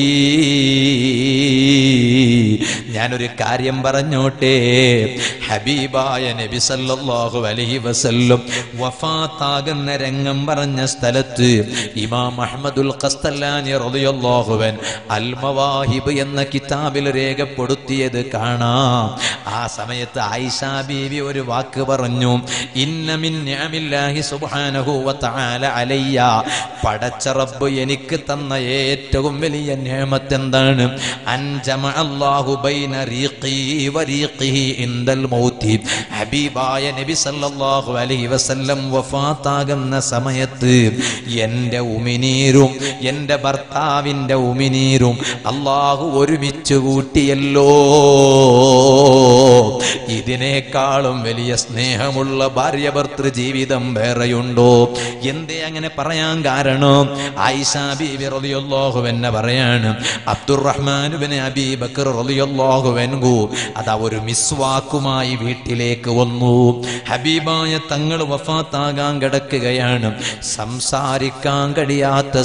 ഞാനൊരു കാര്യം പറഞ്ഞോട്ടെ ഹബീബായ നബി സല്ലല്ലാഹു അലൈഹി വസല്ലം വഫാത്താകുന്ന രംഗം പറഞ്ഞ സ്ഥലത്ത് ഇമാം അഹ്മദുൽ ഖസ്തല്ലാനി റളിയല്ലാഹു അൻ അൽ മവാഹിബ് എന്ന കിതാബിൽ രേഖപ്പെടുത്തിയത് കാണാം ആ സമയത്ത് ആയിഷ ബീവി ഒരു വാക്ക് പറഞ്ഞു ഇന്ന മിൻ നിഅമില്ലാഹി സുബ്ഹാനഹു വ തആല അലയ്യ പടച്ച റബ്ബ് എനിക്ക് തന്ന ഏറ്റവും വലിയ നിഅമത്ത് എന്താണ് അൻജമ അല്ലാഹു ബൈന റീഖി വ റീഖിഹി ഇൻദൽ മൗതി ഹബീബായ നബി സല്ലല്ലാഹു അലൈഹി വസല്ലം വഫാത്താകുന്ന സമയത്ത് എൻ്റെ ഉമിനീരും എൻ്റെ ഭർത്താവിൻ്റെ ഉമിനീരും അള്ളാഹു ഒരുമിച്ച് കൂട്ടിയല്ലോ ഇതിനേക്കാളും വലിയ സ്നേഹമുള്ള ഭാര്യ ഭർത്തൃ ജീവിതം വേറെയുണ്ടോ എന്തേ അങ്ങനെ പറയാൻ കാരണം കാരണം ആയിഷ ബീബി റളിയല്ലാഹു എന്നെ പറയാണ് അബ്ദുറഹ്മാൻ ബിൻ അബീ ബക്കർ റളിയല്ലാഹു അൻഹു അതാ ഒരു മിസ്വാക്കുമായി വീട്ടിലേക്ക് വന്നു ഹബീബായ തങ്ങൾ വഫാത്താകാൻ കിടക്കുകയാണ് സംസാരിക്കാൻ കഴിയാത്ത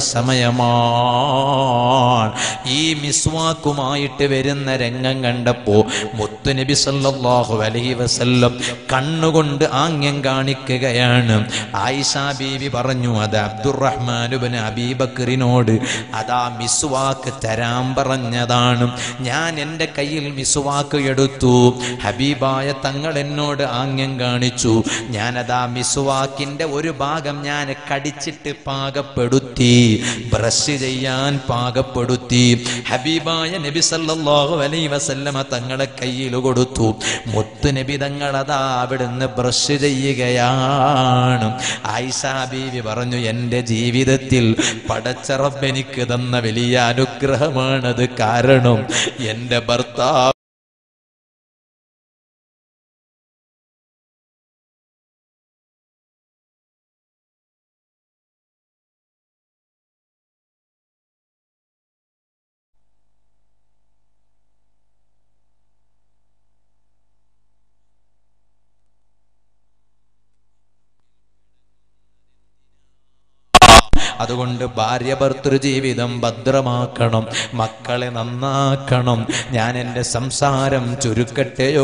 സമയമാണ് ഈ മിസ്വാക്കുമായിട്ട് വരുന്ന രംഗം കണ്ടപ്പോ മുത്തുനബി സല്ലല്ലാഹു അലൈഹി വസല്ലം കണ്ണുകൊണ്ട് ആംഗ്യം കാണിക്കുകയാണ് ആയിഷ ബീവി പറഞ്ഞു അത് അബ്ദുറഹ്മാൻ ഇബ്നു അബീബക്കറിനോട് അതാ മിസ്വാക്ക് തരാൻ പറഞ്ഞതാണ് ഞാൻ എൻ്റെ കയ്യിൽ മിസ്വാക്ക് എടുത്തു ഹബീബായ തങ്ങൾ എന്നോട് ആംഗ്യം കാണിച്ചു ഞാനതാ മിസ്വാക്കിന്റെ ഒരു ഭാഗം ഞാൻ കടിച്ചിട്ട് പാകപ്പെടുത്തി ബ്രഷ് ചെയ്യാൻ പാകപ്പെടുത്തി ഹബീബായ നബി സല്ലല്ലാഹു അലൈഹി വസല്ലമ തങ്ങളെ കയ്യിൽ കൊടുത്തു മുത്ത് നബി തങ്ങളതാ അവിടുന്ന് ബ്രഷ് ചെയ്യുകയാണ് ആയിഷ ബീവി പറഞ്ഞു എൻ്റെ ജീവിതത്തിൽ പടച്ചറബ് എനിക്ക് തന്ന വലിയ അനുഗ്രഹമാണത് കാരണം എൻ്റെ ഭർത്താവ് അതുകൊണ്ട് ഭാര്യ ഭർത്തൃ ജീവിതം ഭദ്രമാക്കണം മക്കളെ നന്നാക്കണം ഞാൻ എൻ്റെ സംസാരം ചുരുക്കട്ടെയോ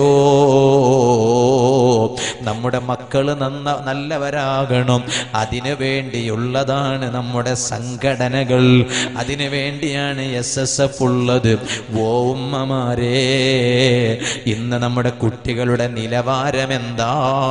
നമ്മുടെ മക്കൾ നന്ന നല്ലവരാകണം അതിനു വേണ്ടിയുള്ളതാണ് നമ്മുടെ സംഘടനകൾ അതിനു വേണ്ടിയാണ് എസ് എസ് എഫ് ഉള്ളത് ഓ ഉമ്മമാരേ ഇന്ന് നമ്മുടെ കുട്ടികളുടെ നിലവാരം എന്താ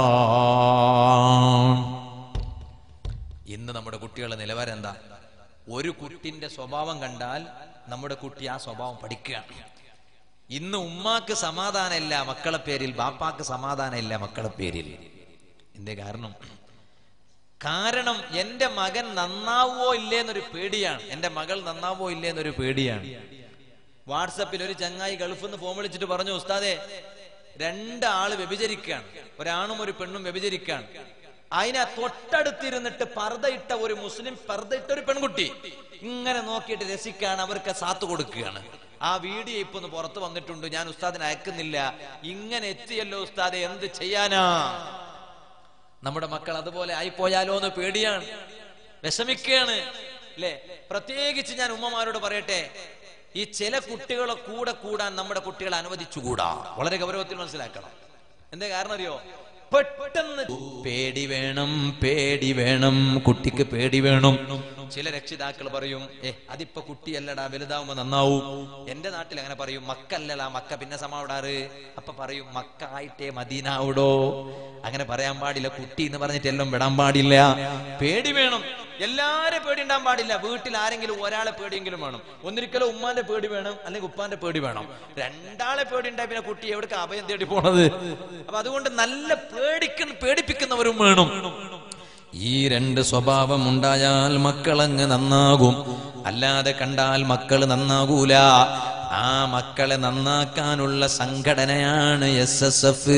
ഇന്ന് നമ്മുടെ കുട്ടികളുടെ നിലവാരം എന്താ ഒരു കുട്ടിന്റെ സ്വഭാവം കണ്ടാൽ നമ്മുടെ കുട്ടി ആ സ്വഭാവം പഠിക്കുകയാണ് ഇന്ന് ഉമ്മാക്ക് സമാധാനമില്ല മക്കളെ പേരിൽ ബാപ്പാക്ക് സമാധാനമില്ല മക്കളെ പേരിൽ എന്തേ കാരണം കാരണം എന്റെ മകൻ നന്നാവോ ഇല്ലേ എന്നൊരു പേടിയാണ് എന്റെ മകൾ നന്നാവോ ഇല്ലേ എന്നൊരു പേടിയാണ് വാട്സപ്പിൽ ഒരു ചങ്ങായി ഗൾഫിൽ നിന്ന് ഫോൺ വിളിച്ചിട്ട് പറഞ്ഞു ഉസ്താദെ രണ്ടാള് വ്യഭിചരിക്കുകയാണ് ഒരാണും ഒരു പെണ്ണും വ്യഭിചരിക്കുകയാണ് അതിനെ തൊട്ടടുത്തിരുന്നിട്ട് പർദ്ദയിട്ട ഒരു മുസ്ലിം പർദ്ദയിട്ട ഒരു പെൺകുട്ടി ഇങ്ങനെ നോക്കിയിട്ട് രസിക്കാണ് അവർക്ക് സാത്ത് കൊടുക്കുകയാണ് ആ വീഡിയോ ഇപ്പൊ ഒന്ന് പുറത്ത് വന്നിട്ടുണ്ട് ഞാൻ ഉസ്താദിനെ അയക്കുന്നില്ല ഇങ്ങനെ എത്തിയല്ലോ ഉസ്താദെ എന്ത് ചെയ്യാനാ നമ്മുടെ മക്കൾ അതുപോലെ ആയിപ്പോയാലോ എന്ന് പേടിയാണ് വിഷമിക്കുകയാണ് അല്ലേ പ്രത്യേകിച്ച് ഞാൻ ഉമ്മമാരോട് പറയട്ടെ ഈ ചില കുട്ടികളെ കൂടെ കൂടാൻ നമ്മുടെ കുട്ടികളെ അനുവദിച്ചുകൂടാ വളരെ ഗൗരവത്തിൽ മനസ്സിലാക്കണം എന്താ കാരണം അറിയോ പെട്ടെന്ന് പേടി വേണം പേടി വേണം കുട്ടിക്ക് പേടി വേണം ചില രക്ഷിതാക്കൾ പറയും ഏ അതിപ്പോ കുട്ടിയല്ലടാ വലുതാവുമ്പോ നന്നാവും എന്റെ നാട്ടിൽ അങ്ങനെ പറയും മക്കല്ലടാ മക്ക പിന്നെ സമാവിടാറ് അപ്പൊ പറയും മക്ക ആയിട്ടേ മദീനാവിടോ അങ്ങനെ പറയാൻ പാടില്ല കുട്ടി എന്ന് പറഞ്ഞിട്ട് എല്ലാം വിടാൻ പാടില്ല പേടി വേണം എല്ലാരും പേടി ഉണ്ടാൻ പാടില്ല വീട്ടിൽ ആരെങ്കിലും ഒരാളെ പേടിയെങ്കിലും വേണം ഒന്നിരിക്കലും ഉമ്മാന്റെ പേടി വേണം അല്ലെങ്കിൽ ഉപ്പാന്റെ പേടി വേണം രണ്ടാളെ പേടി ഉണ്ടായി പിന്നെ കുട്ടി എവിടേക്ക് അഭയം തേടി പോണത് അപ്പൊ അതുകൊണ്ട് നല്ല പേടിക്കുന്ന പേടിപ്പിക്കുന്നവരും വേണം ഈ രണ്ട് സ്വഭാവം ഉണ്ടായാൽ മക്കളങ്ങ് നന്നാകും അല്ലാതെ കണ്ടാൽ മക്കൾ നന്നാകൂല ആ മക്കളെ നന്നാക്കാനുള്ള സംഘടനയാണ് എസ് എസ് എഫ്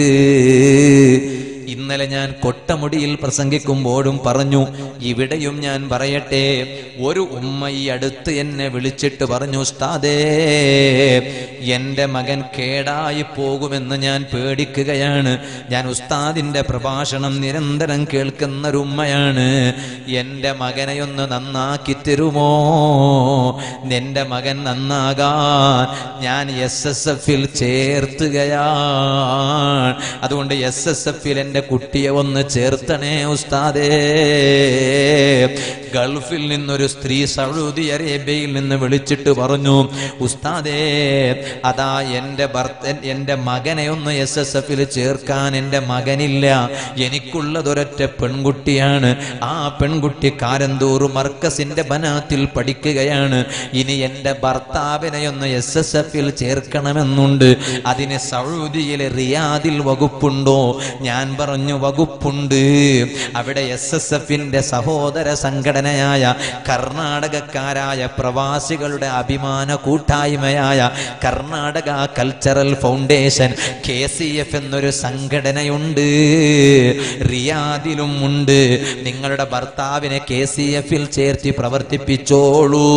ഇന്നലെ ഞാൻ കൊട്ടമുടിയിൽ പ്രസംഗിക്കുമ്പോഴും പറഞ്ഞു ഇവിടെയും ഞാൻ പറയട്ടെ ഒരു ഉമ്മ ഈ അടുത്ത് എന്നെ വിളിച്ചിട്ട് പറഞ്ഞു ഉസ്താദേ എന്റെ മകൻ കേടായി പോകുമെന്ന് ഞാൻ പേടിക്കുകയാണ് ഞാൻ ഉസ്താദിന്റെ പ്രഭാഷണം നിരന്തരം കേൾക്കുന്ന ഒരു ഉമ്മയാണ് എന്റെ മകനെ ഒന്ന് നന്നാക്കി തരുമോ എന്റെ മകൻ നന്നാകാൻ ഞാൻ എസ് എസ് എഫിൽ ചേർത്തുകയാണ് അതുകൊണ്ട് എസ് എസ് എഫിൽ എന്റെ കുട്ടിയെ ഒന്ന് ചേർത്തണേ ഉസ്താദേ ഗൾഫിൽ നിന്നൊരു സ്ത്രീ സൗദി അറേബ്യയിൽ നിന്ന് വിളിച്ചിട്ട് പറഞ്ഞു ഉസ്താദേ അതാ എന്റെ ഭർത്തൻ എന്റെ മകനെ ഒന്ന് എസ് എസ് എഫിൽ ചേർക്കാൻ എന്റെ മകനില്ല എനിക്കുള്ളതൊരൊറ്റ പെൺകുട്ടിയാണ് ആ പെൺകുട്ടി കാരന്തൂർ മർക്കസിന്റെ ബനാത്തിൽ പഠിക്കുകയാണ് ഇനി എന്റെ ഭർത്താവിനെ ഒന്ന് എസ് എസ് എഫിൽ ചേർക്കണമെന്നുണ്ട് അതിന് സൗദിയിലെ റിയാദിൽ വകുപ്പുണ്ടോ ഞാൻ പറഞ്ഞു വകുപ്പുണ്ട് അവിടെ എസ് എസ് എഫിന്റെ സഹോദര സംഘടനയായ കർണാടകക്കാരായ പ്രവാസികളുടെ അഭിമാന കൂട്ടായ്മയായ Karnataka cultural foundation K C F എന്നൊരു സംഘടനയുണ്ട് റിയാദിലും ഉണ്ട് നിങ്ങളുടെ ഭർത്താവിനെ കെ സി എഫിൽ ചേർത്തി പ്രവർത്തിപ്പിച്ചോളൂ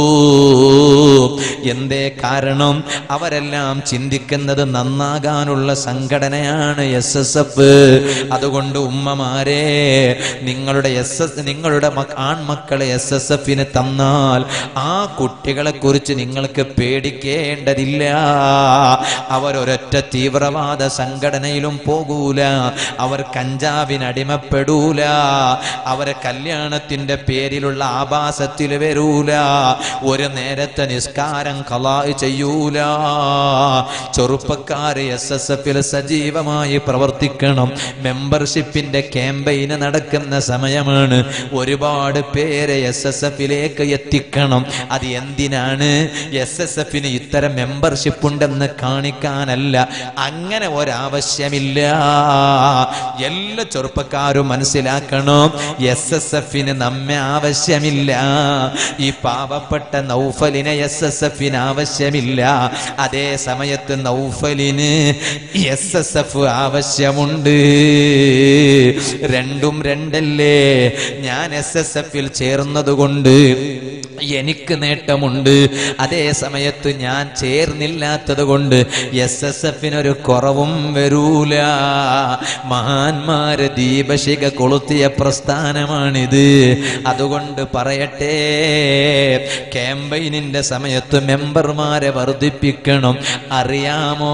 എന്തേ കാരണം അവരെല്ലാം ചിന്തിക്കുന്നത് നന്നാകാനുള്ള സംഘടനയാണ് എസ് എസ് എഫ് അതുകൊണ്ട് ഉമ്മമാരെ നിങ്ങളുടെ എസ് എസ് നിങ്ങളുടെ മക്ക- ആൺമക്കളെ എസ് എസ് എഫിന് തന്നാൽ ആ കുട്ടികളെ കുറിച്ച് നിങ്ങൾക്ക് പേടിക്കേണ്ടതില്ല അവരൊരൊറ്റ തീവ്രവാദ സംഘടനയിലും പോകൂല അവർ കഞ്ചാവിന് അടിമപ്പെടൂല അവരെ കല്യാണത്തിന്റെ പേരിലുള്ള ആഭാസത്തിൽ വരൂല ഒരു നേരത്തെ നിസ്കാരം കലാ ചെയ്യൂല ചെറുപ്പക്കാര് എസ് എസ് എഫിൽ സജീവമായി പ്രവർത്തിക്കണം മെമ്പർഷിപ്പിന്റെ ക്യാമ്പയിന് നടക്കുന്ന സമയമാണ് ഒരുപാട് പേരെ എസ് എസ് എഫിലേക്ക് എത്തിക്കണം അത് എന്തിനാണ് എസ് എസ് എഫിന് ഇത്തരം മെമ്പർഷിപ്പ് ഉണ്ടെന്ന് കാണിക്കാനല്ല അങ്ങനെ ഒരാവശ്യമില്ല എല്ലാ ചെറുപ്പക്കാരും മനസ്സിലാക്കണം എസ് എസ് എഫിന് നമ്മെ ആവശ്യമില്ല ഈ പാവപ്പെട്ട നൗഫലിനെ എസ് എസ് എഫിന് ആവശ്യമില്ല അതേ സമയത്ത് നൗഫലിന് എസ് എസ് എഫ് ആവശ്യമുണ്ട് രണ്ടും രണ്ടല്ലേ ഞാൻ എസ് എസ് എഫിൽ ചേർന്നതുകൊണ്ട് എനിക്ക് നേട്ടമുണ്ട് അതേ സമയത്ത് ഞാൻ ചേർന്നില്ലാത്തത് കൊണ്ട് എസ് എസ് എഫിനൊരു കുറവും വരൂല മഹാന്മാര് ദീപശിക കൊളുത്തിയ പ്രസ്ഥാനമാണിത് അതുകൊണ്ട് പറയട്ടെ ക്യാമ്പയിനിന്റെ സമയത്ത് മെമ്പർമാരെ വർദ്ധിപ്പിക്കണം അറിയാമോ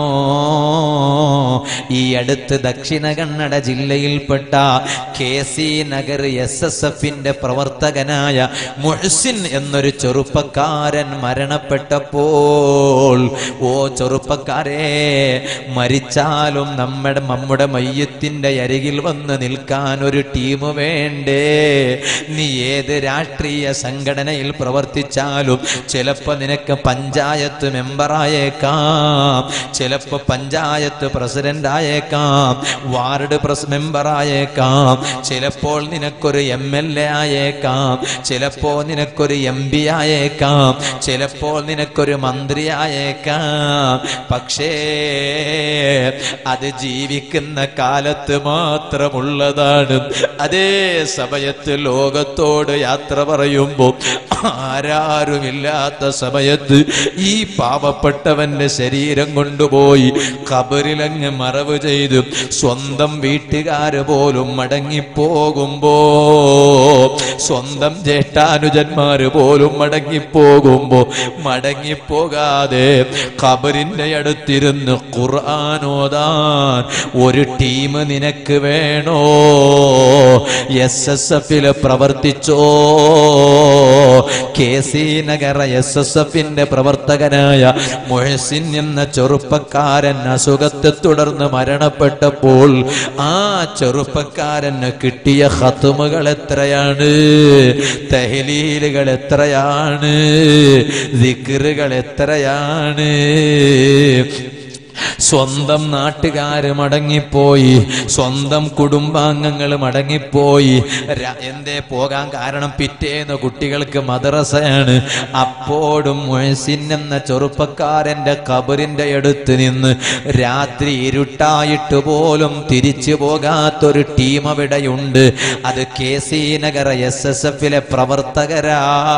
ഈ അടുത്ത് ദക്ഷിണ കന്നഡ ജില്ലയിൽപ്പെട്ട K C Nagar S S എഫിന്റെ പ്രവർത്തകനായ മുഹസിൻ എന്നൊരു ചെറുപ്പക്കാരൻ മരണപ്പെട്ടപ്പോൾ ഓ ചെറുപ്പക്കാരെ മരിച്ചാലും നമ്മുടെ നമ്മുടെ മയ്യത്തിന്റെ അരികിൽ വന്ന് നിൽക്കാൻ ഒരു ടീം വേണ്ടേ നീ ഏത് രാഷ്ട്രീയ സംഘടനയിൽ പ്രവർത്തിച്ചാലും ചിലപ്പോ നിനക്ക് പഞ്ചായത്ത് മെമ്പറായേക്കാം ചിലപ്പോ പഞ്ചായത്ത് പ്രസിഡന്റ് ആയേക്കാം വാർഡ് പ്രസ് മെമ്പർ ആയേക്കാം ചിലപ്പോൾ നിനക്കൊരു എം എൽ എ ആയേക്കാം ചിലപ്പോ നിനക്കൊരു എം പി ആയേക്കാം ചിലപ്പോൾ നിനക്കൊരു മന്ത്രി ആയേക്കാം പക്ഷേ അത് ജീവിക്കുന്ന കാലത്ത് മാത്രമുള്ളതാണ് അതേ സമയത്ത് ലോകത്തോട് യാത്ര പറയുമ്പോൾ ആരാരുമില്ലാത്ത സമയത്ത് ഈ പാവപ്പെട്ടവന്റെ ശരീരം കൊണ്ടുപോയി കബറിലങ്ങ് മറവ് ചെയ്ത് സ്വന്തം വീട്ടുകാര് പോലും മടങ്ങിപ്പോകുമ്പോ സ്വന്തം ജ്യേഷ്ഠാനുജന്മാര് പോലും മടങ്ങിപ്പോകുമ്പോ മടങ്ങിപ്പോകാതെ കബറിന്റെ അടുത്തിരുന്ന് ഖുർആാനോദാൻ ഒരു ടീം നിനക്ക് വേണോ എസ് എസ് എഫില് പ്രവർത്തിച്ചോ K C Nagar S S എഫിന്റെ പ്രവർത്തകനായ മൊഹസിൻ എന്ന ചെറുപ്പക്കാരൻ അസുഖത്തെ തുടർന്ന് മരണപ്പെട്ടപ്പോൾ ആ ചെറുപ്പക്കാരന് കിട്ടിയ ഹത്തുമുകൾ എത്രയാണ് തഹലീലുകൾ എത്രയാണ് ദിക്റുകൾ എത്രയാണ് സ്വന്തം നാട്ടുകാര് മടങ്ങിപ്പോയി സ്വന്തം കുടുംബാംഗങ്ങൾ മടങ്ങിപ്പോയി ര- എന്തേ പോകാൻ കാരണം പിറ്റേന്ന് കുട്ടികൾക്ക് മദ്രസയാണ് അപ്പോഴും മുഹസിൻ എന്ന ചെറുപ്പക്കാരന്റെ കബറിന്റെ അടുത്ത് നിന്ന് രാത്രി ഇരുട്ടായിട്ട് പോലും തിരിച്ചു പോകാത്തൊരു ടീം അവിടെയുണ്ട് അത് K C Nagar S S എഫിലെ പ്രവർത്തകരാ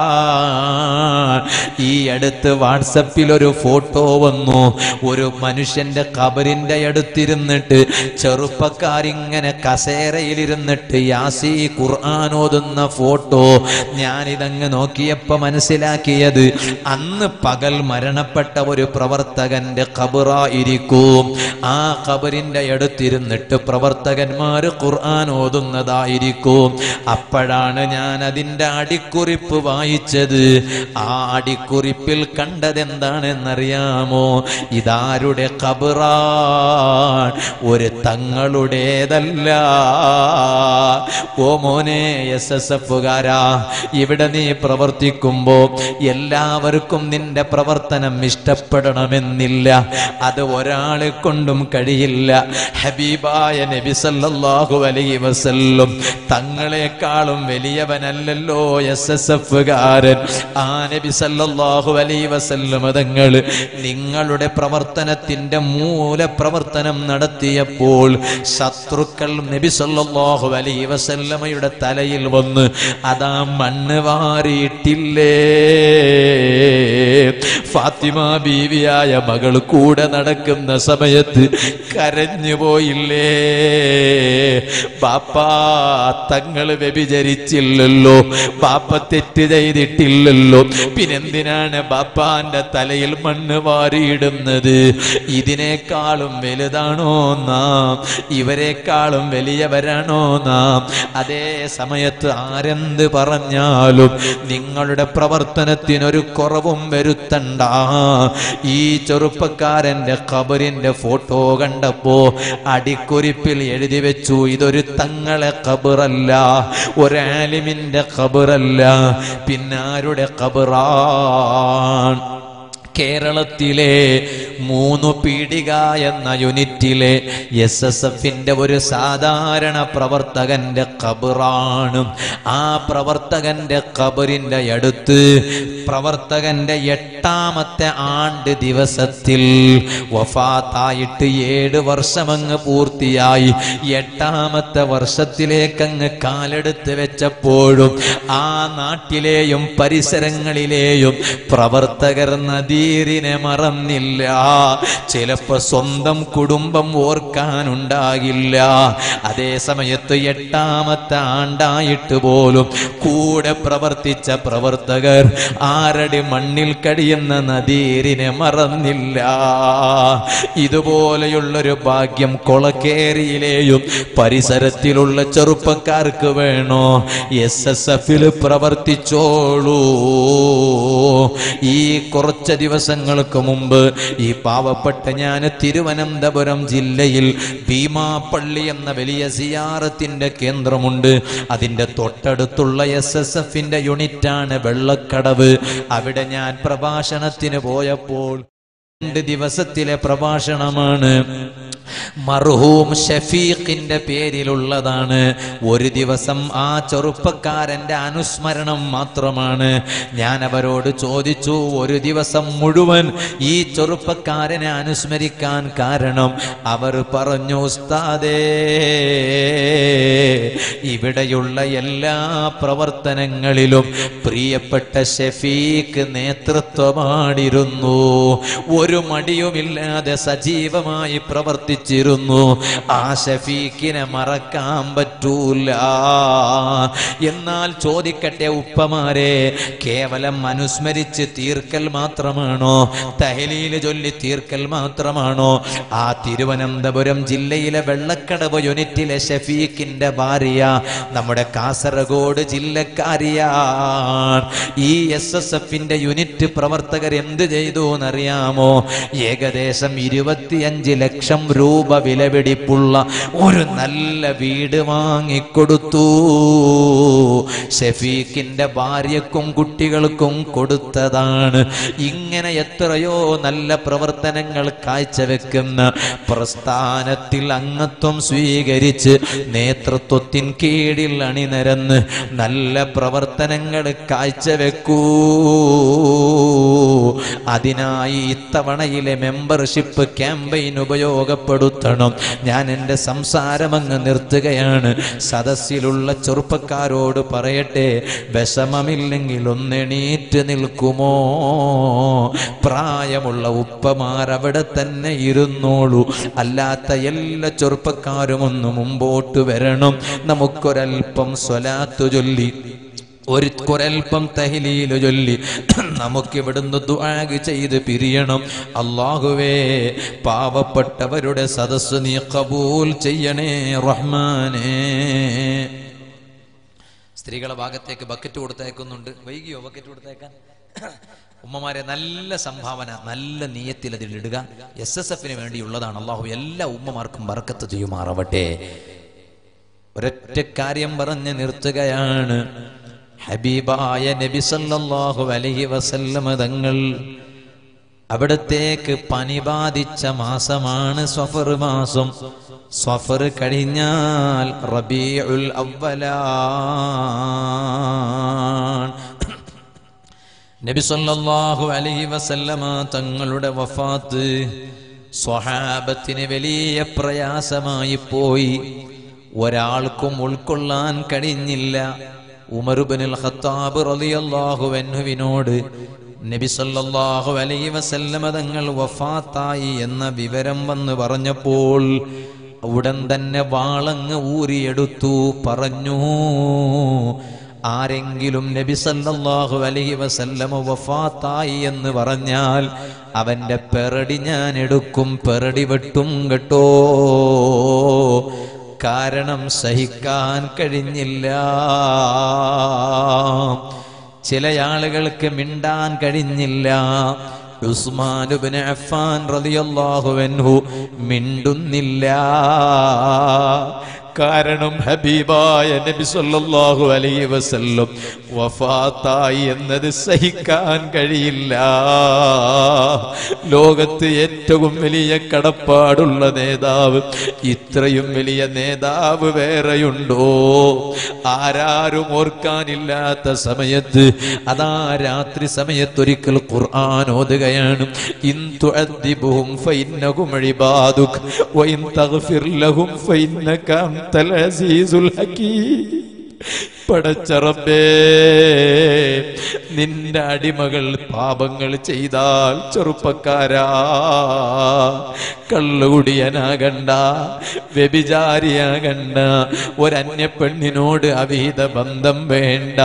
ഈ അടുത്ത് വാട്സപ്പിൽ ഒരു ഫോട്ടോ വന്നു ഒരു മനുഷ്യന്റെ കബറിന്റെ അടുത്തിരുന്നിട്ട് ചെറുപ്പക്കാരിങ്ങനെ കസേരയിലിരുന്നിട്ട് യാസി ഖുർആൻ ഓതുന്ന ഫോട്ടോ ഞാനിതങ്ങ് നോക്കിയപ്പോ മനസ്സിലാക്കിയത് അന്ന് പകൽ മരണപ്പെട്ട ഒരു പ്രവർത്തകന്റെ ഖബറായിരിക്കും ആ ഖബറിന്റെ അടുത്തിരുന്നിട്ട് പ്രവർത്തകന്മാര് ഖുർആൻ ഓതുന്നതായിരിക്കും അപ്പോഴാണ് ഞാൻ അതിന്റെ അടിക്കുറിപ്പ് വായിച്ചത് ആ അടിക്കുറിപ്പിൽ കണ്ടതെന്താണെന്നറിയാമോ ഇതാരുടെ ഖബറാൻ ഒരു തങ്ങളുടേതല്ല ഓ മോനെ എസ് എസ് എഫുകാരാ ഇവിടെ നീ പ്രവർത്തിക്കുമ്പോ എല്ലാവർക്കും നിന്റെ പ്രവർത്തനം ഇഷ്ടപ്പെടണമെന്നില്ല അത് ഒരാളെ കൊണ്ടും കഴിയില്ല ഹബീബായ നബി സല്ലല്ലാഹു അലൈഹി വസല്ലം തങ്ങളെക്കാളും വലിയവനല്ലല്ലോ എസ് എസ് എഫുകാരൻ ആ നബി സല്ലല്ലാഹു അലൈഹി വസല്ലം തങ്ങൾ നിങ്ങളുടെ പ്രവർത്തനത്തിന്റെ മൂലപ്രവർത്തനം നടത്തിയപ്പോൾ ശത്രുക്കൾ നബി സല്ലല്ലാഹു അലൈഹി വസല്ലമയുടെ തലയിൽ വന്ന് അതാ മണ്ണ് വാരിയിട്ടില്ലേ ഫാത്തിമ ബീവിയായ മകൾ കൂടെ നടക്കുന്ന സമയത്ത് കരഞ്ഞു പോയില്ലേ ബാപ്പാ തങ്ങൾ വ്യഭിചരിച്ചില്ലല്ലോ ബാപ്പ തെറ്റ് ചെയ്തിട്ടില്ലല്ലോ പിന്നെന്തിനാണ് ബാപ്പാന്റെ തലയിൽ മണ്ണ് വാരിയിടുന്നത് ഇതിനേക്കാളും വലുതാണോ നാം ഇവരെക്കാളും വലിയവരാണോ നാം അതേ സമയത്ത് ആരെന്ത് പറഞ്ഞാലും നിങ്ങളുടെ പ്രവർത്തനത്തിനൊരു കുറവും വരുത്തണ്ട ഈ ചെറുപ്പക്കാരന്റെ ഖബറിന്റെ ഫോട്ടോ കണ്ടപ്പോ അടിക്കുറിപ്പിൽ എഴുതി വെച്ചു ഇതൊരു തങ്ങളെ ഖബറല്ല ഒരാലിമിന്റെ ഖബറല്ല പിന്നാരുടെ ഖബറാൻ കേരളത്തിലെ മൂന്നു പീടിക എന്ന യൂണിറ്റിലെ എസ് എസ് എഫിന്റെ ഒരു സാധാരണ പ്രവർത്തകന്റെ ഖബറാണ് ആ പ്രവർത്തകന്റെ ഖബറിന്റെ അടുത്ത് പ്രവർത്തകന്റെ എട്ടാമത്തെ ആണ്ട് ദിവസത്തിൽ വഫാത്തായിട്ട് ഏഴ് വർഷമങ്ങ് പൂർത്തിയായി എട്ടാമത്തെ വർഷത്തിലേക്കങ്ങ് കാലെടുത്ത് വെച്ചപ്പോഴും ആ നാട്ടിലെയും പരിസരങ്ങളിലെയും പ്രവർത്തകർ നദീറിനെ മറന്നില്ല ചിലപ്പോ സ്വന്തം കുടുംബം ഓർക്കാനുണ്ടാകില്ല അതേ സമയത്ത് എട്ടാമത്തെ ആണ്ടായിട്ട് പോലും കൂടെ പ്രവർത്തിച്ച പ്രവർത്തകർ ആരടി മണ്ണിൽ കഴിയുന്ന നദീറിനെ മറന്നില്ല ഇതുപോലെയുള്ളൊരു ഭാഗ്യം കൊളക്കേരിയിലെയും പരിസരത്തിലുള്ള ചെറുപ്പക്കാർക്ക് വേണോ എസ് എസ് എഫിൽ പ്രവർത്തിച്ചോളൂ ഈ കുറച്ച് ദിവസങ്ങൾക്ക് മുമ്പ് ഈ പാവപ്പെട്ട ഞാൻ തിരുവനന്തപുരം ജില്ലയിൽ ഭീമാപ്പള്ളി എന്ന വലിയ സിയാറത്തിന്റെ കേന്ദ്രമുണ്ട് അതിന്റെ തൊട്ടടുത്തുള്ള എസ് എസ് എഫിന്റെ യൂണിറ്റാണ് വെള്ളക്കടവ് അവിടെ ഞാൻ പ്രഭാഷണത്തിന് പോയപ്പോൾ രണ്ട് ദിവസത്തിലെ പ്രഭാഷണമാണ് മർഹൂം ഷഫീഖിന്റെ പേരിലുള്ളതാണ് ഒരു ദിവസം ആ ചെറുപ്പക്കാരന്റെ അനുസ്മരണം മാത്രമാണ് ഞാൻ അവരോട് ചോദിച്ചു ഒരു ദിവസം മുഴുവൻ ഈ ചെറുപ്പക്കാരനെ അനുസ്മരിക്കാൻ കാരണം അവർ പറഞ്ഞു ഉസ്താദേ ഇവിടെയുള്ള എല്ലാ പ്രവർത്തനങ്ങളിലും പ്രിയപ്പെട്ട ഷഫീഖ് നേതൃത്വമാണിരുന്നു ഒരു മടിയുമില്ലാതെ സജീവമായി പ്രവർത്തിച്ചിരുന്നു ആ ഷഫീഖിനെ മറക്കാൻ പറ്റൂല എന്നാൽ ചോദിക്കട്ടെ ഉപ്പമാരെ കേവലം അനുസ്മരിച്ച് തീർക്കൽ മാത്രമാണോ തഹലീല് ചൊല്ലി തീർക്കൽ മാത്രമാണോ ആ തിരുവനന്തപുരം ജില്ലയിലെ വെള്ളക്കടവ് യൂണിറ്റിലെ ഷഫീഖിന്റെ ഭാര്യ നമ്മുടെ കാസർഗോഡ് ജില്ലക്കാരിയാണ് ഈ എസ് എസ് എഫിന്റെ യൂണിറ്റ് പ്രവർത്തകർ എന്ത് ചെയ്തു എന്നറിയാമോ ഏകദേശം ഇരുപത്തിയഞ്ച് ലക്ഷം രൂപ വിലപിടിപ്പുള്ള ഒരു നല്ല വീട് വാങ്ങിക്കൊടുത്തു ഷഫീഖിന്റെ ഭാര്യക്കും കുട്ടികൾക്കും കൊടുത്തതാണ് ഇങ്ങനെ എത്രയോ നല്ല പ്രവർത്തനങ്ങൾ കാഴ്ചവെക്കുന്ന പ്രസ്ഥാനത്തിൽ അംഗത്വം സ്വീകരിച്ച് നേതൃത്വത്തിൻ കീഴിൽ അണിനിരന്ന് നല്ല പ്രവർത്തനങ്ങൾ കാഴ്ചവെക്കൂ അതിനായി ഇത്തവണയിലെ മെമ്പർഷിപ്പ് ക്യാമ്പയിൻ ഉപയോഗപ്പെടുത്തണം ഞാൻ എൻ്റെ സംസാരം അങ്ങ് നിർത്തുകയാണ് സദസ്സിലുള്ള ചെറുപ്പക്കാരോട് പറയട്ടെ വിഷമമില്ലെങ്കിൽ ഒന്നെണീറ്റ് നിൽക്കുമോ പ്രായമുള്ള ഉപ്പമാർ അവിടെ തന്നെ ഇരുന്നോളൂ അല്ലാത്ത എല്ലാ ചെറുപ്പക്കാരും ഒന്ന് മുമ്പോട്ട് വരണം നമുക്കൊരൽപ്പം സ്വലാത്തു ചൊല്ലി ഒരു കുരൽപ്പം തഹലീല് ചൊല്ലി നമുക്കിവിടുന്ന് ദുആഗ് ചെയ്ത് പിരിയണം അള്ളാഹുവേ പാവപ്പെട്ടവരുടെ സദസ്സ് നീ കബൂൽ ചെയ്യണേ റഹ്മാനേ സ്ത്രീകളെ ഭാഗത്തേക്ക് ബക്കറ്റ് കൊടുത്തേക്കുന്നുണ്ട് വൈകിയോ ബക്കറ്റ് കൊടുത്തേക്കാൻ ഉമ്മമാരെ നല്ല സംഭാവന നല്ല നീയത്തിൽ അതിൽ ഇടുക എസ് എസ് എഫിന് വേണ്ടിയുള്ളതാണ് അള്ളാഹു എല്ലാ ഉമ്മമാർക്കും ബർക്കത്ത് ചെയ്യുമാറാവട്ടെ ഒരൊറ്റ കാര്യം പറഞ്ഞ് നിർത്തുകയാണ് ഹബീബായ നബി സല്ലല്ലാഹു അലൈഹി വസല്ലമ തങ്ങൾ അവിടത്തേക്ക് പനി ബാധിച്ച മാസമാണ് സ്വഫർ മാസം സ്വഫർ കഴിഞ്ഞാൽ റബീഉൽ അവ്വലാൻ നബി സല്ലല്ലാഹു അലൈഹി വസല്ലമ തങ്ങളുടെ വഫാത്ത് സ്വഹാബത്തിന് വലിയ പ്രയാസമായി പോയി ഒരാൾക്കും ഉൾക്കൊള്ളാൻ കഴിഞ്ഞില്ല ഉമറുബിനുൽ ഖത്താബ് റളിയല്ലാഹു അൻഹുവിനോട് നബി സല്ലല്ലാഹു അലൈഹി വസല്ലമ തങ്ങൾ വഫാത്തായി എന്ന വിവരം വന്ന് പറഞ്ഞപ്പോൾ ഉടൻ തന്നെ വാളങ്ങ് ഊരിയെടുത്തു പറഞ്ഞു ആരെങ്കിലും നബി സല്ലല്ലാഹു അലൈഹി വസല്ലമ വഫാത്തായി എന്ന് പറഞ്ഞാൽ അവന്റെ പെറടി ഞാൻ എടുക്കും പെറടി വെട്ടും കേട്ടോ കാരണം സഹിക്കാൻ കഴിഞ്ഞില്ല ചില ആളുകൾക്ക് മിണ്ടാൻ കഴിഞ്ഞില്ല ഉസ്മാനുബിന് അഫാൻ റളിയല്ലാഹു അൻഹു മിണ്ടുന്നില്ല കാരണം ഹബീബായ നബി സല്ലല്ലാഹു അലൈഹി വസല്ലം വഫാത്തായി എന്നത് സഹിക്കാൻ കഴിയില്ല ലോകത്ത് ഏറ്റവും വലിയ കടപ്പാടുള്ള നേതാവ് ഇത്രയും വലിയ നേതാവ് വേറെയുണ്ടോ ആരാരും ഓർക്കാനില്ലാത്ത സമയത്ത് അതാ രാത്രി സമയത്ത് ഒരിക്കൽ ഖുർആൻ ഓതുകയാണ് ഇൻ തുഅദ്ദിബുഹും ഫഇന്നഹും ഇബാദുക വഇൻ തഗ്ഫിർ ലഹും ഫഇന്നക അൻതൽ അസീസുൽ ഹകീം പടച്ചറബേ നിന്റെ അടിമകൾ പാപങ്ങൾ ചെയ്താൽ ചെറുപ്പക്കാരാ കള്ളുകുടിയനാകണ്ട വ്യഭിചാരിയാകണ്ട ഒരന്യ പെണ്ണിനോട് അവിഹിത ബന്ധം വേണ്ട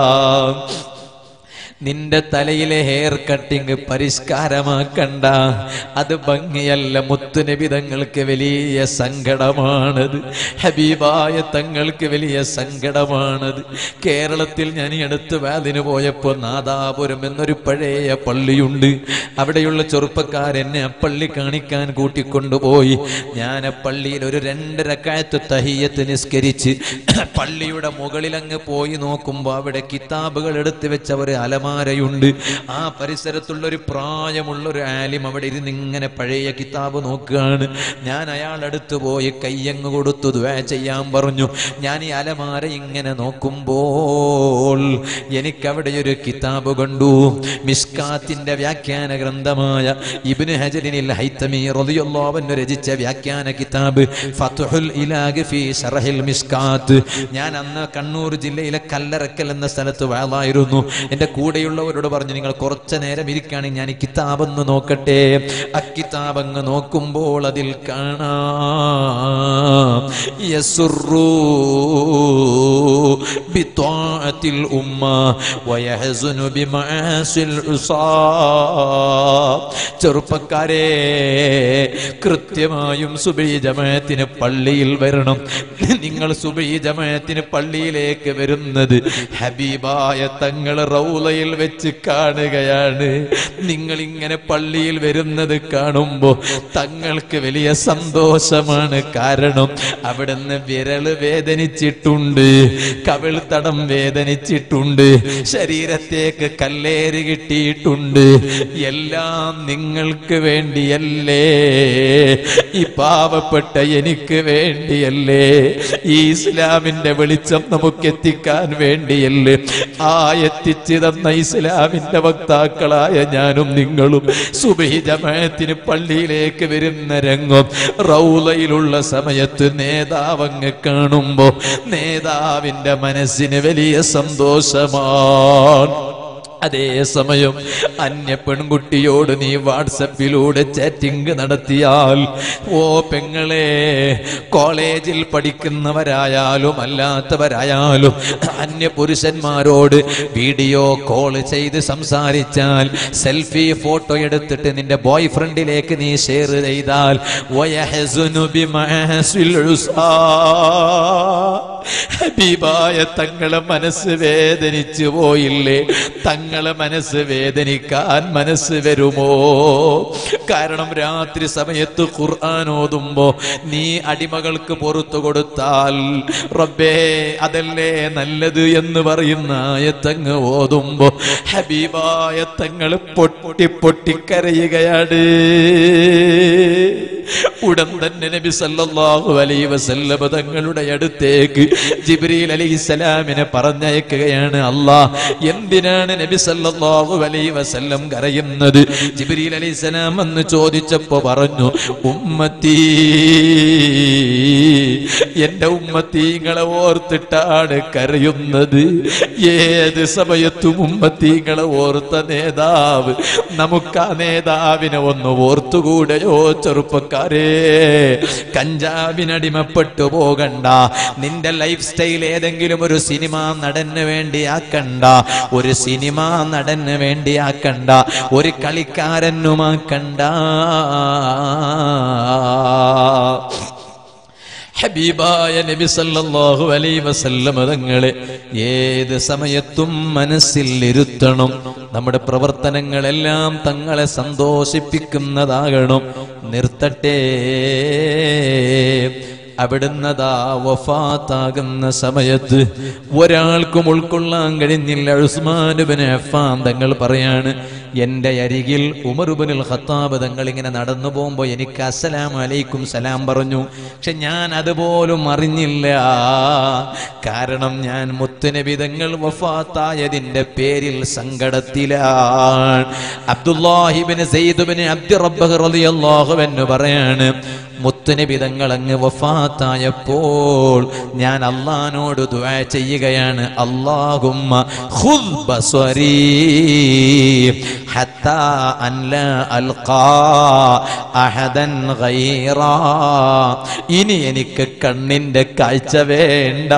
നിന്റെ തലയിലെ ഹെയർ കട്ടിങ് പരിഷ്കാരമാക്കണ്ട അത് ഭംഗിയല്ല മുത്തുനബി തങ്ങൾക്ക് വലിയ സങ്കടമാണത് ഹബീബായ തങ്ങൾക്ക് വലിയ സങ്കടമാണത് കേരളത്തിൽ ഞാൻ ഈ അടുത്ത് വാതിന് പോയപ്പോൾ നാദാപുരം എന്നൊരു പഴയ പള്ളിയുണ്ട് അവിടെയുള്ള ചെറുപ്പക്കാരെന്നെ ആ പള്ളി കാണിക്കാൻ കൂട്ടിക്കൊണ്ടുപോയി ഞാൻ ആ പള്ളിയിൽ ഒരു രണ്ടര കായത്ത് തഹിയത്ത് നിസ്കരിച്ച് പള്ളിയുടെ മുകളിൽ അങ്ങ് പോയി നോക്കുമ്പോൾ അവിടെ കിതാബുകൾ എടുത്തു വെച്ച ഒരു അലമാരയുണ്ട് ആ പരിസരത്തുള്ള ഒരു പ്രായമുള്ള ഒരു ആലിം അവിടെ ഇരുന്ന് ഇങ്ങനെ പഴയ കിതാബ് നോക്കുകയാണ് ഞാൻ അയാൾ അടുത്ത് പോയി കയ്യങ്ങ് കൊടുത്തു ദ്വേ ചെയ്യാൻ പറഞ്ഞു ഞാൻ ഈ അലമാര ഇങ്ങനെ നോക്കുമ്പോൾ എനിക്കവിടെ ഒരു കിതാബ് കണ്ടു മിസ്കാത്തിന്റെ വ്യാഖ്യാന ഗ്രന്ഥമായ ഇബ്നു ഹജരിനിൽ ഹൈത്തമി റളിയല്ലാഹു അൻഹു രചിച്ച വ്യാഖ്യാന കിതാബ് ഫത്ഹുൽ ഇലാഹ് ഫീ ശറഹിൽ മിസ്കാത്ത് ഞാൻ അന്ന് കണ്ണൂർ ജില്ലയിലെ കല്ലറക്കൽ എന്ന സ്ഥലത്ത് വാളായിരുന്നു എൻ്റെ കൂടെയുള്ളവരോട് പറഞ്ഞു നിങ്ങൾ കുറച്ചു നേരം ഇരിക്കുകയാണെങ്കിൽ ഞാൻ ഈ കിതാബൊന്ന് നോക്കട്ടെ ആ കിതാബ് അങ്ങ് നോക്കുമ്പോൾ അതിൽ കാണാം യസുറു ബിത്വാഅത്തിൽ ഉമ്മ വയഹസുനു ബിമആസിൽ ഉസാ ചെറുപ്പക്കാരെ കൃത്യമായും സുബൈ ജമാഅത്തിന് പള്ളിയിൽ വരണം നിങ്ങൾ സുബൈ ജമാഅത്തിന് പള്ളിയിലേക്ക് വരുന്നത് ഹബീബായ തങ്ങൾ റൗലയിൽ വെച്ച് കാണുകയാണ് നിങ്ങൾ ഇങ്ങനെ പള്ളിയിൽ വരുന്നത് കാണുമ്പോൾ തങ്ങൾക്ക് വലിയ സന്തോഷമാണ് കാരണം അവിടുന്ന് വിരല് വേദനിച്ചിട്ടുണ്ട് കവിൾ തടം വേദനിച്ചിട്ടുണ്ട് ശരീരത്തേക്ക് കല്ലേറ് കിട്ടിയിട്ടുണ്ട് എല്ലാം നിങ്ങൾക്ക് വേണ്ടിയല്ലേ ഈ പാവപ്പെട്ട എനിക്ക് വേണ്ടിയല്ലേ ഈ ഇസ്ലാമിന്റെ വെളിച്ചം നമുക്ക് എത്തിക്കാൻ വേണ്ടിയല്ലേ ആ എത്തിച്ചു തന്ന ഇസ്ലാമിന്റെ വക്താക്കളായ ഞാനും നിങ്ങളും സുബഹി ജമാഅത്തിന് പള്ളിയിലേക്ക് വരുന്ന രംഗം റൗലയിലുള്ള സമയത്ത് നേതാവങ്ങ് കാണുമ്പോ നേതാവിന്റെ മനസ്സിന് വലിയ സന്തോഷമാണ് അതേ സമയം അന്യ പെൺകുട്ടിയോട് നീ വാട്സപ്പിലൂടെ ചാറ്റിംഗ് നടത്തിയാൽ ഓ പെങ്ങളെ കോളേജിൽ പഠിക്കുന്നവരായാലും അല്ലാത്തവരായാലും അന്യ പുരുഷന്മാരോട് വീഡിയോ കോൾ ചെയ്ത് സംസാരിച്ചാൽ സെൽഫി ഫോട്ടോ എടുത്തിട്ട് നിന്റെ ബോയ് ഫ്രണ്ടിലേക്ക് നീ ഷെയർ ചെയ്താൽ വയഹസുനു ബിമഅസിൽ ഉസാ ഹബീബായ തങ്ങളെ മനസ്സ് വേദനിച്ചു പോയില്ലേ തങ്ങളെ മനസ്സ് വേദനിക്കാൻ മനസ്സ് വരുമോ കാരണം രാത്രി സമയത്ത് ഖുർആൻ ഓതുമ്പോ നീ അടിമകൾക്ക് പുറത്തു കൊടുത്താൽ റബ്ബേ അതല്ലേ നല്ലത് എന്ന് പറയുന്ന ആയത്തങ്ങ് ഓതുമ്പോ ഹബീബായ തങ്ങൾ പൊട്ടി പൊട്ടിക്കരയുകയാണ് ഉടൻ തന്നെ നബി സല്ലല്ലാഹു അലൈഹി വസല്ലമ തങ്ങളുടെ അടുത്തേക്ക് ജിബ്രീൽ അലൈഹിസ്സലാമിനെ പറഞ്ഞയക്കുകയാണ് അല്ലാ എന്തിനാണ് നബി സല്ലല്ലാഹു അലൈഹി വസല്ലം കരയുന്നത് ജിബ്രീൽ അലൈഹിസ്സലാം എന്ന് ചോദിച്ചപ്പോ പറഞ്ഞു ഉമ്മത്തി എന്റെ ഉമ്മത്തീങ്ങളെ ഓർത്തിട്ടാണ് കരയുന്നത് ഏത് സമയത്തും ഉമ്മത്തീങ്ങളെ ഓർത്ത നേതാവ് നമുക്ക് ആ നേതാവിനെ ഒന്ന് ഓർത്തുകൂടെയോ ചെറുപ്പക്കാരേ കഞ്ചാവിനടിമപ്പെട്ടു പോകണ്ട നിന്റെ ലൈഫ് സ്റ്റൈൽ ഏതെങ്കിലും ഒരു സിനിമ നടന് വേണ്ടിയാക്കണ്ട ഒരു സിനിമ നടന് വേണ്ടിയാക്കണ്ട ഒരു കളിക്കാരനുമാക്കണ്ട ഹബീബായ നബി സല്ലല്ലാഹു അലൈഹി വസല്ലം തങ്ങളെ ഏത് സമയത്തും മനസ്സിൽ ഇരുത്തണം നമ്മുടെ പ്രവർത്തനങ്ങളെല്ലാം തങ്ങളെ സന്തോഷിപ്പിക്കുന്നതാകണം നിർത്തട്ടെ അവിടുന്നതാ വഫാത്താകുന്ന സമയത്ത് ഒരാൾക്കും ഉൾക്കൊള്ളാൻ കഴിഞ്ഞില്ല ഉസ്മാനുബിന് അഫാൻ തങ്ങൾ പറയാണ് എന്റെ അരികിൽ ഉമറുബിനുൽ ഖത്താബ് തങ്ങൾ ഇങ്ങനെ നടന്നു പോകുമ്പോൾ എനിക്ക് അസ്സലാം അലൈക്കും സലാം പറഞ്ഞു പക്ഷെ ഞാൻ അതുപോലും അറിഞ്ഞില്ല കാരണം ഞാൻ മുത്തുനബി തങ്ങൾ വഫാത്തായതിന്റെ പേരിൽ സങ്കടത്തിലാണ് അബ്ദുല്ലാഹിബിന് സയ്യിദുബിന് അബ്ദി റബ്ബഹ് റളിയല്ലാഹു എന്ന് പറയാണ് മുത്തുനബി തങ്ങൾ അങ്ങ് വഫാത്തായപ്പോൾ ഞാൻ അള്ളഹാനോട് ദുആ ചെയ്യുകയാണ് അല്ലാഹുമ്മ ഖുദ് ബസ്വരീ ഹത്താ അൻ ലാ അൽഖാ അഹദൻ ഗൈറാ ഇനി എനിക്ക് കണ്ണിന്റെ കാഴ്ച വേണ്ട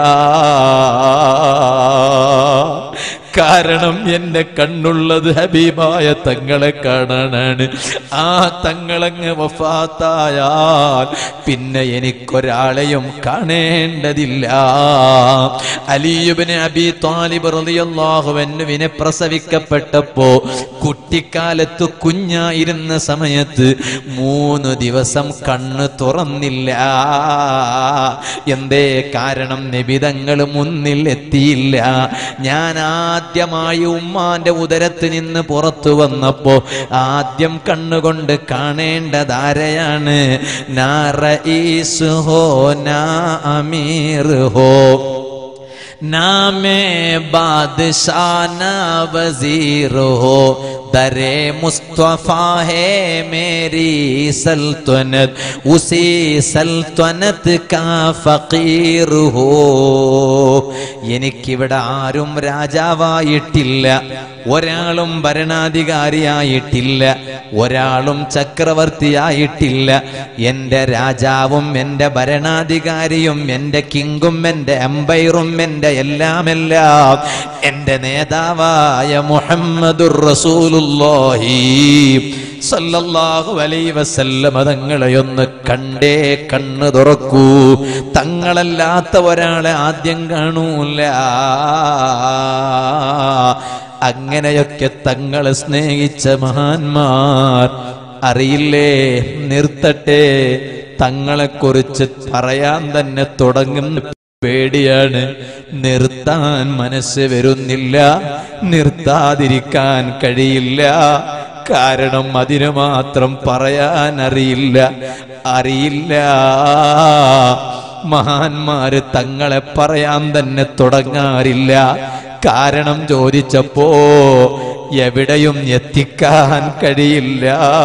കാരണം എന്റെ കണ്ണുള്ളത് ഹബീബായ തങ്ങളെ കാണാനാണ് ആ തങ്ങളങ്ങ് വഫാത്തായാൽ പിന്നെ എനിക്കൊരാളെയും കാണേണ്ടതില്ല അലിയുബിന് അബി താലിബ് റളിയല്ലാഹുവിനെ പ്രസവിക്കപ്പെട്ടപ്പോ കുട്ടിക്കാലത്ത് കുഞ്ഞായിരുന്ന സമയത്ത് മൂന്ന് ദിവസം കണ്ണ് തുറന്നില്ല എന്തേ കാരണം നിബിതങ്ങൾ മുന്നിൽ എത്തിയില്ല ഞാൻ ആദ്യമായി ഉമ്മാന്റെ ഉദരത്ത് നിന്ന് പുറത്തു വന്നപ്പോ ആദ്യം കണ്ണുകൊണ്ട് കാണേണ്ടതാരെയാണ് നാ റഈസ് ഹോ നാ അമീർ ഹോ नामे बादशाह ना वजीर हो दरे मुस्तफा है मेरी सल्तनत उसी सल्तनत का फकीर हो എനിക്കിവിടെ ആരും രാജാവായിട്ടില്ല ഒരാളും ഭരണാധികാരിയായിട്ടില്ല ഒരാളും ചക്രവർത്തിയായിട്ടില്ല എൻ്റെ രാജാവും എൻ്റെ ഭരണാധികാരിയും എൻ്റെ കിങ്കും എൻ്റെ എംപയറും എൻ്റെ എല്ലാം എല്ലാം എൻ്റെ നേതാവായ മുഹമ്മദുർ റസൂലുള്ളാഹി സല്ലല്ലാഹു അലൈഹി വസല്ലമ തങ്ങളെയൊന്ന് കണ്ടേ കണ്ണ് തുറക്കൂ തങ്ങളല്ലാത്ത ഒരാളെ ആദ്യം കാണൂല അങ്ങനെയൊക്കെ തങ്ങളെ സ്നേഹിച്ച മഹാന്മാർ അറിയില്ലേ നിർത്തട്ടെ തങ്ങളെക്കുറിച്ച് പറയാൻ തന്നെ തുടങ്ങുന്ന പേടിയാണ് നിർത്താൻ മനസ്സ് വരുന്നില്ല നിർത്താതിരിക്കാൻ കഴിയില്ല കാരണം അതിനു മാത്രം പറയാൻ അറിയില്ല അറിയില്ല മഹാന്മാര് തങ്ങളെ പറയാൻ തന്നെ തുടങ്ങാറില്ല കാരണം ചോദിച്ചപ്പോ എവിടെയും എത്തിക്കാൻ കഴിയില്ല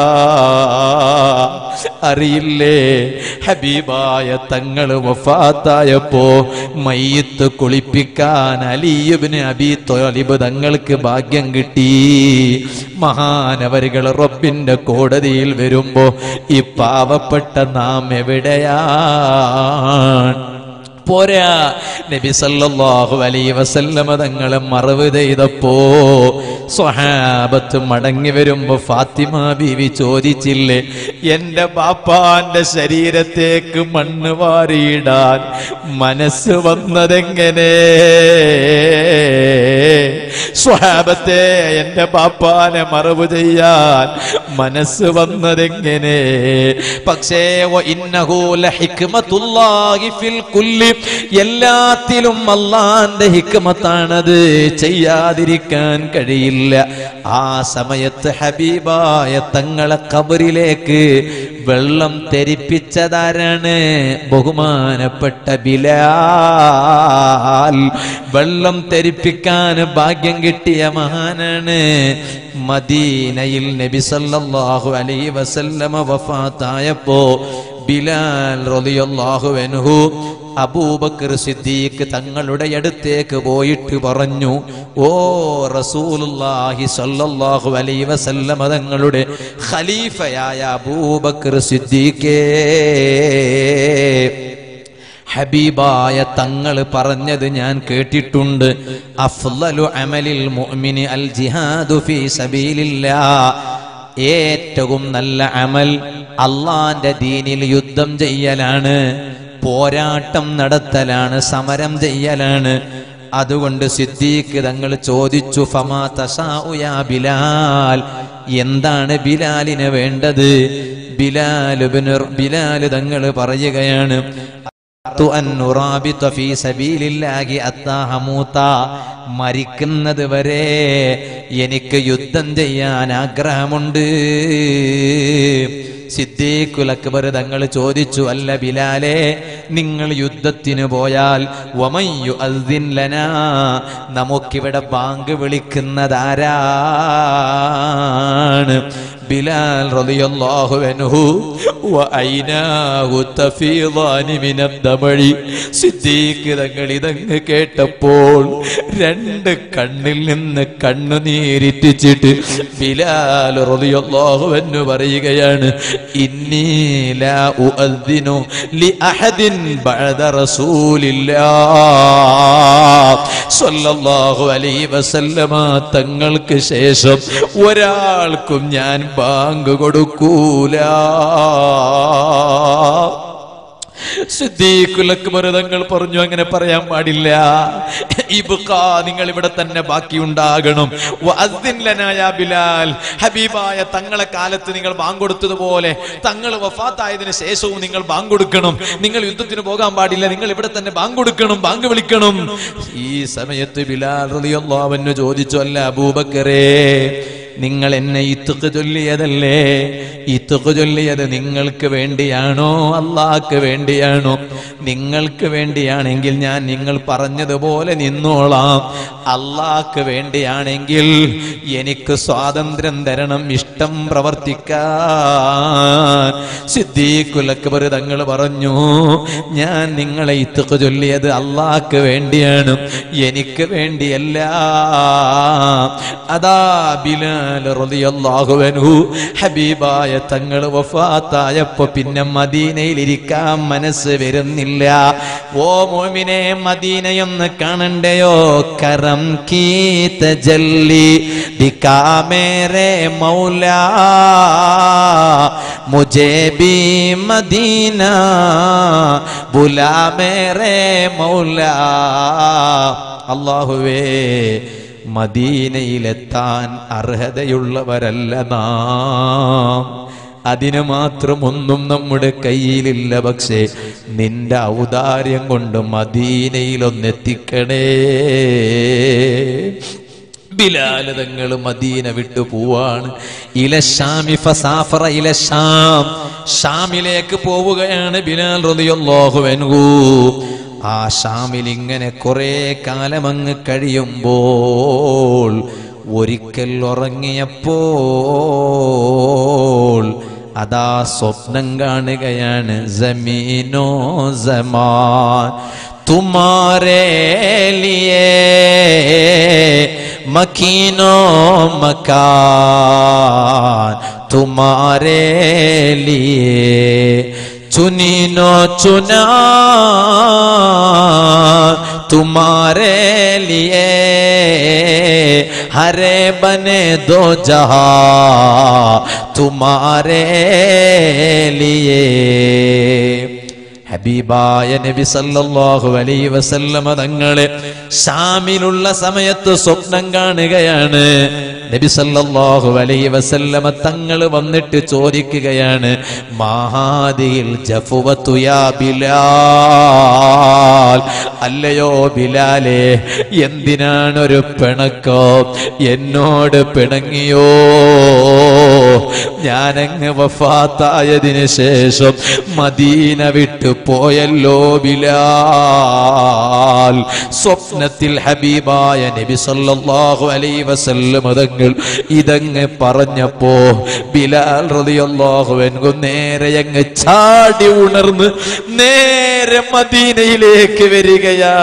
അറിയില്ലേ ഹബീബായ തങ്ങള് വഫാത്തായപ്പോ മയ്യത്ത് കുളിപ്പിക്കാൻ അലിയുബിന് അബി തോലിബ് തങ്ങൾക്ക് ഭാഗ്യം കിട്ടി മഹാനവരുകൾ റബ്ബിന്റെ കോടതിയിൽ വരുമ്പോ ഈ പാവപ്പെട്ട നാം എവിടെയാണ് പോരാ നബി സല്ലല്ലാഹു അലൈഹി വസല്ലമ തങ്ങളെ മറവ് ചെയ്തപ്പോ സ്വഹാബത്ത് മടങ്ങി വരുമ്പോ ഫാത്തിമ ബീവി ചോദിച്ചില്ലേ എന്റെ ബാപ്പാന്റെ ശരീരത്തേക്ക് മണ്ണ് വാരിയിടാൻ മനസ്സ് വന്നതെങ്ങനെ സ്വഹാബത്തെ എന്റെ ബാപ്പാനെ മറവ് ചെയ്യാൻ മനസ്സ് വന്നതെങ്ങനെ പക്ഷേ വ ഇന്നഹു ലഹിക്മത്തുല്ലാഹി ഫിൽ കുല്ലി എല്ലാത്തിലും അള്ളാന്റെ ഹിക്മത്താണത് ചെയ്യാതിരിക്കാൻ കഴിയില്ല ആ സമയത്ത് ഹബീബായ തങ്ങളെ കബറിലേക്ക് വെള്ളം തെരിപ്പിച്ചതാരാണ് ബഹുമാനപ്പെട്ട ബിലാൽ വെള്ളം തെരിപ്പിക്കാൻ ഭാഗ്യം കിട്ടിയ മഹാനാണ് മദീനയിൽ നബി സല്ലല്ലാഹു അലൈഹി വസല്ലമ വഫാത്തായപ്പോ ബിലാൽ റളിയല്ലാഹു അൻഹു അബൂബക്കർ സിദ്ദീഖ് തങ്ങളുടെ അടുത്തേക്ക് പോയിട്ട് പറഞ്ഞു ഓ റസൂലുള്ളാഹി സ്വല്ലല്ലാഹു അലൈഹി വസല്ലമ തങ്ങളുടെ ഖലീഫയായ അബൂബക്കർ സിദ്ദീഖേ ഹബീബായ തങ്ങൾ പറഞ്ഞത് ഞാൻ കേട്ടിട്ടുണ്ട് അഫ്ളലു അമലിൽ മുഅ്മിനി അൽ ജിഹാദു ഫീ സബീലില്ലാ ഏറ്റവും നല്ല അമൽ അള്ളാന്റെ ദീനിൽ യുദ്ധം ചെയ്യലാണ് പോരാട്ടം നടത്തലാണ് സമരം ചെയ്യലാണ് അതുകൊണ്ട് സിദ്ദീഖ് തങ്ങൾ ചോദിച്ചു ഫമാ തശാഉ യാ ബിലാൽ എന്താണ് ബിലാലിന് വേണ്ടത് ബിലാൽ ഇബ്നു ബിലാൽ തങ്ങൾ പറയുകയാണ് അറദ്തു അൻ നുറാബിത ഫീ സബീലില്ലാഹി അത്താ ഹമൂത. മരിക്കുന്നത് വരെ എനിക്ക് യുദ്ധം ചെയ്യാൻ ആഗ്രഹമുണ്ട് സിദ്ദീഖുൽ അക്ബർ തങ്ങൾ ചോദിച്ചു അല്ല ബിലാലെ നിങ്ങൾ യുദ്ധത്തിന് പോയാൽ വമൻ യുഅദ്ദിൻ ലനാ നമുക്കിവിടെ ബാങ്ക് വിളിക്കുന്നതാരാണ് ബിലാൽ റളിയല്ലാഹു അൻഹു വഅൈനാഹു തഫീദാനി മിനദ്ദമഴി സിദ്ദീഖ് തങ്ങൾ ഇതങ്ങ് കേട്ടപ്പോൾ രണ്ട് കണ്ണിൽ നിന്ന് കണ്ണുനീരിറ്റിച്ചിട്ട് ബിലാൽ റളിയല്ലാഹു അൻഹു പറയുകയാണ് ഇന്നി ലാ ഉഅദ്ദിനു ലി അഹദിൻ ബഅദ റസൂലില്ലാഹ് സ്വല്ലല്ലാഹു അലൈഹി വസല്ലമ തങ്ങൾക്ക് ശേഷം ഒരാൾക്കും ഞാൻ ബാങ്ക് കൊടുക്കൂല സിദ്ദീഖുൽ അക്ബർ തങ്ങൾ പറഞ്ഞു അങ്ങനെ പറയാൻ പാടില്ല ഇബ്ഖാ നിങ്ങൾ ഇവിടെ തന്നെ ബാക്കിയുണ്ടാകണം വഅദ്ദിൻ ലനാ യാ ബിലാൽ ഹബീബായ തങ്ങളെ കാലത്ത് നിങ്ങൾ ബാങ്ക് കൊടുത്തതുപോലെ തങ്ങൾ വഫാത്തായതിനു ശേഷവും നിങ്ങൾ ബാങ്ക് കൊടുക്കണം നിങ്ങൾ യുദ്ധത്തിന് പോകാൻ പാടില്ല നിങ്ങൾ ഇവിടെ തന്നെ ബാങ്ക് കൊടുക്കണം ബാങ്ക് വിളിക്കണം ഈ സമയത്ത് ബിലാൽ റളിയല്ലാഹു അൻഹു ചോദിച്ചു അല്ല അബൂബക്കറേ നിങ്ങൾ എന്നെ ഇത്തുക്ക് ചൊല്ലിയതല്ലേ ഇത്തുക്ക് ചൊല്ലിയത് നിങ്ങൾക്ക് വേണ്ടിയാണോ അള്ളാഹ്ക്ക് വേണ്ടിയാണോ നിങ്ങൾക്ക് വേണ്ടിയാണെങ്കിൽ ഞാൻ നിങ്ങൾ പറഞ്ഞതുപോലെ നിന്നോളാം അള്ളാഹ്ക്ക് വേണ്ടിയാണെങ്കിൽ എനിക്ക് സ്വാതന്ത്ര്യം തരണം ഇഷ്ടം പ്രവർത്തിക്കാൻ സിദ്ദീഖുൽ അക്ബർ തങ്ങൾ പറഞ്ഞു ഞാൻ നിങ്ങളെ ഇത്തുക്ക് ചൊല്ലിയത് അള്ളാഹ്ക്ക് വേണ്ടിയാണ് എനിക്ക് വേണ്ടിയല്ല അതാ ബിലാൽ റളിയല്ലാഹു അൻഹു ഹബീബായ തങ്ങൾ വഫാത്തായപ്പോ പിന്നെ മദീനയിൽ ഇരിക്കാൻ മനസ്സ് വരുന്നില്ല ഓ മോമിനെ മദീനയൊന്ന് കാണണ്ടയോ കരം കീ തജല്ലി ദിക്കാ മേരെ മൗലാ മുझे भी मदीना बुला मेरे मौला അള്ളാഹുവേ മദീനയിലെത്താൻ അർഹതയുള്ളവരല്ല നാം അതിന് മാത്രം ഒന്നും നമ്മുടെ കയ്യിലില്ല പക്ഷേ നിന്റെ ഔദാര്യം കൊണ്ട് മദീനയിലൊന്നെത്തിക്കണേ ബിലാൽ തങ്ങൾ മദീന വിട്ടു പോവാണ് ഇലശാമി ഫസാഫറ ഇലശാം ഷാമിലേക്ക് പോവുകയാണ് ബിലാൽ റളിയല്ലാഹു അൻഹു ആ ഷാമിൽ ഇങ്ങനെ കുറെ കാലം അങ്ങ് കഴിയുമ്പോൾ ഒരിക്കൽ ഉറങ്ങിയപ്പോൾ അതാ സ്വപ്നം കാണുകയാണ് ജമീനോ ജമാൻ തുമാരേ ലിയേ മക്കീനോ മക്കാൻ തുമാരേ ലിയേ चुनी नो चुना तुम्हारे लिए हरे बने दो जहा तुम्हारे लिए ഹബീബായ നബി സല്ലല്ലാഹു അലൈഹി വസല്ലമ തങ്ങളെ ഷാമിലുള്ള സമയത്ത് സ്വപ്നം കാണുകയാണ് നബി സല്ലല്ലാഹു അലൈഹി വസല്ലമ തങ്ങൾ വന്നിട്ട് ചോദിക്കുകയാണ് മഹാദിൽ ജഫുവത്തു യാ ബിലാൽ അല്ലയോ ബിലാലെ എന്തിനാണ് ഒരു പിണക്കോ എന്നോട് പിണങ്ങിയോ ഞാനങ്ങ് വഫാത്തായതിനു ശേഷം മദീന വിട്ടു പോയല്ലോ ബിലാൽ സ്വപ്നത്തിൽ ഹബീബായ നബി സല്ലല്ലാഹു അലൈഹി വസല്ലം തങ്ങൾ ഇതങ്ങ് പറഞ്ഞപ്പോ ബിലാൽ റളിയല്ലാഹു അൻഹു നേരെ അങ്ങ് ചാടി ഉണർന്ന് നേരെ മദീനയിലേക്ക് വരികയാ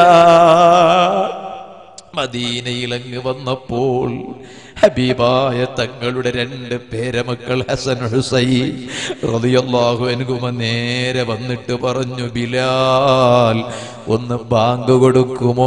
മദീനയിലങ്ങ് വന്നപ്പോൾ ഹബീബായ തങ്ങളുടെ രണ്ട് പേരമക്കൾ ഹസൻ ഹുസൈൻ റളിയല്ലാഹു അൻഹുമ നേരെ വന്നിട്ട് പറഞ്ഞു ബിലാൽ ഒന്ന് ബാങ്ക് കൊടുക്കുമോ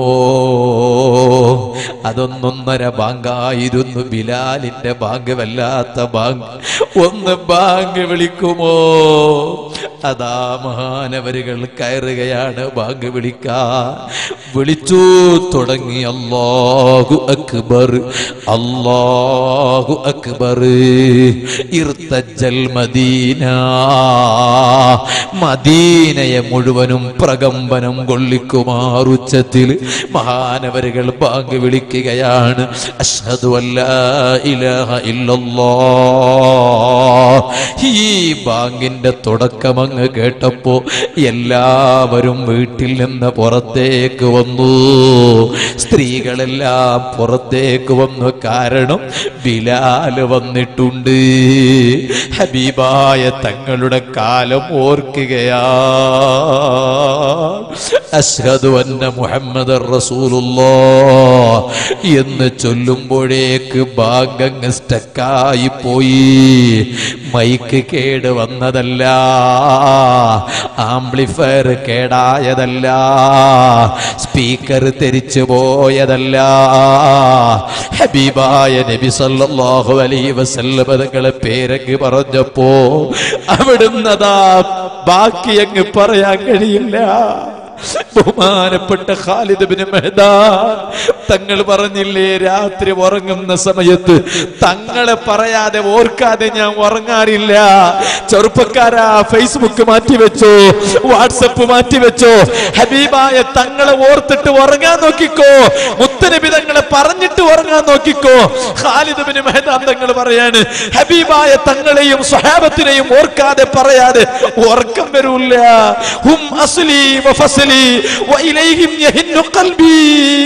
അതൊന്നൊന്നര ബാങ്കായിരുന്നു ബിലാലിന്റെ ബാങ്ക് വല്ലാത്ത ബാങ്ക് ഒന്ന് ബാങ്ക് വിളിക്കുമോ അതാ മഹാനവരുകൾ കയറുകയാണ് ബാങ്ക് വിളിക്കാൻ വിളിച്ചു തുടങ്ങി അല്ലാഹു അക്ബർ അല്ലാഹു അക്ബർ ഇർത്തജ്ജൽ മദീന മദീനയെ മുഴുവനും പ്രകമ്പനം കൊള്ളിക്കുമാറുച്ചത്തിൽ മഹാനവരുകൾ ബാങ്ക് വിളിക്കുകയാണ് അഷ്ഹദു അല്ലാ ഇലാഹ ഇല്ലല്ലാഹ് ഈ ബാങ്കിന്റെ തുടക്കം അങ്ങ് കേട്ടപ്പോ എല്ലാവരും വീട്ടിൽ നിന്ന് പുറത്തേക്ക് വന്നു സ്ത്രീകളെല്ലാം പുറത്തേക്ക് വന്നു കാരണം ബിലാല് വന്നിട്ടുണ്ട് ഹബീബായ തങ്ങളുടെ കാലം ഓർക്കുകയാ അഷ്ഹദു അന്ന മുഹമ്മദ് റസൂലുള്ളാ എന്ന് ചൊല്ലുമ്പോഴേക്ക് ബാങ്കങ്ങ് സ്റ്റക്കായി പോയി മൈക്ക് കേട് വന്നതല്ല ആംപ്ലിഫയർ കേടായതല്ല സ്പീക്കർ തെരിച്ചു പോയതല്ല ഹബീബായ നബി സല്ലല്ലാഹു അലൈഹി വസല്ലം തങ്ങളെ പേരങ്ങ് പറഞ്ഞപ്പോ അവിടുന്ന് അതാ ബാക്കി അങ്ങ് പറയാൻ കഴിയില്ല ബഹുമാനപ്പെട്ട ഖാലിദ് ബിൻ മെഹദാൻ തങ്ങൾ പറഞ്ഞില്ലേ രാത്രി ഉറങ്ങുന്ന സമയത്ത് തങ്ങളെ പറയാതെ ഓർക്കാതെ ഞാൻ ഉറങ്ങാറില്ല ചെറുപ്പക്കാരാ ഫേസ്ബുക്ക് മാറ്റി വെച്ചോ വാട്സപ്പ് മാറ്റി വെച്ചോ ഹബീബായ തങ്ങളെ ഓർത്തിട്ട് ഉറങ്ങാൻ നോക്കിക്കോ മുത്തനബി തങ്ങളെ പറഞ്ഞിട്ട് ഉറങ്ങാൻ നോക്കിക്കോ ഖാലിദ് ബിൻ മെഹദാൻ തങ്ങൾ പറയാണ് ഹബീബായ തങ്ങളെയും സ്വഹാബത്തിനെയും ഓർക്കാതെ പറയാതെ ഉറക്കം വരൂല്ല ഹും അസ്ലി വഫസ്ലി വഇലൈഹിം യഹിന്നു ഖൽബി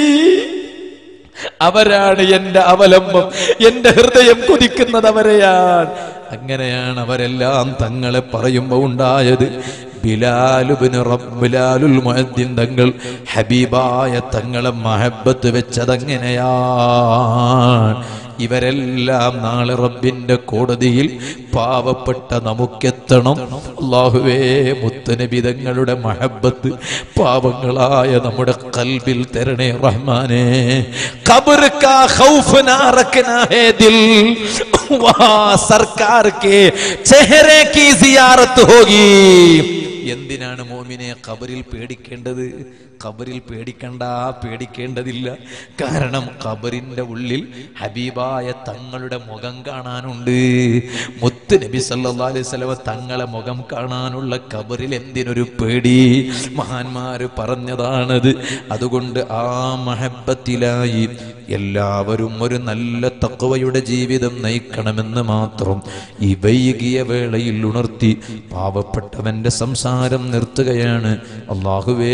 അവരാണ് എന്റെ അവലംബം എന്റെ ഹൃദയം കൊതിക്കുന്നത് അവരെയാണ് അങ്ങനെയാണ് അവരെല്ലാം തങ്ങളെ പറയുമ്പോ ഉണ്ടായത് ബിലാലുബിന് ബിലാലുൽ മുഅദ്ദിൻ തങ്ങൾ ഹബീബായ തങ്ങളെ മഹബത്ത് വെച്ചതങ്ങനെയാണ് ഇവരെല്ലാം നാളെ റബ്ബിന്റെ കോടതിയിൽ പാവപ്പെട്ട നമുക്കെത്തണം അള്ളാഹുവേ മുത്തനബി തങ്ങളുടെ മഹബത്ത് പാവങ്ങളായ നമ്മുടെ കൽബിൽ തരണേ റഹ്മാനെ ഖബർ കാ ഖൗഫ് നാ റഖ്നാ ഹേ ദിൽ വഹാ സർക്കാർ കെ ചെഹറെ കി സിയാറത്ത് ഹോഗി എന്തിനാണ് മോമിനെ ഖബറിൽ പേടിക്കേണ്ടത് ഖബറിൽ പേടിക്കണ്ട പേടിക്കേണ്ടതില്ല കാരണം ഖബറിന്റെ ഉള്ളിൽ ഹബീബായ തങ്ങളുടെ മുഖം കാണാനുണ്ട് മുത്ത് നബി സല്ലല്ലാഹു അലൈഹി വസല്ലമ തങ്ങളെ മുഖം കാണാനുള്ള ഖബറിൽ എന്തിനൊരു പേടി മഹാന്മാര് പറഞ്ഞതാണത് അതുകൊണ്ട് ആ മഹബത്തിലായി എല്ലാവരും ഒരു നല്ല തക്കവയുടെ ജീവിതം നയിക്കണമെന്ന് മാത്രം ഈ വൈകിയ വേളയിൽ ഉണർത്തി പാവപ്പെട്ടവന്റെ സംസാരം നിർത്തുകയാണ് അള്ളാഹുവേ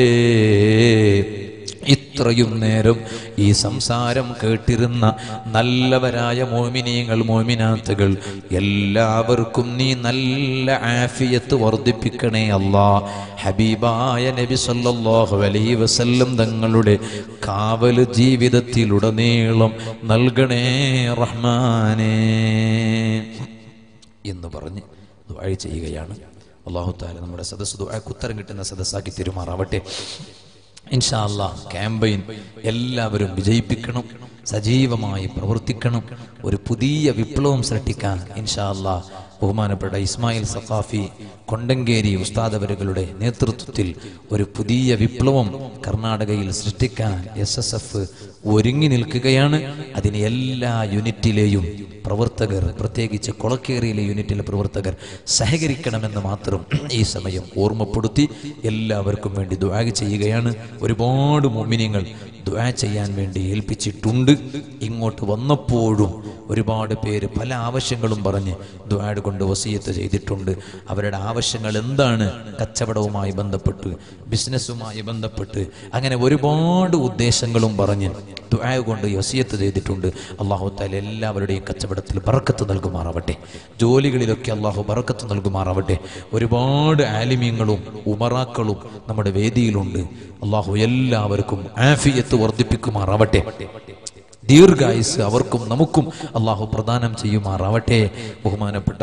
ഇത്രയും നേരം ഈ സംസാരം കേട്ടിരുന്ന നല്ലവരായ മോമിനീങ്ങൾ മോമിനാത്തുകൾ എല്ലാവർക്കും നീ നല്ല ആഫിയത്ത് വർദ്ധിപ്പിക്കണേ അല്ലാ ഹബീബായ നബി സല്ലല്ലാഹു അലൈഹി വസല്ലം തങ്ങളുടെ കാവൽ ജീവിതത്തിലുടനീളം നൽകണേ റഹ്മാനേ എന്ന് പറഞ്ഞ് ദുആ ചെയ്യുകയാണ് അള്ളാഹു താല നമ്മുടെ സദസ്സ് ദുആക്ക് ഉത്തരം കിട്ടുന്ന സദസ്സാക്കി തെരുമാറാവട്ടെ ഇൻഷാ അല്ലാ ക്യാമ്പയിൻ എല്ലാവരും വിജയിപ്പിക്കണം സജീവമായി പ്രവർത്തിക്കണം ഒരു പുതിയ വിപ്ലവം സൃഷ്ടിക്കാൻ ഇൻഷാ അല്ലാ ബഹുമാനപ്പെട്ട ഇസ്മായിൽ സഖാഫി കൊണ്ടങ്കേരി ഉസ്താദവരുകളുടെ നേതൃത്വത്തിൽ ഒരു പുതിയ വിപ്ലവം കർണാടകയിൽ സൃഷ്ടിക്കാൻ എസ് എസ് എഫ് ഒരുങ്ങി നിൽക്കുകയാണ് അതിന് എല്ലാ യൂണിറ്റിലെയും പ്രവർത്തകർ പ്രത്യേകിച്ച് കൊളക്കേറിയിലെ യൂണിറ്റിലെ പ്രവർത്തകർ സഹകരിക്കണമെന്ന് മാത്രം ഈ സമയം ഓർമ്മപ്പെടുത്തി എല്ലാവർക്കും വേണ്ടി ദുആ ചെയ്യുകയാണ് ഒരുപാട് മോമിനിയങ്ങൾ ദുആ ചെയ്യാൻ വേണ്ടി ഏൽപ്പിച്ചിട്ടുണ്ട് ഇങ്ങോട്ട് വന്നപ്പോഴും ഒരുപാട് പേര് പല ആവശ്യങ്ങളും പറഞ്ഞ് ദുആ കൊണ്ട് വസീയത്ത് ചെയ്തിട്ടുണ്ട് അവരുടെ ആവശ്യങ്ങൾ എന്താണ് കച്ചവടവുമായി ബന്ധപ്പെട്ട് ബിസിനസ്സുമായി ബന്ധപ്പെട്ട് അങ്ങനെ ഒരുപാട് ഉദ്ദേശങ്ങളും പറഞ്ഞ് ദുആ കൊണ്ട് വസീയത്ത് ചെയ്തിട്ടുണ്ട് അള്ളാഹു താല എല്ലാവരുടെയും കച്ചവടത്തിൽ ബറക്കത്ത് നൽകുമാറാവട്ടെ ജോലികളിലൊക്കെ അള്ളാഹു ബറക്കത്ത് നൽകുമാറാവട്ടെ ഒരുപാട് ആലിമ്യങ്ങളും ഉമറാക്കളും നമ്മുടെ വേദിയിലുണ്ട് അള്ളാഹു എല്ലാവർക്കും ആഫിയത്ത് വർദ്ധിപ്പിക്കുമാറാവട്ടെ ദീർഘായുസ് അവർക്കും നമുക്കും അള്ളാഹു പ്രദാനം ചെയ്യുമാറാവട്ടെ ബഹുമാനപ്പെട്ട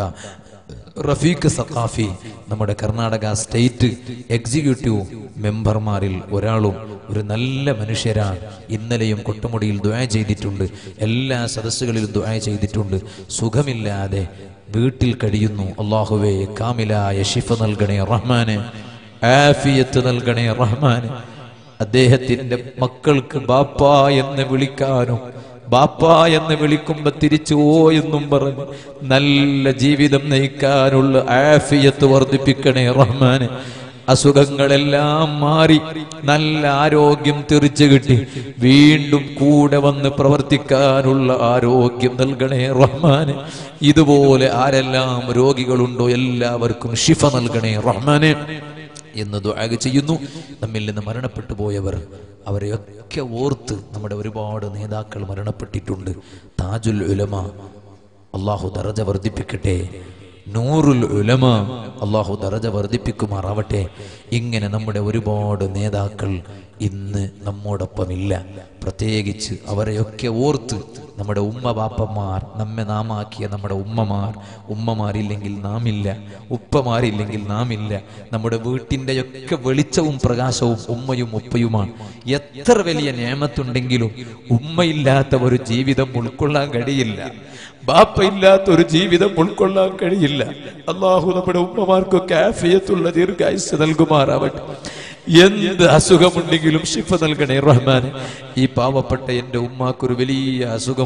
റഫീഖ് സഖാഫി നമ്മുടെ കർണാടക സ്റ്റേറ്റ് എക്സിക്യൂട്ടീവ് മെമ്പർമാരിൽ ഒരാളും ഒരു നല്ല മനുഷ്യരാണ് ഇന്നലെയും കൊട്ടുമുടിയിൽ ദുആ ചെയ്തിട്ടുണ്ട് എല്ലാ സദസ്സുകളിലും ദുആ ചെയ്തിട്ടുണ്ട് സുഖമില്ലാതെ വീട്ടിൽ കഴിയുന്നു അള്ളാഹുവേ കാമിലായ ഷിഫ നൽകണേ റഹ്മാന് ആഫിയത്ത് നൽകണേ റഹ്മാന് അദ്ദേഹത്തിന്റെ മക്കൾക്ക് ബാപ്പ എന്ന് വിളിക്കാനും ബാപ്പ എന്ന് വിളിക്കുമ്പോ തിരിച്ചു ഓ എന്നും പറഞ്ഞ് നല്ല ജീവിതം നയിക്കാനുള്ള ആഫിയത്ത് വർദ്ധിപ്പിക്കണേ റഹ്മാന് അസുഖങ്ങളെല്ലാം മാറി നല്ല ആരോഗ്യം തെറിച്ചു കിട്ടി വീണ്ടും കൂടെ വന്ന് പ്രവർത്തിക്കാനുള്ള ആരോഗ്യം നൽകണേ റഹ്മാന് ഇതുപോലെ ആരെല്ലാം രോഗികളുണ്ടോ എല്ലാവർക്കും ഷിഫ നൽകണേ റഹ്മാനെ എന്ന് ദുആ ചെയ്യുന്നു നമ്മിൽ നിന്ന് മരണപ്പെട്ടു പോയവർ അവരെയൊക്കെ ഓർത്ത് നമ്മുടെ ഒരുപാട് നേതാക്കൾ മരണപ്പെട്ടിട്ടുണ്ട് താജുൽ ഉലമ അള്ളാഹു ദറജ വർദ്ധിപ്പിക്കട്ടെ നൂറുൽ ഉലമ അള്ളാഹു ദറജ വർദ്ധിപ്പിക്കുമാറാവട്ടെ ഇങ്ങനെ നമ്മുടെ ഒരുപാട് നേതാക്കൾ ഇന്ന് നമ്മോടൊപ്പമില്ല പ്രത്യേകിച്ച് അവരെയൊക്കെ ഓർത്ത് നമ്മുടെ ഉമ്മ ബാപ്പന്മാർ നമ്മെ നാമാക്കിയ നമ്മുടെ ഉമ്മമാർ ഉമ്മമാരില്ലെങ്കിൽ നാമില്ല ഉപ്പമാരില്ലെങ്കിൽ നാമില്ല നമ്മുടെ വീട്ടിൻ്റെയൊക്കെ വെളിച്ചവും പ്രകാശവും ഉമ്മയും ഉപ്പയുമാണ് എത്ര വലിയ നിയമത്തുണ്ടെങ്കിലും ഉമ്മയില്ലാത്ത ഒരു ജീവിതം ഉൾക്കൊള്ളാൻ കഴിയില്ല ബാപ്പ ഇല്ലാത്ത ഒരു ജീവിതം ഉൾക്കൊള്ളാൻ കഴിയില്ല അള്ളാഹു നമ്മുടെ ഉമ്മമാർക്കൊക്കെ ആഫിയത്തുള്ള ദീർഘായുസ് നൽകുമാറാവട്ടെ എന്ത് അസുഖമുണ്ടെങ്കിലും ഷിഫ നൽകണേ റഹ്മാൻ ഈ പാവപ്പെട്ട എന്റെ ഉമ്മാക്കൊരു വലിയ അസുഖം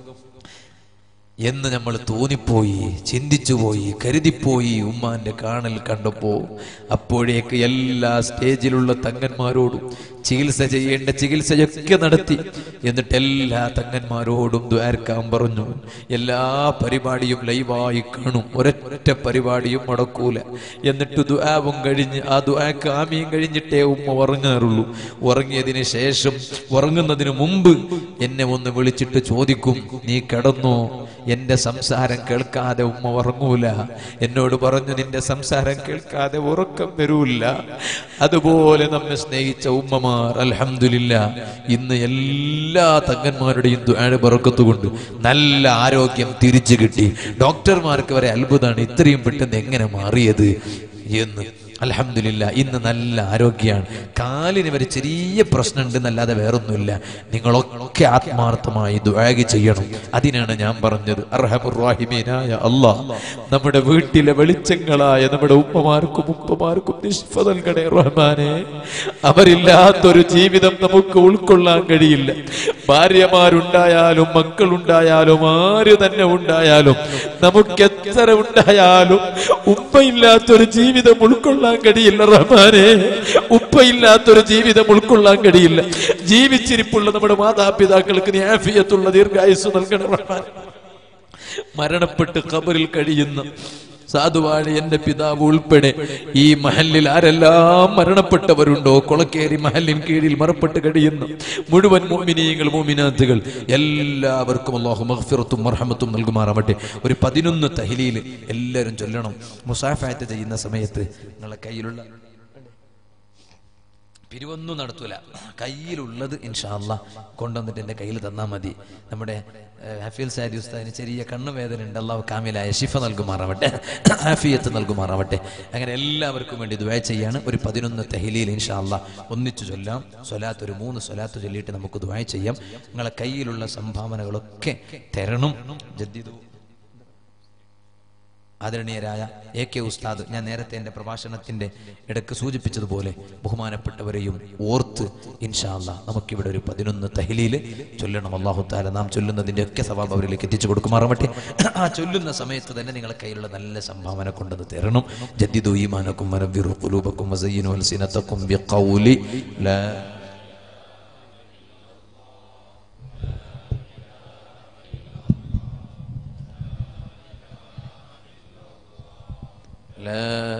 എന്ന് നമ്മൾ തോന്നിപ്പോയി ചിന്തിച്ചുപോയി കരുതിപ്പോയി ഉമ്മാന്റെ കാണൽ കണ്ടപ്പോ അപ്പോഴേക്ക് എല്ലാ സ്റ്റേജിലുള്ള തങ്ങന്മാരോടും ചികിത്സ ചെയ്യേണ്ട ചികിത്സയൊക്കെ നടത്തി എന്നിട്ട് എല്ലാ തങ്ങന്മാരോടും ദ്വാരക്കാൻ പറഞ്ഞു എല്ലാ പരിപാടിയും ലൈവായി കാണും ഒരൊറ്റ പരിപാടിയും മുടക്കൂല എന്നിട്ട് ദ്വാവും കഴിഞ്ഞ് ആ ദ്വാക്ക് ആമിയും കഴിഞ്ഞിട്ടേ ഉമ്മ ഉറങ്ങാറുള്ളൂ ഉറങ്ങിയതിന് ശേഷം ഉറങ്ങുന്നതിന് മുമ്പ് എന്നെ ഒന്ന് വിളിച്ചിട്ട് ചോദിക്കും നീ കിടന്നോ എന്റെ സംസാരം കേൾക്കാതെ ഉമ്മ ഉറങ്ങൂല എന്നോട് പറഞ്ഞു നിന്റെ സംസാരം കേൾക്കാതെ ഉറക്കം വരൂല്ല അതുപോലെ നമ്മെ സ്നേഹിച്ച ഉമ്മമാർ അൽഹംദുലില്ല ഇന്ന് എല്ലാ തങ്ങന്മാരുടെയും ദുആഴ് പറക്കത്തുകൊണ്ട് നല്ല ആരോഗ്യം തിരിച്ചു കിട്ടി ഡോക്ടർമാർക്ക് വരെ അത്ഭുതമാണ് ഇത്രയും പെട്ടെന്ന് എങ്ങനെ മാറിയത് എന്ന് അലഹമില്ല ഇന്ന് നല്ല ആരോഗ്യമാണ് കാലിന് വരെ ചെറിയ പ്രശ്നമുണ്ട് എന്നല്ലാതെ വേറൊന്നുമില്ല നിങ്ങളൊക്കെ ആത്മാർത്ഥമായി ദുആഗ് ചെയ്യണം അതിനാണ് ഞാൻ പറഞ്ഞത് അർഹമുറാഹിമീനായ അല്ലാ നമ്മുടെ വീട്ടിലെ വെളിച്ചങ്ങളായ നമ്മുടെ ഉപ്പമാർക്കും ഉപ്പമാർക്കും നിഷ്ഫ നൽകണേ റഹ്മാനെ അവരില്ലാത്തൊരു ജീവിതം നമുക്ക് ഉൾക്കൊള്ളാൻ കഴിയില്ല ഭാര്യമാരുണ്ടായാലും മക്കളുണ്ടായാലും ആര് തന്നെ ഉണ്ടായാലും നമുക്ക് എത്ര ഉണ്ടായാലും ഉപ്പയില്ലാത്തൊരു ജീവിതം ഉൾക്കൊള്ളാൻ കഴിയില്ല റഹ്മാനെ ഉപ്പയില്ലാത്തൊരു ജീവിതം ഉൾക്കൊള്ളാൻ കഴിയില്ല ജീവിച്ചിരിപ്പുള്ള നമ്മുടെ മാതാപിതാക്കൾക്ക് നീ ആഫിയത്തുള്ള ദീർഘായുസ് നൽകണം റഹ്മാൻ മരണപ്പെട്ട് ഖബറിൽ കഴിയുന്ന സാധുവാണ് എന്റെ പിതാവ് ഉൾപ്പെടെ ഈ മഹലിൽ ആരെല്ലാം മരണപ്പെട്ടവരുണ്ടോ കൊളക്കേരി മഹലിൻ കീഴിൽ മറപ്പെട്ട് കഴിയുന്ന മുഴുവൻ മോമിനീയങ്ങൾ മോമിനാത്തുകൾ എല്ലാവർക്കും അള്ളാഹു മഹ്ഫിറത്തും മർഹമത്തും നൽകുമാറാവട്ടെ ഒരു പതിനൊന്ന് തഹലിയിൽ എല്ലാവരും ചൊല്ലണം മുസാഫായത്ത് ചെയ്യുന്ന സമയത്ത് നിങ്ങളെ കയ്യിലുള്ള പിരിവൊന്നും നടത്തൂല കയ്യിലുള്ളത് ഇൻഷാല്ല കൊണ്ടുവന്നിട്ട് എൻ്റെ കയ്യിൽ തന്നാൽ മതി നമ്മുടെ ഏഹ്, ഹഫീൽ സാരി ഉസ്താദിന് ചെറിയ കണ്ണുവേദന ഉണ്ട് അള്ളാഹു കാമിലായ ഷിഫ നൽകുമാറാവട്ടെ ഹാഫിയത്ത് നൽകുമാറാവട്ടെ അങ്ങനെ എല്ലാവർക്കും വേണ്ടി ദുആ ചെയ്യാണ് ഒരു പതിനൊന്ന് തെഹലിയിൽ ഇൻഷാല്ല ഒന്നിച്ചു ചൊല്ലാം സ്വലാത്ത് ഒരു മൂന്ന് സ്വലാത്ത് ചൊല്ലിയിട്ട് നമുക്ക് ദുആ ചെയ്യാം നിങ്ങളെ കയ്യിലുള്ള സംഭാവനകളൊക്കെ തരണം ജദ്ദിദു ആദരണീയരായ എ കെ ഉസ്താദ് ഞാൻ നേരത്തെ എൻ്റെ പ്രഭാഷണത്തിന്റെ ഇടക്ക് സൂചിപ്പിച്ചതുപോലെ ബഹുമാനപ്പെട്ടവരെയും ഓർത്ത് ഇൻഷാല്ല നമുക്കിവിടെ ഒരു പതിനൊന്ന് തഹലീല് ചൊല്ലണം അള്ളാഹു താല നാം ചൊല്ലുന്നതിന്റെ ഒക്കെ സവാബ് അവരിലേക്ക് എത്തിച്ചു കൊടുക്കുമാറാവട്ടെ ആ ചൊല്ലുന്ന സമയത്ത് തന്നെ നിങ്ങളെ കയ്യിലുള്ള നല്ല സംഭാവന കൊണ്ടത് തരണം ജദ്ദിദു ഈമാനക്കും വനവ്വിറു ഖുലൂബക്കും വസയ്യിനു അൽസിനത്തക്കും ബിഖൗലി ലാ ലാ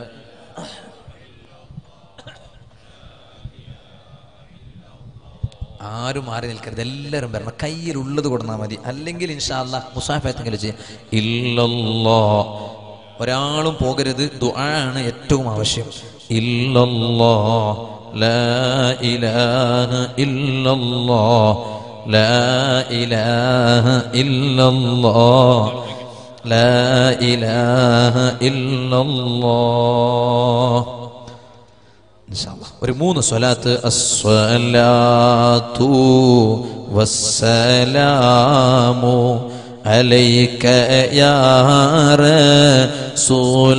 ആരും മാറി നിൽക്കരുത് എല്ലാവരും വരണം കയ്യിലുള്ളത് കൊടുന്നാൽ മതി അല്ലെങ്കിൽ ഇൻഷാല്ല മുസാഫത്തെങ്കിലും ചെയ്യാം ഇല്ലല്ലോ ഒരാളും പോകരുത് ദുആണ് ഏറ്റവും ആവശ്യം ഇല്ലല്ലോ ലാ ഇലാഹ ഇല്ലല്ലോ ലാ ഇലാഹ ഇല്ലല്ലോ ലാ ഇലാഹ ഇല്ലല്ലോ ഇൻഷാല്ലാ. ഒരു മൂന്ന് സ്വലാത്ത് അസ്വലാത്തു വസ്സലാമു عليك يا رسول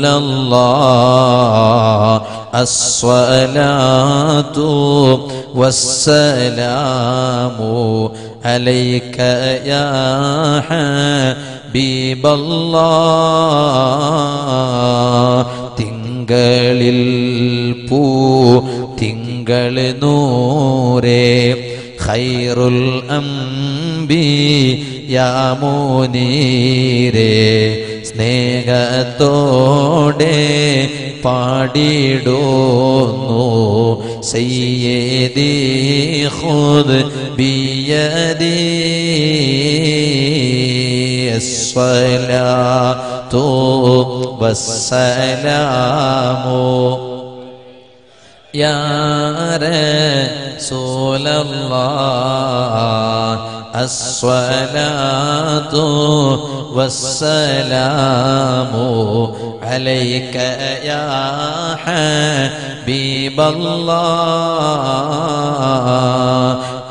الله الصلاة والسلام عليك يا حبيب الله തിങ്കളിൽ പൂ തിങ്കൾ നൂരേ ഖൈറുൽ അംബി യാമോനീരേ സ്നേഹത്തോടെ പാടിടുന്നു സയ്യേദി ഖുദ് ബിയദി الصلاة والسلام يا رسول الله الصلاة والسلام عليك يا حبيب الله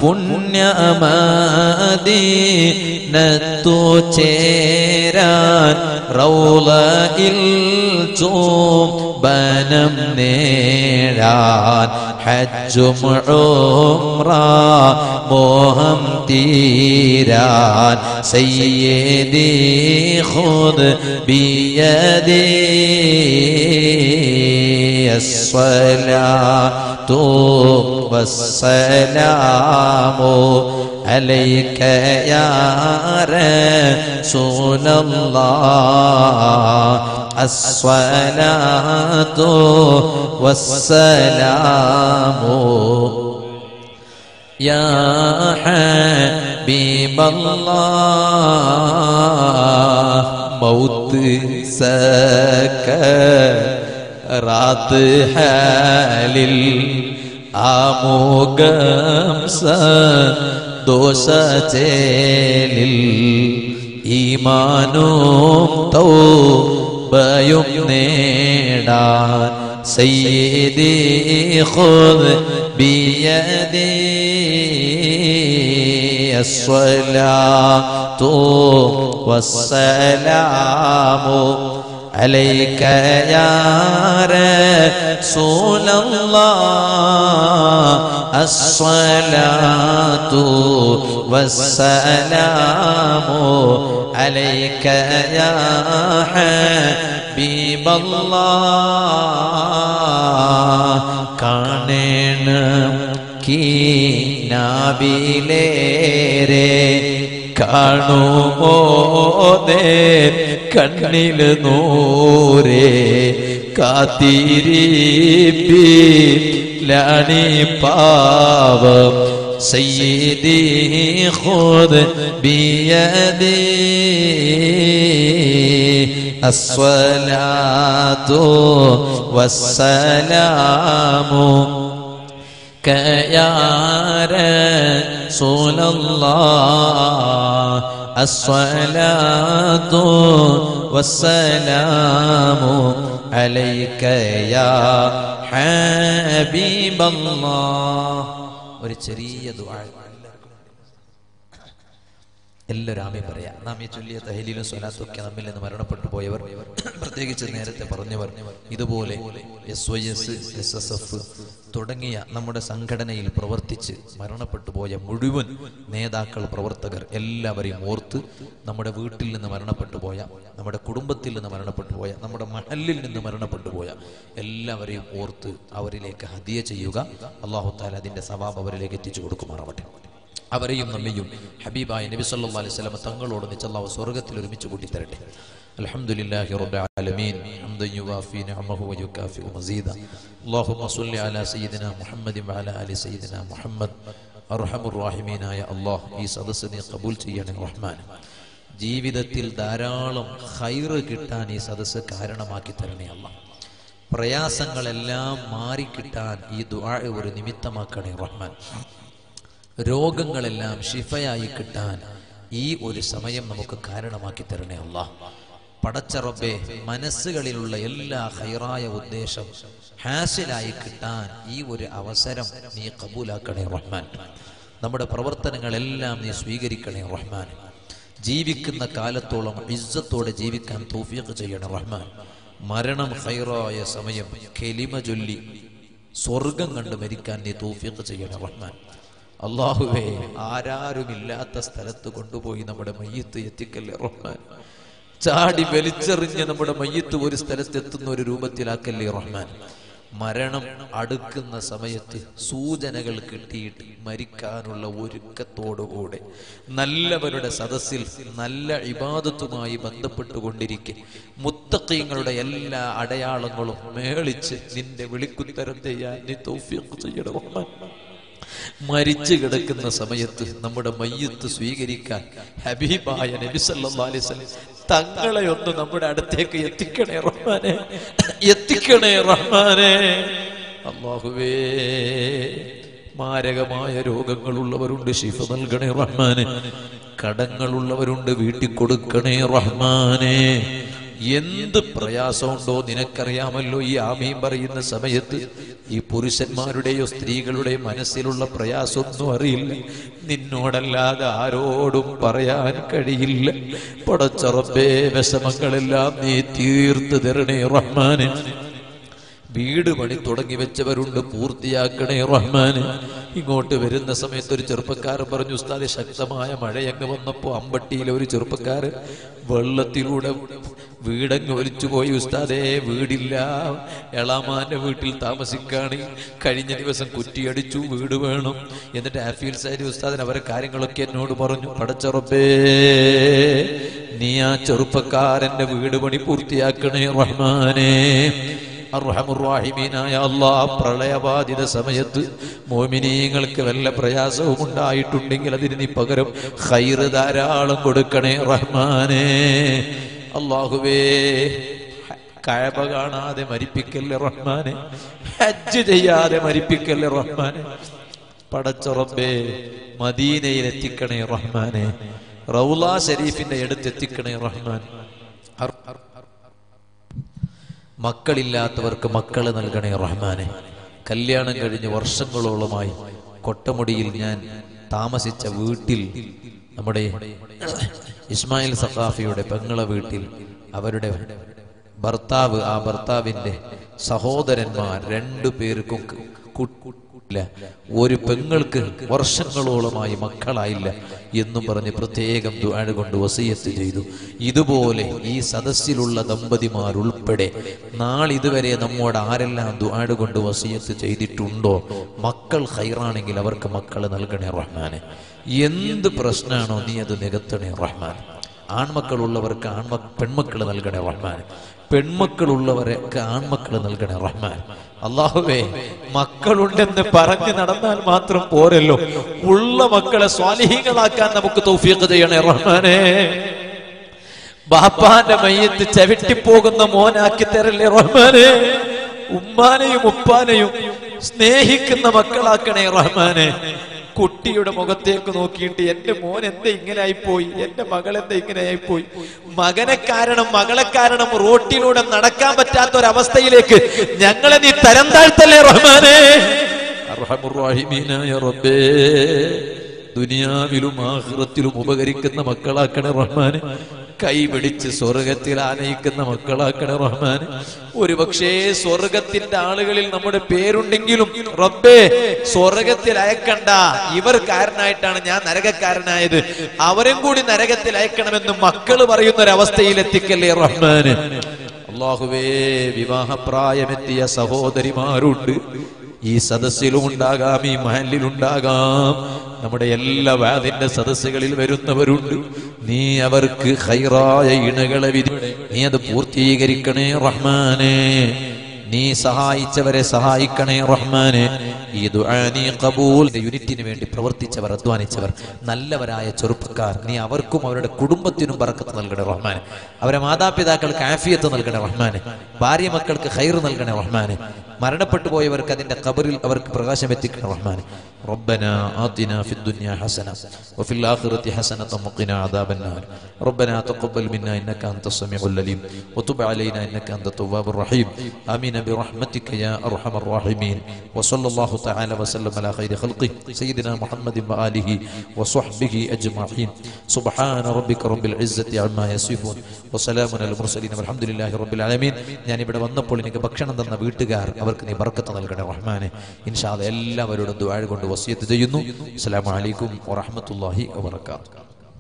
പുണ്യമദീനത്തു ചേരാൻ റൗളയിൽ ചൂബനം നേടാൻ ഹജ്ജും ഉംറ മോഹം തീരാൻ സയ്യേദി ഖുദ് ബിയദി الصلاة والسلام عليك يا رسول الله الصلاة والسلام يا حبيب الله موت സക്കറാത്ത് ഹാലിൽ ആമോകം സദോഷ ചേലിൽ ഈമാനും തൗബയും നേടാൻ സയ്യിദി ഖുദ് ബിയദി الصلاة والسلام عليك يا رسول الله الصلاة والسلام عليك يا حبيب الله കാണണം കീനാവിലേരെ കാണുമോദേ കണ്ണിൽ നൂരേ കാത്തിരിപ്പി ലാണി പാവം സയ്യിദി ഖുദ് ബിയദി الصلاة والسلام يا رسول الله الصلاة والسلام عليك يا حبيب الله ഒരു ചെറിയ ദുആ എല്ലാവരും ആമി പറയാം നാം ഈ ചൊല്ലിയ തഹലീലും സ്വലാത്തും ഒക്കെ നമ്മിൽ നിന്ന് മരണപ്പെട്ടു പോയവർ പ്രത്യേകിച്ച് നേരത്തെ പറഞ്ഞവർ ഇതുപോലെ S Y S S S F തുടങ്ങിയ നമ്മുടെ സംഘടനയിൽ പ്രവർത്തിച്ച് മരണപ്പെട്ടു പോയ മുഴുവൻ നേതാക്കൾ പ്രവർത്തകർ എല്ലാവരെയും ഓർത്ത് നമ്മുടെ വീട്ടിൽ നിന്ന് മരണപ്പെട്ടു പോയ നമ്മുടെ കുടുംബത്തിൽ നിന്ന് മരണപ്പെട്ടു പോയ നമ്മുടെ മഹലിൽ നിന്ന് മരണപ്പെട്ടു പോയ എല്ലാവരെയും ഓർത്ത് അവരിലേക്ക് ഹദിയ ചെയ്യുക അള്ളാഹു താല അതിന്റെ സവാബ് അവരിലേക്ക് എത്തിച്ചു കൊടുക്കുമാറാവട്ടെ അവരെയും നമ്മയും ഹബീബായ നബി സല്ലല്ലാഹു അലൈഹി വസല്ലം തങ്ങളോട് നിച്ചല്ലാഹു സ്വർഗ്ഗത്തിൽ ഒരുമിച്ച് കൂട്ടി തരട്ടെ അൽഹംദുലില്ലാഹി റബ്ബിൽ ആലമീൻ ഹംദൻ യുവാഫി നിഅമഹു വയുകാഫി മസീദ അല്ലാഹുമ്മ സ്വല്ലി അലാ സയ്യിദിനാ മുഹമ്മദി വഅലാ ആലി സയ്യിദിനാ മുഹമ്മദ് അർഹമുർ റഹീമീനായ അല്ലാഹ് ഈ സദസ്സ് നീ കബൂൽ ചെയ്യണേ റഹ്മാൻ ജീവിതത്തിൽ ധാരാളം ഖൈറ് കിട്ടാൻ ഈ സദസ്സ് കാരണമാക്കി തരണേ അല്ലാഹ് പ്രയാസങ്ങളെല്ലാം മാറിക്കിട്ടാൻ ഈ ദുആ ഒരു നിമിത്തമാക്കണേ റഹ്മാൻ രോഗങ്ങളെല്ലാം ഷിഫയായി കിട്ടാൻ ഈ ഒരു സമയം നമുക്ക് കാരണമാക്കി തരണേ അല്ല പടച്ചറബെ മനസ്സുകളിലുള്ള എല്ലാ ഹൈറായ ഉദ്ദേശം ഹാസിലായി കിട്ടാൻ ഈ ഒരു അവസരം നീ കബൂലാക്കണേ റഹ്മാൻ നമ്മുടെ പ്രവർത്തനങ്ങളെല്ലാം നീ സ്വീകരിക്കണേ റഹ്മാൻ ജീവിക്കുന്ന കാലത്തോളം ഇസ്സത്തോടെ ജീവിക്കാൻ തൗഫീഖ് ചെയ്യണേ റഹ്മാൻ മരണം ഹൈറായ സമയം കെലിമ ചൊല്ലി സ്വർഗം കണ്ട് മരിക്കാൻ നീ തൗഫീഖ് ചെയ്യണേ റഹ്മാൻ അള്ളാഹുവേ ആരാരുമില്ലാത്ത സ്ഥലത്ത് കൊണ്ടുപോയി നമ്മുടെ മയ്യത്ത് എത്തിക്കല്ലേ റഹ്മാൻ ചാടി വലിച്ചെറിഞ്ഞ് നമ്മുടെ മയ്യത്ത് ഒരു സ്ഥലത്ത് എത്തുന്ന ഒരു രൂപത്തിലാക്കല്ലേ റഹ്മാൻ മരണം അടുക്കുന്ന സമയത്ത് സൂചനകൾ കിട്ടിയിട്ട് മരിക്കാനുള്ള ഒരുക്കത്തോടുകൂടെ നല്ലവരുടെ സദസ്സിൽ നല്ല ഇബാദത്തുമായി ബന്ധപ്പെട്ടുകൊണ്ടിരിക്കെ മുത്തക്കീങ്ങളുടെ എല്ലാ അടയാളങ്ങളും മേളിച്ച് നിന്റെ വിളിക്കുത്തരം ചെയ്യാൻ നീ തൗഫീഖ് ചെയ്യണം റഹ്മാൻ മരിച്ചു കിടക്കുന്ന സമയത്ത് നമ്മുടെ മയ്യത്ത് സ്വീകരിക്കാൻ ഹബീബായ നബി സല്ലല്ലാഹു അലൈഹി വസല്ലം തങ്ങളെ ഒന്ന് നമ്മുടെ അടുത്തേക്ക് എത്തിക്കണേ റഹ്മാനെ എത്തിക്കണേ റഹ്മാനെ അല്ലാഹുവേ മാരകമായ രോഗങ്ങളുള്ളവരുണ്ട് ശിഫ നൽകണേ റഹ്മാനെ കടങ്ങളുള്ളവരുണ്ട് വീട്ടിൽ കൊടുക്കണേ റഹ്മാനെ എന്ത് പ്രയാസമുണ്ടോ നിനക്കറിയാമല്ലോ ഈ ആമീൻ പറയുന്ന സമയത്ത് ഈ പുരുഷന്മാരുടെയോ സ്ത്രീകളുടെയോ മനസ്സിലുള്ള പ്രയാസമൊന്നും അറിയില്ല നിന്നോടല്ലാതെ ആരോടും പറയാൻ കഴിയില്ല പടച്ചറബേ വിഷമങ്ങളെല്ലാം നീ തീർത്ത് തരണേ റഹ്മാനെ വീട് പണി തുടങ്ങി വെച്ചവരുണ്ട് പൂർത്തിയാക്കണേ റഹ്മാന് ഇങ്ങോട്ട് വരുന്ന സമയത്ത് ഒരു ചെറുപ്പക്കാരൻ പറഞ്ഞു ഉസ്താദ് ശക്തമായ മഴയങ്ങ് വന്നപ്പോ അമ്പട്ടിയിലെ ഒരു ചെറുപ്പക്കാരൻ വെള്ളത്തിലൂടെ വീടങ്ങ് ഒലിച്ചു പോയി ഉസ്താദേ വീടില്ല എളാമാന്റെ വീട്ടിൽ താമസിക്കാണ് കഴിഞ്ഞ ദിവസം കുറ്റിയടിച്ചു വീട് വേണം എന്നിട്ട് ആഫീൽ സാരി ഉസ്താദിന് അവരെ കാര്യങ്ങളൊക്കെ എന്നോട് പറഞ്ഞു പടച്ചറപ്പേ നീ ആ ചെറുപ്പക്കാരന്റെ വീട് പണി പൂർത്തിയാക്കണേ റഹ്മാനേ അർഹമുറാഹിമീനായ അള്ളാ പ്രളയബാധിത സമയത്ത് മോമിനീങ്ങൾക്ക് വല്ല പ്രയാസവും ഉണ്ടായിട്ടുണ്ടെങ്കിൽ അതിന് നീ പകരം ഹൈറ് ധാരാളം കൊടുക്കണേ റഹ്മാനേ അള്ളാഹുവേ കഴപ കാണാതെ മരിപ്പിക്കല്ലേ റഹ്മാനെ ഹജ്ജ് ചെയ്യാതെ മരിപ്പിക്കല്ലേ റഹ്മാനെ പടച്ചുറബേ മദീനയിൽ എത്തിക്കണേ റഹ്മാനെ റൗല ഷരീഫിന്റെ അടുത്ത് എത്തിക്കണേ റഹ്മാൻ അർ- അർ- മക്കളില്ലാത്തവർക്ക് മക്കളെ നൽകണേ റഹ്മാനെ കല്യാണം കഴിഞ്ഞ് വർഷങ്ങളോളമായി കൊട്ടമുടിയിൽ ഞാൻ താമസിച്ച വീട്ടിൽ നമ്മുടെ ഇസ്മായിൽ സഖാഫിയുടെ പെങ്ങളെ വീട്ടിൽ അവരുടെ ഭർത്താവ് ആ ഭർത്താവിന്റെ സഹോദരന്മാർ രണ്ടു പേർക്കും കു- ഇല്ല ഒരു പെങ്ങൾക്ക് വർഷങ്ങളോളമായി മക്കളായില്ല എന്നും പറഞ്ഞ് പ്രത്യേകം ദുആഴ കൊണ്ട് വസീയത്ത് ചെയ്തു ഇതുപോലെ ഈ സദസ്സിലുള്ള ദമ്പതിമാരുൾപ്പെടെ നാളിതുവരെ നമ്മോട് ആരെല്ലാം ദുആഴ കൊണ്ട് വസീയത്ത് ചെയ്തിട്ടുണ്ടോ മക്കൾ ഹൈറാണെങ്കിൽ അവർക്ക് മക്കളെ നൽകണേ റഹ്മാനെ എന്ത് പ്രശ്നമാണോ നീ അത് നികത്തണേ റഹ്മാൻ ആൺമക്കളുള്ളവർക്ക് ആൺമ പെൺമക്കൾ നൽകണേ റഹ്മാൻ പെൺമക്കളുള്ളവരൊക്കെ ആൺമക്കൾ നൽകണേ റഹ്മാൻ അള്ളാഹുവേ മക്കളുണ്ടെന്ന് പറഞ്ഞു നടന്നാൽ മാത്രം പോരല്ലോ ഉള്ള മക്കളെ സ്വാലിഹീങ്ങളാക്കാൻ നമുക്ക് തൗഫീഖ് ചെയ്യണേ റഹ്മാനെ ബാപ്പാന്റെ മയ്യത്ത് ചവിട്ടിപ്പോകുന്ന മോനാക്കി തരല്ലേ റഹ്മാനെ ഉമ്മാനെയും ഉപ്പാനെയും സ്നേഹിക്കുന്ന മക്കളാക്കണേ റഹ്മാനെ കുട്ടിയുടെ മുഖത്തേക്ക് നോക്കിയിട്ട് എന്റെ മോൻ എന്താ ഇങ്ങനെ ആയിപ്പോയി എന്റെ മകൾ എന്താ ഇങ്ങനെ ആയിപ്പോയി മകനെ കാരണം മകളെ കാരണം റോട്ടിലൂടെ നടക്കാൻ പറ്റാത്ത ഒരവസ്ഥയിലേക്ക് ഞങ്ങളെ നീ തരം താഴ്ത്തല്ലേ റഹ്മാനെ അർഹമുർറാഹിമീനായ റബ്ബേ ദുനിയാവിലും ആഹ്റത്തിലും ഉപകരിക്കുന്ന മക്കളാക്കണേ റഹ്മാന് കൈ പിടിച്ച് സ്വർഗത്തിൽ ആനയിക്കുന്ന മക്കളാക്കണേ റഹ്മാന് ഒരുപക്ഷേ സ്വർഗത്തിന്റെ ആളുകളിൽ നമ്മുടെ പേരുണ്ടെങ്കിലും റബ്ബേ സ്വർഗത്തിൽ അയക്കണ്ട ഇവർ കാരനായിട്ടാണ് ഞാൻ നരകക്കാരനായത് അവരും കൂടി നരകത്തിൽ അയക്കണമെന്ന് മക്കള് പറയുന്ന ഒരവസ്ഥയിൽ എത്തിക്കല്ലേ റഹ്മാന് അള്ളാഹുവേ വിവാഹപ്രായമെത്തിയ സഹോദരിമാരുണ്ട് ഈ സദസ്സിലും ഉണ്ടാകാം ഈ മഹലിലുണ്ടാകാം നമ്മുടെ എല്ലാ വാദിന്റെ സദസ്സുകളിൽ വരുന്നവരുണ്ട് നീ അവർക്ക് ഹൈറായ ഇണകളെ വിധി നീ അത് പൂർത്തീകരിക്കണേ റഹ്മാനെ നീ സഹായിച്ചവരെ സഹായിക്കണേ റഹ്മാനെ ഈ ദുആ നീ കബൂൽ യൂണിറ്റിന് വേണ്ടി പ്രവർത്തിച്ചവർ അധ്വാനിച്ചവർ നല്ലവരായ ചെറുപ്പക്കാർ നീ അവർക്കും അവരുടെ കുടുംബത്തിനും ബറക്കത്ത് നൽകണേ റഹ്മാനെ അവരെ മാതാപിതാക്കൾക്ക് ആഫിയത്ത് നൽകണേ റഹ്മാനെ ഭാര്യ മക്കൾക്ക് ഖൈർ നൽകണേ റഹ്മാനെ മരണപ്പെട്ടു പോയവർക്ക് അതിന്റെ ഖബറിൽ അവർക്ക് പ്രകാശം എത്തിക്കണം റഹ്മാൻ ربنا آتنا في الدنيا حسنة وفي الآخرة حسنة وقنا عذاب النار ربنا تقبل منا إنك أنت السميع العليم وتب علينا إنك أنت التواب الرحيم آمين برحمتك يا أرحم الراحمين وصلى الله تعالى وسلم على خير خلقه سيدنا محمد وآله وصحبه أجمعين سبحان ربك رب العزة عما يصفون وسلام على المرسلين والحمد لله رب العالمين ഞാൻ ഇവിടെ വന്നപ്പോൾ എനിക്ക് ഭക്ഷണം തന്ന വീട്ടുകാർ അവർക്ക് നീ ബർക്കത്ത് നൽകണേ റഹ്മാനെ ഇൻഷാദ് എല്ലാവരോടും ദുആ കൊണ്ട് വസിയത്ത് ചെയ്യുന്നു അസ്സലാമു അലൈക്കും വറഹ്മത്തുള്ളാഹി വബറകാതുഹു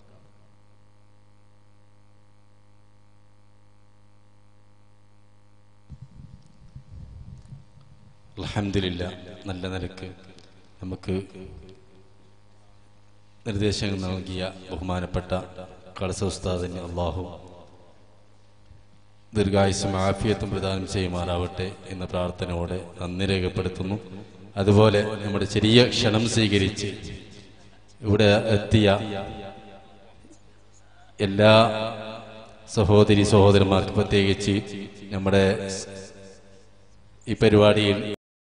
അൽഹംദുലില്ല നല്ല നിലക്ക് നമുക്ക് നിർദ്ദേശങ്ങൾ നൽകിയ ബഹുമാനപ്പെട്ട കളസ ഉസ്താദിന് അള്ളാഹു ദീർഘായുസും ആഫിയത്തും പ്രദാനം ചെയ്യുമാറാവട്ടെ എന്ന പ്രാർത്ഥനയോടെ നന്ദി രേഖപ്പെടുത്തുന്നു അതുപോലെ നമ്മുടെ ചെറിയ ക്ഷണം സ്വീകരിച്ച് ഇവിടെ എത്തിയ എല്ലാ സഹോദരി സഹോദരന്മാർക്ക് പ്രത്യേകിച്ച് നമ്മുടെ ഈ പരിപാടിയിൽ